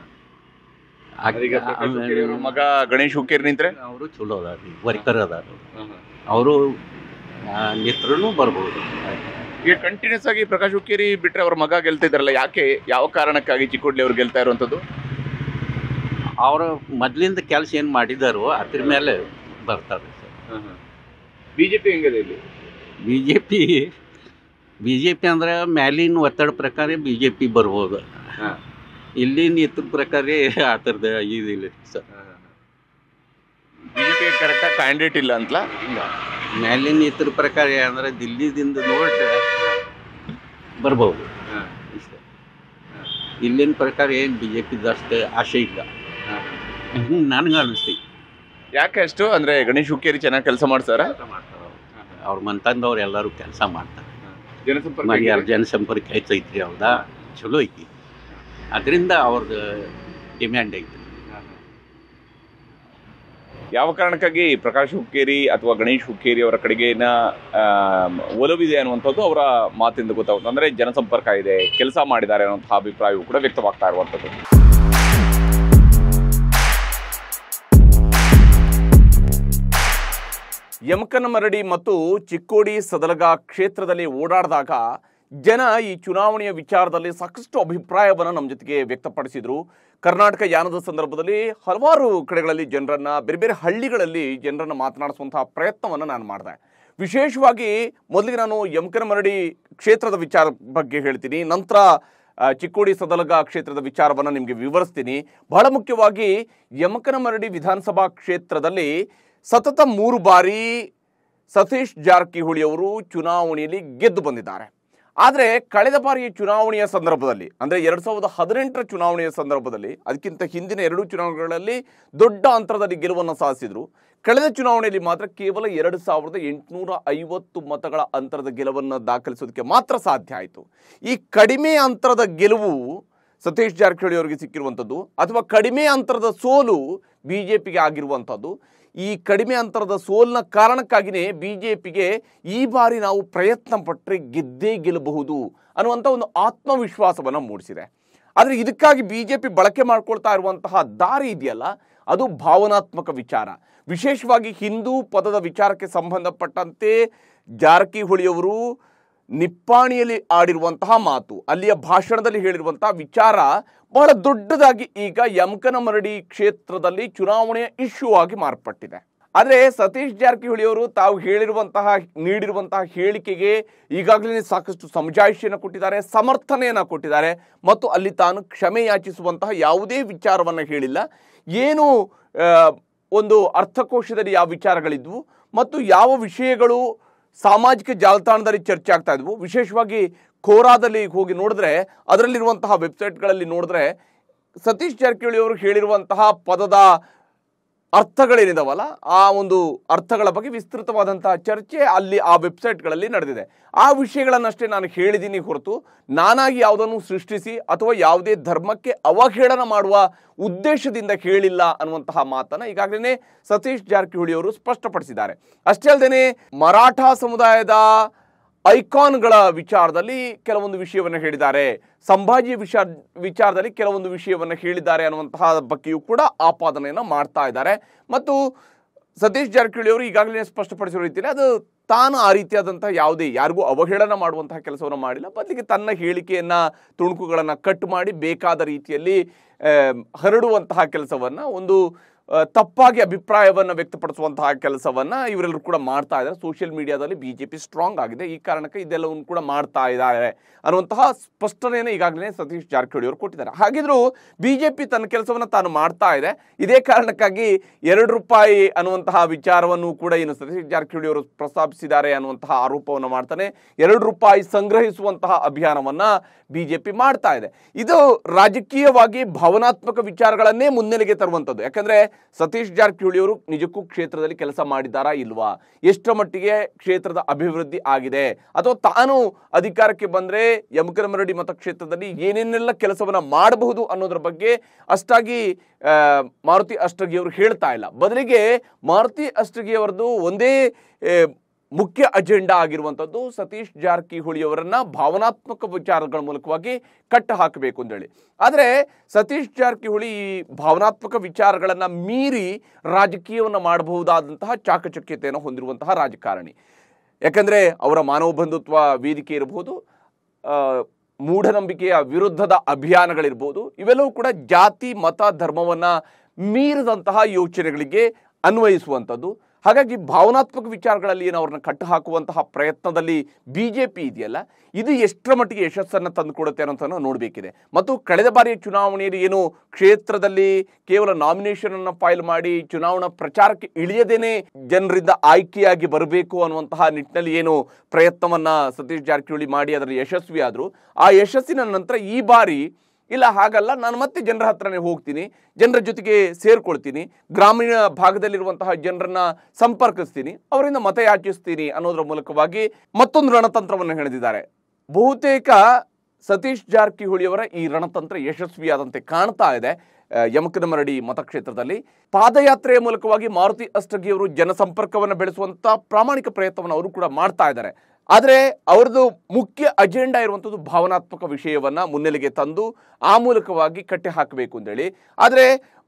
ಈಗ ಪ್ರಕಾಶ್ ಹುಕ್ಕೇರಿ ಅವ್ರ ಮಗ ಗಣೇಶ್ ಹುಕ್ಕೇರಿ ನಿಂತ್ರೆ ಅವರು ಚಲೋ ಅದಾರ ವರ್ಕರ್ ಅದಾರ ಅವರು ನಿತ್ರನು ಬರ್ಬೋದು ಈಗ ಕಂಟಿನ್ಯೂಸ್ ಆಗಿ ಪ್ರಕಾಶ್ ಹುಕ್ಕೇರಿ ಬಿಟ್ರೆ ಅವ್ರ ಮಗ ಗೆಲ್ತಾ ಇದಾರಲ್ಲ ಯಾಕೆ ಯಾವ ಕಾರಣಕ್ಕಾಗಿ ಚಿಕ್ಕೋಡಿ ಅವ್ರು ಗೆಲ್ತಾ ಇರುವಂತದ್ದು ಅವರು ಮೊದ್ಲಿಂದ ಕೆಲಸ ಏನು ಮಾಡಿದಾರೋ ಅದ್ರ ಮೇಲೆ ಬರ್ತಾರೆ ಸರ್ ಬಿಜೆಪಿ ಹೆಂಗಿದೆ ಇಲ್ಲಿ B J P B J P ಅಂದ್ರೆ ಮ್ಯಾಲಿನ ಒತ್ತಡ ಪ್ರಕಾರ ಬಿ ಜೆ ಪಿ ಬರ್ಬೋದು ಇಲ್ಲಿನ ಇದ್ರ ಪ್ರಕಾರ ಆ ಥರದ ಇದಿಲ್ಲ ಸರ್ ಬಿಜೆಪಿ ಕರೆಕ್ಟ್ ಕ್ಯಾಂಡಿಡೇಟ್ ಇಲ್ಲ ಅಂತಲಾ ಮ್ಯಾಲಿನ ಇದ್ರ ಪ್ರಕಾರ ಅಂದ್ರೆ ದಿಲ್ಲಿದಿಂದ ನೋಡಿ ಬರ್ಬೋದು ಇಷ್ಟೇ ಇಲ್ಲಿನ ಪ್ರಕಾರ ಏನು ಬಿ ಜೆ ಪಿದಷ್ಟು ಆಸೆ ಇಲ್ಲ ನನಗೆ ಅನಿಸ್ತೈತಿ ಯಾಕೆ ಅಷ್ಟು ಅಂದ್ರೆ ಗಣೇಶ್ ಹುಕ್ಕೇರಿ ಚೆನ್ನಾಗಿ ಕೆಲಸ ಮಾಡ್ತಾರ ಅವ್ರ ಮಂತಂದವ್ರು ಎಲ್ಲರೂ ಕೆಲಸ ಮಾಡ್ತಾರೆ ಜನಸಂಪರ್ಕ ಮಾಡಿ ಹೆಂಗಿದೆ? ಜನಸಂಪರ್ಕ ಹೆಚ್ಚೈತ್ರಿ ಅವ್ರದ ಚಲೋ ಐತಿ ಅದರಿಂದ ಅವ್ರದ್ದು ಡಿಮ್ಯಾಂಡ್ ಐತಿ ಯಾವ ಕಾರಣಕ್ಕಾಗಿ ಪ್ರಕಾಶ್ ಹುಕ್ಕೇರಿ ಅಥವಾ ಗಣೇಶ್ ಹುಕ್ಕೇರಿ ಅವರ ಕಡೆಗೇನ ಆಮ್, ಒಲವಿದೆ ಅನ್ನುವಂಥದ್ದು ಅವರ ಮಾತಿಂದ ಗೊತ್ತಾಗುತ್ತೆ ಅಂದ್ರೆ ಜನಸಂಪರ್ಕ ಇದೆ ಕೆಲಸ ಮಾಡಿದ್ದಾರೆ ಅನ್ನುವಂತಹ ಅಭಿಪ್ರಾಯವು ಕೂಡ ವ್ಯಕ್ತವಾಗ್ತಾ ಇರುವಂಥದ್ದು ಯಮಕನಮರಡಿ ಮತ್ತು ಚಿಕ್ಕೋಡಿ ಸದಲಗ ಕ್ಷೇತ್ರದಲ್ಲಿ ಓಡಾಡಿದಾಗ ಜನ ಈ ಚುನಾವಣೆಯ ವಿಚಾರದಲ್ಲಿ ಸಾಕಷ್ಟು ಅಭಿಪ್ರಾಯವನ್ನು ನಮ್ಮ ಜೊತೆಗೆ ವ್ಯಕ್ತಪಡಿಸಿದ್ರು ಕರ್ನಾಟಕ ಯಾನದ ಸಂದರ್ಭದಲ್ಲಿ ಹಲವಾರು ಕಡೆಗಳಲ್ಲಿ ಜನರನ್ನ ಬೇರೆ ಬೇರೆ ಹಳ್ಳಿಗಳಲ್ಲಿ ಜನರನ್ನ ಮಾತನಾಡಿಸುವಂತಹ ಪ್ರಯತ್ನವನ್ನು ನಾನು ಮಾಡಿದೆ ವಿಶೇಷವಾಗಿ ಮೊದಲಿಗೆ ನಾನು ಯಮಕನಮರಡಿ ಕ್ಷೇತ್ರದ ವಿಚಾರ ಬಗ್ಗೆ ಹೇಳ್ತೀನಿ ನಂತರ ಆ, ಚಿಕ್ಕೋಡಿ ಸದಲಗ ಕ್ಷೇತ್ರದ ವಿಚಾರವನ್ನು ನಿಮಗೆ ವಿವರಿಸ್ತೀನಿ ಬಹಳ ಮುಖ್ಯವಾಗಿ ಯಮಕನಮರಡಿ ವಿಧಾನಸಭಾ ಕ್ಷೇತ್ರದಲ್ಲಿ ಸತತ ಮೂರು ಬಾರಿ ಸತೀಶ್ ಜಾರಕಿಹೊಳಿ ಅವರು ಚುನಾವಣೆಯಲ್ಲಿ ಗೆದ್ದು ಬಂದಿದ್ದಾರೆ ಆದರೆ ಕಳೆದ ಬಾರಿಯ ಚುನಾವಣೆಯ ಸಂದರ್ಭದಲ್ಲಿ ಅಂದರೆ ಎರಡು ಸಾವಿರದ ಹದಿನೆಂಟರ ಚುನಾವಣೆಯ ಸಂದರ್ಭದಲ್ಲಿ ಅದಕ್ಕಿಂತ ಹಿಂದಿನ ಎರಡು ಚುನಾವಣೆಗಳಲ್ಲಿ ದೊಡ್ಡ ಅಂತರದಲ್ಲಿ ಗೆಲುವನ್ನು ಸಾಧಿಸಿದ್ರು ಕಳೆದ ಚುನಾವಣೆಯಲ್ಲಿ ಮಾತ್ರ ಕೇವಲ ಎರಡು ಸಾವಿರದ ಎಂಟುನೂರ ಐವತ್ತು ಮತಗಳ ಅಂತರದ ಗೆಲುವನ್ನು ದಾಖಲಿಸೋದಕ್ಕೆ ಮಾತ್ರ ಸಾಧ್ಯ ಆಯಿತು ಈ ಕಡಿಮೆ ಅಂತರದ ಗೆಲುವು ಸತೀಶ್ ಜಾರಕಿಹೊಳಿ ಅವರಿಗೆ ಸಿಕ್ಕಿರುವಂಥದ್ದು ಅಥವಾ ಕಡಿಮೆ ಅಂತರದ ಸೋಲು ಬಿ ಜೆ ಪಿಗೆ ಆಗಿರುವಂಥದ್ದು ಈ ಕಡಿಮೆ ಅಂತರದ ಸೋಲಿನ ಕಾರಣಕ್ಕಾಗಿಯೇ ಬಿ ಜೆ ಪಿಗೆ ಈ ಬಾರಿ ನಾವು ಪ್ರಯತ್ನ ಪಟ್ಟರೆ ಗೆದ್ದೇ ಗೆಲ್ಲಬಹುದು ಅನ್ನುವಂಥ ಒಂದು ಆತ್ಮವಿಶ್ವಾಸವನ್ನು ಮೂಡಿಸಿದೆ ಆದರೆ ಇದಕ್ಕಾಗಿ ಬಿ ಜೆ ಪಿ ಬಳಕೆ ಮಾಡ್ಕೊಳ್ತಾ ಇರುವಂತಹ ದಾರಿ ಇದೆಯಲ್ಲ ಅದು ಭಾವನಾತ್ಮಕ ವಿಚಾರ ವಿಶೇಷವಾಗಿ ಹಿಂದೂ ಪದದ ವಿಚಾರಕ್ಕೆ ಸಂಬಂಧಪಟ್ಟಂತೆ ಜಾರಕಿಹೊಳಿಯವರು ನಿಪ್ಪಾಣಿಯಲ್ಲಿ ಆಡಿರುವಂತಹ ಮಾತು ಅಲ್ಲಿಯ ಭಾಷಣದಲ್ಲಿ ಹೇಳಿರುವಂತಹ ವಿಚಾರ ಬಹಳ ದೊಡ್ಡದಾಗಿ ಈಗ ಯಮಕನಮರಡಿ ಕ್ಷೇತ್ರದಲ್ಲಿ ಚುನಾವಣೆಯ ಇಶ್ಯೂ ಆಗಿ ಮಾರ್ಪಟ್ಟಿದೆ ಆದರೆ ಸತೀಶ್ ಜಾರಕಿಹೊಳಿ ಅವರು ತಾವು ಹೇಳಿರುವಂತಹ ನೀಡಿರುವಂತಹ ಹೇಳಿಕೆಗೆ ಈಗಾಗಲೇ ಸಾಕಷ್ಟು ಸಮಜಾಯಿಷಿಯನ್ನು ಕೊಟ್ಟಿದ್ದಾರೆ ಸಮರ್ಥನೆಯನ್ನು ಕೊಟ್ಟಿದ್ದಾರೆ ಮತ್ತು ಅಲ್ಲಿ ತಾನು ಕ್ಷಮೆ ಯಾಚಿಸುವಂತಹ ಯಾವುದೇ ವಿಚಾರವನ್ನು ಹೇಳಿಲ್ಲ ಏನು ಆ, ಒಂದು ಅರ್ಥಕೋಶದಲ್ಲಿ ಯಾವ ವಿಚಾರಗಳಿದ್ವು ಮತ್ತು ಯಾವ ವಿಷಯಗಳು ಸಾಮಾಜಿಕ ಜಾಲತಾಣದಲ್ಲಿ ಚರ್ಚೆ ಆಗ್ತಾ ಇದ್ವು ವಿಶೇಷವಾಗಿ ಖೋರಾದಲ್ಲಿ ಹೋಗಿ ನೋಡಿದ್ರೆ ಅದರಲ್ಲಿರುವಂತಹ ವೆಬ್ಸೈಟ್ಗಳಲ್ಲಿ ನೋಡಿದ್ರೆ ಸತೀಶ್ ಜಾರಕಿಹೊಳಿ ಅವರು ಹೇಳಿರುವಂತಹ ಪದದ ಅರ್ಥಗಳೇನಿದಾವಲ್ಲ ಆ ಒಂದು ಅರ್ಥಗಳ ಬಗ್ಗೆ ವಿಸ್ತೃತವಾದಂತಹ ಚರ್ಚೆ ಅಲ್ಲಿ ಆ ವೆಬ್ಸೈಟ್ಗಳಲ್ಲಿ ನಡೆದಿದೆ ಆ ವಿಷಯಗಳನ್ನಷ್ಟೇ ನಾನು ಹೇಳಿದ್ದೀನಿ ಹೊರತು ನಾನಾಗಿ ಯಾವುದನ್ನು ಸೃಷ್ಟಿಸಿ ಅಥವಾ ಯಾವುದೇ ಧರ್ಮಕ್ಕೆ ಅವಹೇಳನ ಮಾಡುವ ಉದ್ದೇಶದಿಂದ ಹೇಳಿಲ್ಲ ಅನ್ನುವಂತಹ ಮಾತನ್ನ ಈಗಾಗಲೇ ಸತೀಶ್ ಜಾರಕಿಹೊಳಿ ಅವರು ಸ್ಪಷ್ಟಪಡಿಸಿದ್ದಾರೆ ಅಷ್ಟೇ ಅಲ್ಲದೆ ಮರಾಠ ಸಮುದಾಯದ ಐಕಾನ್ಗಳ ವಿಚಾರದಲ್ಲಿ ಕೆಲವೊಂದು ವಿಷಯವನ್ನು ಹೇಳಿದ್ದಾರೆ ಸಂಭಾಜಿ ವಿಚಾರ ವಿಚಾರದಲ್ಲಿ ಕೆಲವೊಂದು ವಿಷಯವನ್ನು ಹೇಳಿದ್ದಾರೆ ಅನ್ನುವಂತಹ ಬಗ್ಗೆಯೂ ಕೂಡ ಆಪಾದನೆಯನ್ನು ಮಾಡ್ತಾ ಇದ್ದಾರೆ ಮತ್ತು ಸತೀಶ್ ಜಾರಕಿಹೊಳಿ ಅವರು ಈಗಾಗಲೇ ಸ್ಪಷ್ಟಪಡಿಸಿರೋ ರೀತಿಯಲ್ಲಿ ಅದು ತಾನು ಆ ರೀತಿಯಾದಂತಹ ಯಾವುದೇ ಯಾರಿಗೂ ಅವಹೇಳನ ಮಾಡುವಂತಹ ಕೆಲಸವನ್ನು ಮಾಡಿಲ್ಲ ಬದಲಿಗೆ ತನ್ನ ಹೇಳಿಕೆಯನ್ನ ತುಣುಕುಗಳನ್ನು ಕಟ್ ಮಾಡಿ ಬೇಕಾದ ರೀತಿಯಲ್ಲಿ ಆ, ಹರಡುವಂತಹ ಕೆಲಸವನ್ನ ಒಂದು ಆ, ತಪ್ಪಾಗಿ ಅಭಿಪ್ರಾಯವನ್ನು ವ್ಯಕ್ತಪಡಿಸುವಂತಹ ಕೆಲಸವನ್ನ ಇವರೆಲ್ಲರೂ ಕೂಡ ಮಾಡ್ತಾ ಇದ್ದಾರೆ ಸೋಷಿಯಲ್ ಮೀಡಿಯಾದಲ್ಲಿ ಬಿಜೆಪಿ ಸ್ಟ್ರಾಂಗ್ ಆಗಿದೆ ಈ ಕಾರಣಕ್ಕೆ ಇದೆಲ್ಲವನ್ನು ಕೂಡ ಮಾಡ್ತಾ ಇದ್ದಾರೆ ಅನ್ನುವಂತಹ ಸ್ಪಷ್ಟನೆಯನ್ನು ಈಗಾಗಲೇ ಸತೀಶ್ ಜಾರಕಿಹೊಳಿ ಅವರು ಕೊಟ್ಟಿದ್ದಾರೆ ಹಾಗಿದ್ರೂ ಬಿಜೆಪಿ ತನ್ನ ಕೆಲಸವನ್ನು ತಾನು ಮಾಡ್ತಾ ಇದೆ ಇದೇ ಕಾರಣಕ್ಕಾಗಿ ಎರಡು ರೂಪಾಯಿ ಅನ್ನುವಂತಹ ವಿಚಾರವನ್ನು ಕೂಡ ಏನು ಸತೀಶ್ ಜಾರಕಿಹೊಳಿ ಅವರು ಪ್ರಸ್ತಾಪಿಸಿದ್ದಾರೆ ಅನ್ನುವಂತಹ ಆರೋಪವನ್ನು ಮಾಡ್ತಾನೆ ಎರಡು ರೂಪಾಯಿ ಸಂಗ್ರಹಿಸುವಂತಹ ಅಭಿಯಾನವನ್ನ ಬಿಜೆಪಿ ಮಾಡ್ತಾ ಇದೆ ಇದು ರಾಜಕೀಯವಾಗಿ ಭಾವನಾತ್ಮಕ ವಿಚಾರಗಳನ್ನೇ ಮುನ್ನೆಲೆಗೆ ತರುವಂಥದ್ದು ಯಾಕಂದ್ರೆ ಸತೀಶ್ ಜಾರಕಿಹೊಳಿ ಅವರು ನಿಜಕ್ಕೂ ಕ್ಷೇತ್ರದಲ್ಲಿ ಕೆಲಸ ಮಾಡಿದ್ದಾರಾ ಇಲ್ವಾ ಎಷ್ಟರ ಮಟ್ಟಿಗೆ ಕ್ಷೇತ್ರದ ಅಭಿವೃದ್ಧಿ ಆಗಿದೆ ಅಥವಾ ತಾನು ಅಧಿಕಾರಕ್ಕೆ ಬಂದ್ರೆ ಯಮಕನಮರಡಿ ಮತಕ್ಷೇತ್ರದಲ್ಲಿ ಏನೇನೆಲ್ಲ ಕೆಲಸವನ್ನ ಮಾಡಬಹುದು ಅನ್ನೋದ್ರ ಬಗ್ಗೆ ಅಷ್ಟಾಗಿ ಆ, ಮಾರುತಿ ಅಷ್ಟಗಿ ಅವರು ಹೇಳ್ತಾ ಇಲ್ಲ ಬದಲಿಗೆ ಮಾರುತಿ ಅಷ್ಟಗಿ ಅವರದ್ದು ಒಂದೇ ಆ, ಮುಖ್ಯ ಅಜೆಂಡಾ ಆಗಿರುವಂಥದ್ದು ಸತೀಶ್ ಜಾರಕಿಹೊಳಿ ಅವರನ್ನ ಭಾವನಾತ್ಮಕ ವಿಚಾರಗಳ ಮೂಲಕವಾಗಿ ಕಟ್ಟ ಹಾಕಬೇಕು ಅಂತೇಳಿ ಆದರೆ ಸತೀಶ್ ಜಾರಕಿಹೊಳಿ ಈ ಭಾವನಾತ್ಮಕ ವಿಚಾರಗಳನ್ನ ಮೀರಿ ರಾಜಕೀಯವನ್ನು ಮಾಡಬಹುದಾದಂತಹ ಚಾಕಚಕ್ಯತೆಯನ್ನು ಹೊಂದಿರುವಂತಹ ರಾಜಕಾರಣಿ ಯಾಕಂದ್ರೆ ಅವರ ಮಾನವ ಬಂಧುತ್ವ ವೇದಿಕೆ ಇರಬಹುದು ಆ, ಮೂಢನಂಬಿಕೆಯ ವಿರುದ್ಧದ ಅಭಿಯಾನಗಳಿರ್ಬೋದು ಇವೆಲ್ಲವೂ ಕೂಡ ಜಾತಿ ಮತ ಧರ್ಮವನ್ನ ಮೀರಿದಂತಹ ಯೋಚನೆಗಳಿಗೆ ಅನ್ವಯಿಸುವಂಥದ್ದು ಹಾಗಾಗಿ ಭಾವನಾತ್ಮಕ ವಿಚಾರಗಳಲ್ಲಿ ಏನು ಅವ್ರನ್ನ ಕಟ್ಟು ಹಾಕುವಂತಹ ಪ್ರಯತ್ನದಲ್ಲಿ ಬಿ ಜೆ ಪಿ ಇದೆಯಲ್ಲ ಇದು ಎಷ್ಟರ ಮಟ್ಟಿಗೆ ಯಶಸ್ಸನ್ನು ತಂದುಕೊಡುತ್ತೆ ಅನ್ನೋದನ್ನು ನೋಡಬೇಕಿದೆ ಮತ್ತು ಕಳೆದ ಬಾರಿಯ ಚುನಾವಣೆಯಲ್ಲಿ ಏನು ಕ್ಷೇತ್ರದಲ್ಲಿ ಕೇವಲ ನಾಮಿನೇಷನ್ ಅನ್ನು ಫೈಲ್ ಮಾಡಿ ಚುನಾವಣಾ ಪ್ರಚಾರಕ್ಕೆ ಇಳಿಯದೇನೆ ಜನರಿಂದ ಆಯ್ಕೆಯಾಗಿ ಬರಬೇಕು ಅನ್ನುವಂತಹ ನಿಟ್ಟಿನಲ್ಲಿ ಏನು ಪ್ರಯತ್ನವನ್ನ ಸತೀಶ್ ಜಾರಕಿಹೊಳಿ ಮಾಡಿ ಅದರಲ್ಲಿ ಯಶಸ್ವಿ ಆದ್ರು ಆ ಯಶಸ್ಸಿನ ನಂತರ ಈ ಬಾರಿ ಇಲ್ಲ ಹಾಗಲ್ಲ ನಾನು ಮತ್ತೆ ಜನರ ಹತ್ರನೇ ಹೋಗ್ತೀನಿ ಜನರ ಜೊತೆಗೆ ಸೇರ್ಕೊಳ್ತೀನಿ ಗ್ರಾಮೀಣ ಭಾಗದಲ್ಲಿರುವಂತಹ ಜನರನ್ನ ಸಂಪರ್ಕಿಸ್ತೀನಿ ಅವರಿಂದ ಮತ ಯಾಚಿಸ್ತೀನಿ ಅನ್ನೋದ್ರ ಮೂಲಕವಾಗಿ ಮತ್ತೊಂದು ರಣತಂತ್ರವನ್ನು ಹೆಣೆದಿದ್ದಾರೆ ಬಹುತೇಕ ಸತೀಶ್ ಜಾರಕಿಹೊಳಿಯವರ ಈ ರಣತಂತ್ರ ಯಶಸ್ವಿಯಾದಂತೆ ಕಾಣ್ತಾ ಇದೆ ಆ, ಯಮಕನಮರಡಿ ಮತಕ್ಷೇತ್ರದಲ್ಲಿ ಪಾದಯಾತ್ರೆಯ ಮೂಲಕವಾಗಿ ಮಾರುತಿ ಅಷ್ಟಗಿಯವರು ಜನಸಂಪರ್ಕವನ್ನು ಬೆಳೆಸುವಂತ ಪ್ರಾಮಾಣಿಕ ಪ್ರಯತ್ನವನ್ನು ಅವರು ಕೂಡ ಮಾಡ್ತಾ ಇದ್ದಾರೆ ಆದರೆ ಅವರದ್ದು ಮುಖ್ಯ ಅಜೆಂಡಾ ಇರುವಂಥದ್ದು ಭಾವನಾತ್ಮಕ ವಿಷಯವನ್ನ ಮುನ್ನೆಲೆಗೆ ತಂದು ಆ ಮೂಲಕವಾಗಿ ಕಟ್ಟಿ ಹಾಕಬೇಕು ಅಂತೇಳಿ ಆದರೆ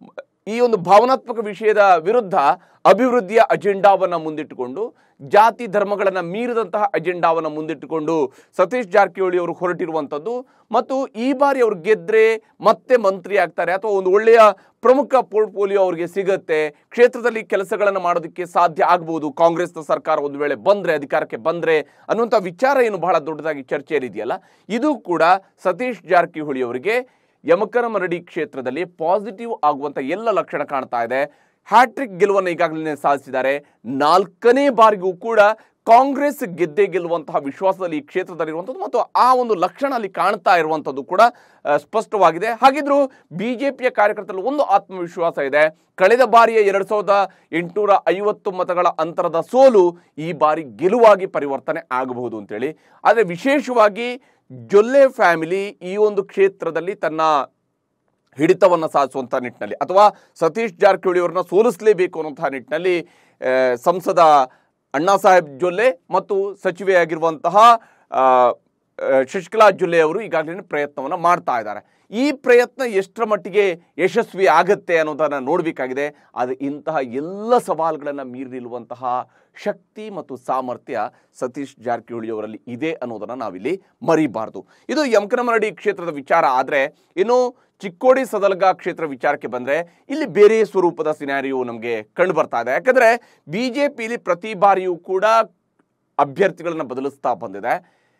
ಈ ಒಂದು ಭಾವನಾತ್ಮಕ ವಿಷಯದ ವಿರುದ್ಧ ಅಭಿವೃದ್ಧಿಯ ಅಜೆಂಡಾವನ್ನ ಮುಂದಿಟ್ಟುಕೊಂಡು ಜಾತಿ ಧರ್ಮಗಳನ್ನ ಮೀರಿದಂತಹ ಅಜೆಂಡಾವನ್ನ ಮುಂದಿಟ್ಟುಕೊಂಡು ಸತೀಶ್ ಜಾರಕಿಹೊಳಿ ಅವರು ಹೊರಟಿರುವಂಥದ್ದು ಮತ್ತು ಈ ಬಾರಿ ಅವ್ರು ಗೆದ್ರೆ ಮತ್ತೆ ಮಂತ್ರಿ ಆಗ್ತಾರೆ ಅಥವಾ ಒಂದು ಒಳ್ಳೆಯ ಪ್ರಮುಖ ಪೋರ್ಟ್ಫೋಲಿಯೋ ಅವರಿಗೆ ಸಿಗತ್ತೆ ಕ್ಷೇತ್ರದಲ್ಲಿ ಕೆಲಸಗಳನ್ನು ಮಾಡೋದಕ್ಕೆ ಸಾಧ್ಯ ಆಗ್ಬೋದು ಕಾಂಗ್ರೆಸ್ನ ಸರ್ಕಾರ ಒಂದು ವೇಳೆ ಬಂದ್ರೆ ಅಧಿಕಾರಕ್ಕೆ ಬಂದ್ರೆ ಅನ್ನುವಂಥ ವಿಚಾರ ಏನು ಬಹಳ ದೊಡ್ಡದಾಗಿ ಚರ್ಚೆಯಲ್ಲಿ ಇದೆಯಲ್ಲ ಇದು ಕೂಡ ಸತೀಶ್ ಜಾರಕಿಹೊಳಿ ಅವರಿಗೆ ಯಮಕನಮರಡಿ ಕ್ಷೇತ್ರದಲ್ಲಿ ಪಾಸಿಟಿವ್ ಆಗುವಂತ ಎಲ್ಲ ಲಕ್ಷಣ ಕಾಣ್ತಾ ಇದೆ ಹ್ಯಾಟ್ರಿಕ್ ಗೆಲುವನ್ನು ಈಗಾಗಲೇ ಸಾಧಿಸಿದ್ದಾರೆ ನಾಲ್ಕನೇ ಬಾರಿಗೂ ಕೂಡ ಕಾಂಗ್ರೆಸ್ ಗೆದ್ದೇ ಗೆಲ್ಲುವಂತಹ ವಿಶ್ವಾಸದಲ್ಲಿ ಈ ಕ್ಷೇತ್ರದಲ್ಲಿರುವಂಥದ್ದು ಮತ್ತು ಆ ಒಂದು ಲಕ್ಷಣ ಅಲ್ಲಿ ಕಾಣ್ತಾ ಇರುವಂಥದ್ದು ಕೂಡ ಆ, ಸ್ಪಷ್ಟವಾಗಿದೆ ಹಾಗಿದ್ರು ಬಿಜೆಪಿಯ ಕಾರ್ಯಕರ್ತರಲ್ಲಿ ಒಂದು ಆತ್ಮವಿಶ್ವಾಸ ಇದೆ ಕಳೆದ ಬಾರಿಯ ಎರಡ್ ಸಾವಿರದ ಎಂಟುನೂರ ಐವತ್ತು ಮತಗಳ ಅಂತರದ ಸೋಲು ಈ ಬಾರಿ ಗೆಲುವಾಗಿ ಪರಿವರ್ತನೆ ಆಗಬಹುದು ಅಂತೇಳಿ ಆದರೆ ವಿಶೇಷವಾಗಿ ಜೊಲ್ಲೆ ಫ್ಯಾಮಿಲಿ ಈ ಒಂದು ಕ್ಷೇತ್ರದಲ್ಲಿ ತನ್ನ ಹಿಡಿತವನ್ನು ಸಾಧಿಸುವಂಥ ನಿಟ್ಟಿನಲ್ಲಿ ಅಥವಾ ಸತೀಶ್ ಜಾರಕಿಹೊಳಿ ಅವರನ್ನ ಸೋಲಿಸಲೇಬೇಕು ಅನ್ನುವಂತಹ ನಿಟ್ಟಿನಲ್ಲಿ ಆ, ಸಂಸದ ಅಣ್ಣಾ ಸಾಹೇಬ್ ಜೊಲ್ಲೆ ಮತ್ತು ಸಚಿವೆಯಾಗಿರುವಂತಹ ಆ, ಆ, ಶಶಿಕಲಾ ಜೊಲ್ಲೆ ಅವರು ಈಗಾಗಲೇ ಪ್ರಯತ್ನವನ್ನು ಮಾಡ್ತಾ ಇದ್ದಾರೆ ಈ ಪ್ರಯತ್ನ ಎಷ್ಟರ ಮಟ್ಟಿಗೆ ಯಶಸ್ವಿ ಆಗತ್ತೆ ಅನ್ನೋದನ್ನು ನೋಡಬೇಕಾಗಿದೆ ಅದು ಇಂತಹ ಎಲ್ಲ ಸವಾಲುಗಳನ್ನು ಮೀರಿ ನಿಲ್ಲುವಂತಹ ಶಕ್ತಿ ಮತ್ತು ಸಾಮರ್ಥ್ಯ ಸತೀಶ್ ಜಾರಕಿಹೊಳಿ ಅವರಲ್ಲಿ ಇದೆ ಅನ್ನೋದನ್ನು ನಾವಿಲ್ಲಿ ಮರಿಬಾರ್ದು ಇದು ಯಮಕನಮರಡಿ ಕ್ಷೇತ್ರದ ವಿಚಾರ ಆದರೆ ಇನ್ನು ಚಿಕ್ಕೋಡಿ ಸದಲಗ ಕ್ಷೇತ್ರ ವಿಚಾರಕ್ಕೆ ಬಂದ್ರೆ ಇಲ್ಲಿ ಬೇರೆ ಸ್ವರೂಪದ ಸಿನಾರಿಯೋ ನಮಗೆ ಕಂಡು ಬರ್ತಾ ಇದೆ ಯಾಕಂದ್ರೆ ಬಿಜೆಪಿಲಿ ಪ್ರತಿ ಬಾರಿಯೂ ಕೂಡ ಅಭ್ಯರ್ಥಿಗಳನ್ನ ಬದಲಿಸ್ತಾ ಬಂದಿದೆ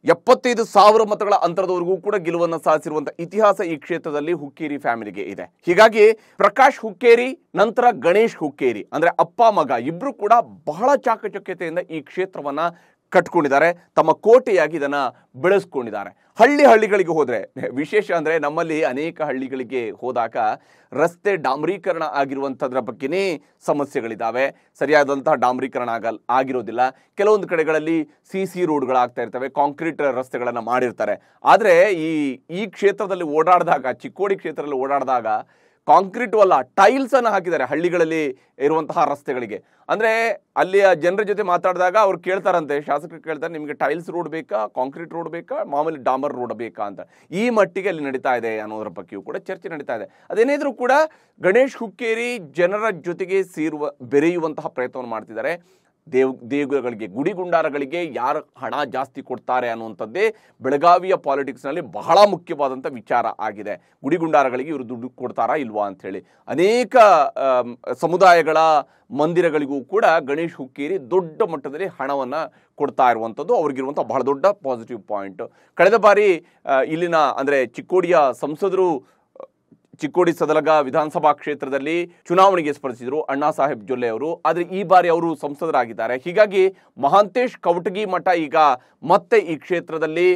ಎಪ್ಪತ್ತೈದು ಸಾವಿರ ಮತಗಳ ಅಂತರದವರೆಗೂ ಕೂಡ ಗೆಲುವನ್ನು ಸಾಧಿಸಿರುವಂತಹ ಇತಿಹಾಸ ಈ ಕ್ಷೇತ್ರದಲ್ಲಿ ಹುಕ್ಕೇರಿ ಫ್ಯಾಮಿಲಿಗೆ ಇದೆ ಹೀಗಾಗಿ ಪ್ರಕಾಶ್ ಹುಕ್ಕೇರಿ ನಂತರ ಗಣೇಶ್ ಹುಕ್ಕೇರಿ ಅಂದ್ರೆ ಅಪ್ಪ ಮಗ ಇಬ್ರು ಕೂಡ ಬಹಳ ಚಾಕಚಕ್ಯತೆಯಿಂದ ಈ ಕ್ಷೇತ್ರವನ್ನ ಕಟ್ಕೊಂಡಿದ್ದಾರೆ ತಮ್ಮ ಕೋಟೆಯಾಗಿ ಇದನ್ನ ಬೆಳೆಸ್ಕೊಂಡಿದ್ದಾರೆ ಹಳ್ಳಿ ಹಳ್ಳಿಗಳಿಗೆ ಹೋದ್ರೆ ವಿಶೇಷ ಅಂದ್ರೆ ನಮ್ಮಲ್ಲಿ ಅನೇಕ ಹಳ್ಳಿಗಳಿಗೆ ಹೋದಾಗ ರಸ್ತೆ ಡಾಂಬರೀಕರಣ ಆಗಿರುವಂಥದ್ರ ಬಗ್ಗೆನೇ ಸಮಸ್ಯೆಗಳಿದ್ದಾವೆ ಸರಿಯಾದಂತಹ ಡಾಂಬರೀಕರಣ ಆಗಲ್ ಆಗಿರೋದಿಲ್ಲ ಕೆಲವೊಂದು ಕಡೆಗಳಲ್ಲಿ ಸಿ ಸಿ ರೋಡ್ಗಳಾಗ್ತಾ ಇರ್ತವೆ ಕಾಂಕ್ರೀಟ್ ರಸ್ತೆಗಳನ್ನು ಮಾಡಿರ್ತಾರೆ ಆದರೆ ಈ ಈ ಕ್ಷೇತ್ರದಲ್ಲಿ ಓಡಾಡಿದಾಗ ಚಿಕ್ಕೋಡಿ ಕ್ಷೇತ್ರದಲ್ಲಿ ಓಡಾಡಿದಾಗ ಕಾಂಕ್ರೀಟ್ ಅಲ್ಲ ಟೈಲ್ಸ್ ಅನ್ನು ಹಾಕಿದ್ದಾರೆ ಹಳ್ಳಿಗಳಲ್ಲಿ ಇರುವಂತಹ ರಸ್ತೆಗಳಿಗೆ ಅಂದ್ರೆ ಅಲ್ಲಿಯ ಜನರ ಜೊತೆ ಮಾತಾಡಿದಾಗ ಅವ್ರು ಕೇಳ್ತಾರಂತೆ ಶಾಸಕರು ಕೇಳ್ತಾರೆ ನಿಮಗೆ ಟೈಲ್ಸ್ ರೋಡ್ ಬೇಕಾ ಕಾಂಕ್ರೀಟ್ ರೋಡ್ ಬೇಕಾ ಮಾಮೂಲಿ ಡಾಂಬರ್ ರೋಡ್ ಬೇಕಾ ಅಂತ ಈ ಮಟ್ಟಿಗೆ ಅಲ್ಲಿ ನಡೀತಾ ಇದೆ ಅನ್ನೋದ್ರ ಬಗ್ಗೆಯೂ ಕೂಡ ಚರ್ಚೆ ನಡೀತಾ ಇದೆ ಅದೇನಿದ್ರು ಕೂಡ ಗಣೇಶ್ ಹುಕ್ಕೇರಿ ಜನರ ಜೊತೆಗೆ ಸೇರುವ ಬೆರೆಯುವಂತಹ ಪ್ರಯತ್ನವನ್ನು ಮಾಡ್ತಿದ್ದಾರೆ ದೇವ್ ದೇಗುಲಗಳಿಗೆ ಗುಡಿಗುಂಡಾರಗಳಿಗೆ ಯಾರು ಹಣ ಜಾಸ್ತಿ ಕೊಡ್ತಾರೆ ಅನ್ನುವಂಥದ್ದೇ ಬೆಳಗಾವಿಯ ಪಾಲಿಟಿಕ್ಸ್ನಲ್ಲಿ ಬಹಳ ಮುಖ್ಯವಾದಂಥ ವಿಚಾರ ಆಗಿದೆ ಗುಡಿಗುಂಡಾರಗಳಿಗೆ ಇವರು ದುಡ್ಡು ಕೊಡ್ತಾರಾ ಇಲ್ವಾ ಅಂಥೇಳಿ ಅನೇಕ ಆಮ್, ಸಮುದಾಯಗಳ ಮಂದಿರಗಳಿಗೂ ಕೂಡ ಗಣೇಶ್ ಹುಕ್ಕೇರಿ ದೊಡ್ಡ ಮಟ್ಟದಲ್ಲಿ ಹಣವನ್ನು ಕೊಡ್ತಾ ಇರುವಂಥದ್ದು ಅವ್ರಿಗಿರುವಂಥ ಬಹಳ ದೊಡ್ಡ ಪಾಸಿಟಿವ್ ಪಾಯಿಂಟ್ ಕಳೆದ ಬಾರಿ ಆ, ಇಲ್ಲಿನ ಅಂದರೆ ಚಿಕ್ಕೋಡಿಯ ಸಂಸದರು ಚಿಕ್ಕೋಡಿ ಸದಲಗ ವಿಧಾನಸಭಾ ಕ್ಷೇತ್ರದಲ್ಲಿ ಚುನಾವಣೆಗೆ ಸ್ಪರ್ಧಿಸಿದರು ಅಣ್ಣಾ ಸಾಹೇಬ್ ಜೊಲ್ಲೆ ಅವರು ಆದರೆ ಈ ಬಾರಿ ಅವರು ಸಂಸದರಾಗಿದ್ದಾರೆ ಹೀಗಾಗಿ ಮಹಾಂತೇಶ್ ಕವಟಗಿ ಮಠ ಈಗ ಮತ್ತೆ ಈ ಕ್ಷೇತ್ರದಲ್ಲಿ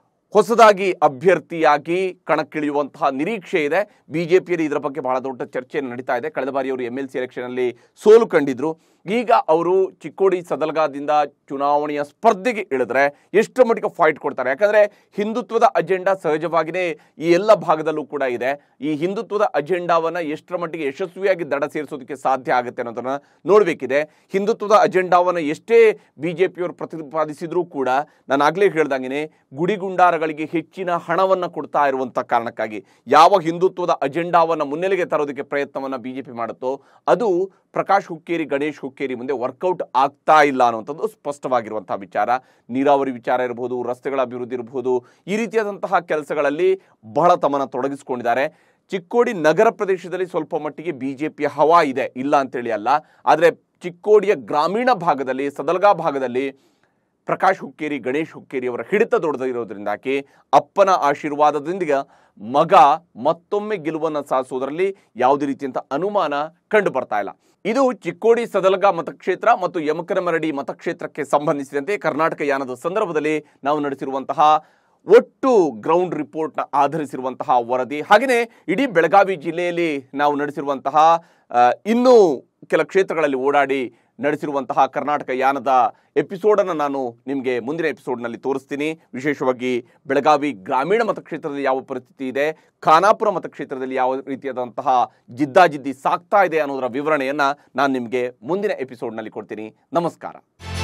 ಹೊಸದಾಗಿ ಅಭ್ಯರ್ಥಿಯಾಗಿ ಕಣಕ್ಕಿಳಿಯುವಂತಹ ನಿರೀಕ್ಷೆ ಇದೆ ಬಿಜೆಪಿಯಲ್ಲಿ ಇದರ ಬಗ್ಗೆ ಬಹಳ ದೊಡ್ಡ ಚರ್ಚೆ ನಡೀತಾ ಇದೆ ಕಳೆದ ಬಾರಿ ಅವರು ಎಮ್ ಎಲ್ ಸಿ ಎಲೆಕ್ಷನಲ್ಲಿ ಸೋಲು ಕಂಡಿದ್ರು ಈಗ ಅವರು ಚಿಕ್ಕೋಡಿ ಸದಲ್ಗಾದಿಂದ ಚುನಾವಣೆಯ ಸ್ಪರ್ಧೆಗೆ ಇಳಿದ್ರೆ ಎಷ್ಟು ಮಟ್ಟಿಗೆ ಫೈಟ್ ಕೊಡ್ತಾರೆ ಯಾಕಂದ್ರೆ ಹಿಂದುತ್ವದ ಅಜೆಂಡಾ ಸಹಜವಾಗಿಯೇ ಈ ಎಲ್ಲ ಭಾಗದಲ್ಲೂ ಕೂಡ ಇದೆ ಈ ಹಿಂದುತ್ವದ ಅಜೆಂಡಾವನ್ನ ಎಷ್ಟರ ಮಟ್ಟಿಗೆ ಯಶಸ್ವಿಯಾಗಿ ದಡ ಸೇರಿಸೋದಕ್ಕೆ ಸಾಧ್ಯ ಆಗುತ್ತೆ ಅನ್ನೋದನ್ನ ನೋಡಬೇಕಿದೆ ಹಿಂದುತ್ವದ ಅಜೆಂಡಾವನ್ನ ಎಷ್ಟೇ ಬಿಜೆಪಿಯವರು ಪ್ರತಿಪಾದಿಸಿದ್ರೂ ಕೂಡ ನಾನು ಆಗ್ಲೇ ಹೇಳ್ದಂಗೆ ಗುಡಿಗುಂಡಾರಗಳಿಗೆ ಹೆಚ್ಚಿನ ಹಣವನ್ನ ಕೊಡ್ತಾ ಇರುವಂತ ಕಾರಣಕ್ಕಾಗಿ ಯಾವ ಹಿಂದುತ್ವದ ಅಜೆಂಡಾವನ್ನ ಮುನ್ನೆಲೆಗೆ ತರೋದಕ್ಕೆ ಪ್ರಯತ್ನವನ್ನ ಬಿಜೆಪಿ ಮಾಡುತ್ತೋ ಅದು ಪ್ರಕಾಶ್ ಹುಕ್ಕೇರಿ ಗಣೇಶ್ ಹುಕ್ಕೇರಿ ಮುಂದೆ ವರ್ಕೌಟ್ ಆಗ್ತಾ ಇಲ್ಲ ಅನ್ನುವಂಥದ್ದು ಸ್ಪಷ್ಟವಾಗಿರುವಂತಹ ವಿಚಾರ ನೀರಾವರಿ ವಿಚಾರ ಇರಬಹುದು ರಸ್ತೆಗಳ ಅಭಿವೃದ್ಧಿ ಇರಬಹುದು ಈ ರೀತಿಯಾದಂತಹ ಕೆಲಸಗಳಲ್ಲಿ ಬಹಳ ತಮ್ಮನ್ನ ತೊಡಗಿಸಿಕೊಂಡಿದ್ದಾರೆ ಚಿಕ್ಕೋಡಿ ನಗರ ಪ್ರದೇಶದಲ್ಲಿ ಸ್ವಲ್ಪ ಮಟ್ಟಿಗೆ ಬಿಜೆಪಿಯ ಹವಾ ಇದೆ ಇಲ್ಲ ಅಂತೇಳಿ ಅಲ್ಲ ಆದರೆ ಚಿಕ್ಕೋಡಿಯ ಗ್ರಾಮೀಣ ಭಾಗದಲ್ಲಿ ಸದಲ್ಗಾ ಭಾಗದಲ್ಲಿ ಪ್ರಕಾಶ್ ಹುಕ್ಕೇರಿ ಗಣೇಶ್ ಹುಕ್ಕೇರಿ ಅವರ ಹಿಡಿತ ದೊಡ್ಡದಿರೋದ್ರಿಂದಾಗಿ ಅಪ್ಪನ ಆಶೀರ್ವಾದದೊಂದಿಗೆ ಮಗ ಮತ್ತೊಮ್ಮೆ ಗೆಲುವನ್ನು ಸಾಧಿಸುವುದರಲ್ಲಿ ಯಾವುದೇ ರೀತಿಯಂತ ಅನುಮಾನ ಕಂಡು ಬರ್ತಾ ಇಲ್ಲ ಇದು ಚಿಕ್ಕೋಡಿ ಸದಲಗ ಮತಕ್ಷೇತ್ರ ಮತ್ತು ಯಮಕನಮರಡಿ ಮತಕ್ಷೇತ್ರಕ್ಕೆ ಸಂಬಂಧಿಸಿದಂತೆ ಕರ್ನಾಟಕ ಯಾನದ ಸಂದರ್ಭದಲ್ಲಿ ನಾವು ನಡೆಸಿರುವಂತಹ ಒಟ್ಟು ಗ್ರೌಂಡ್ ರಿಪೋರ್ಟ್ನ ಆಧರಿಸಿರುವಂತಹ ವರದಿ ಹಾಗೆಯೇ ಇಡೀ ಬೆಳಗಾವಿ ಜಿಲ್ಲೆಯಲ್ಲಿ ನಾವು ನಡೆಸಿರುವಂತಹ ಆ, ಇನ್ನೂ ಕೆಲ ಕ್ಷೇತ್ರಗಳಲ್ಲಿ ಓಡಾಡಿ ನಡೆಸಿರುವಂತಹ ಕರ್ನಾಟಕ ಯಾನದ ಎಪಿಸೋಡನ್ನು ನಾನು ನಿಮಗೆ ಮುಂದಿನ ಎಪಿಸೋಡ್ನಲ್ಲಿ ತೋರಿಸ್ತೀನಿ ವಿಶೇಷವಾಗಿ ಬೆಳಗಾವಿ ಗ್ರಾಮೀಣ ಮತಕ್ಷೇತ್ರದಲ್ಲಿ ಯಾವ ಪರಿಸ್ಥಿತಿ ಇದೆ ಖಾನಾಪುರ ಮತಕ್ಷೇತ್ರದಲ್ಲಿ ಯಾವ ರೀತಿಯಾದಂತಹ ಜಿದ್ದಾಜಿದ್ದಿ ಸಾಗ್ತಾ ಇದೆ ಅನ್ನೋದರ ವಿವರಣೆಯನ್ನು ನಾನು ನಿಮಗೆ ಮುಂದಿನ ಎಪಿಸೋಡ್ನಲ್ಲಿ ಕೊಡ್ತೀನಿ ನಮಸ್ಕಾರ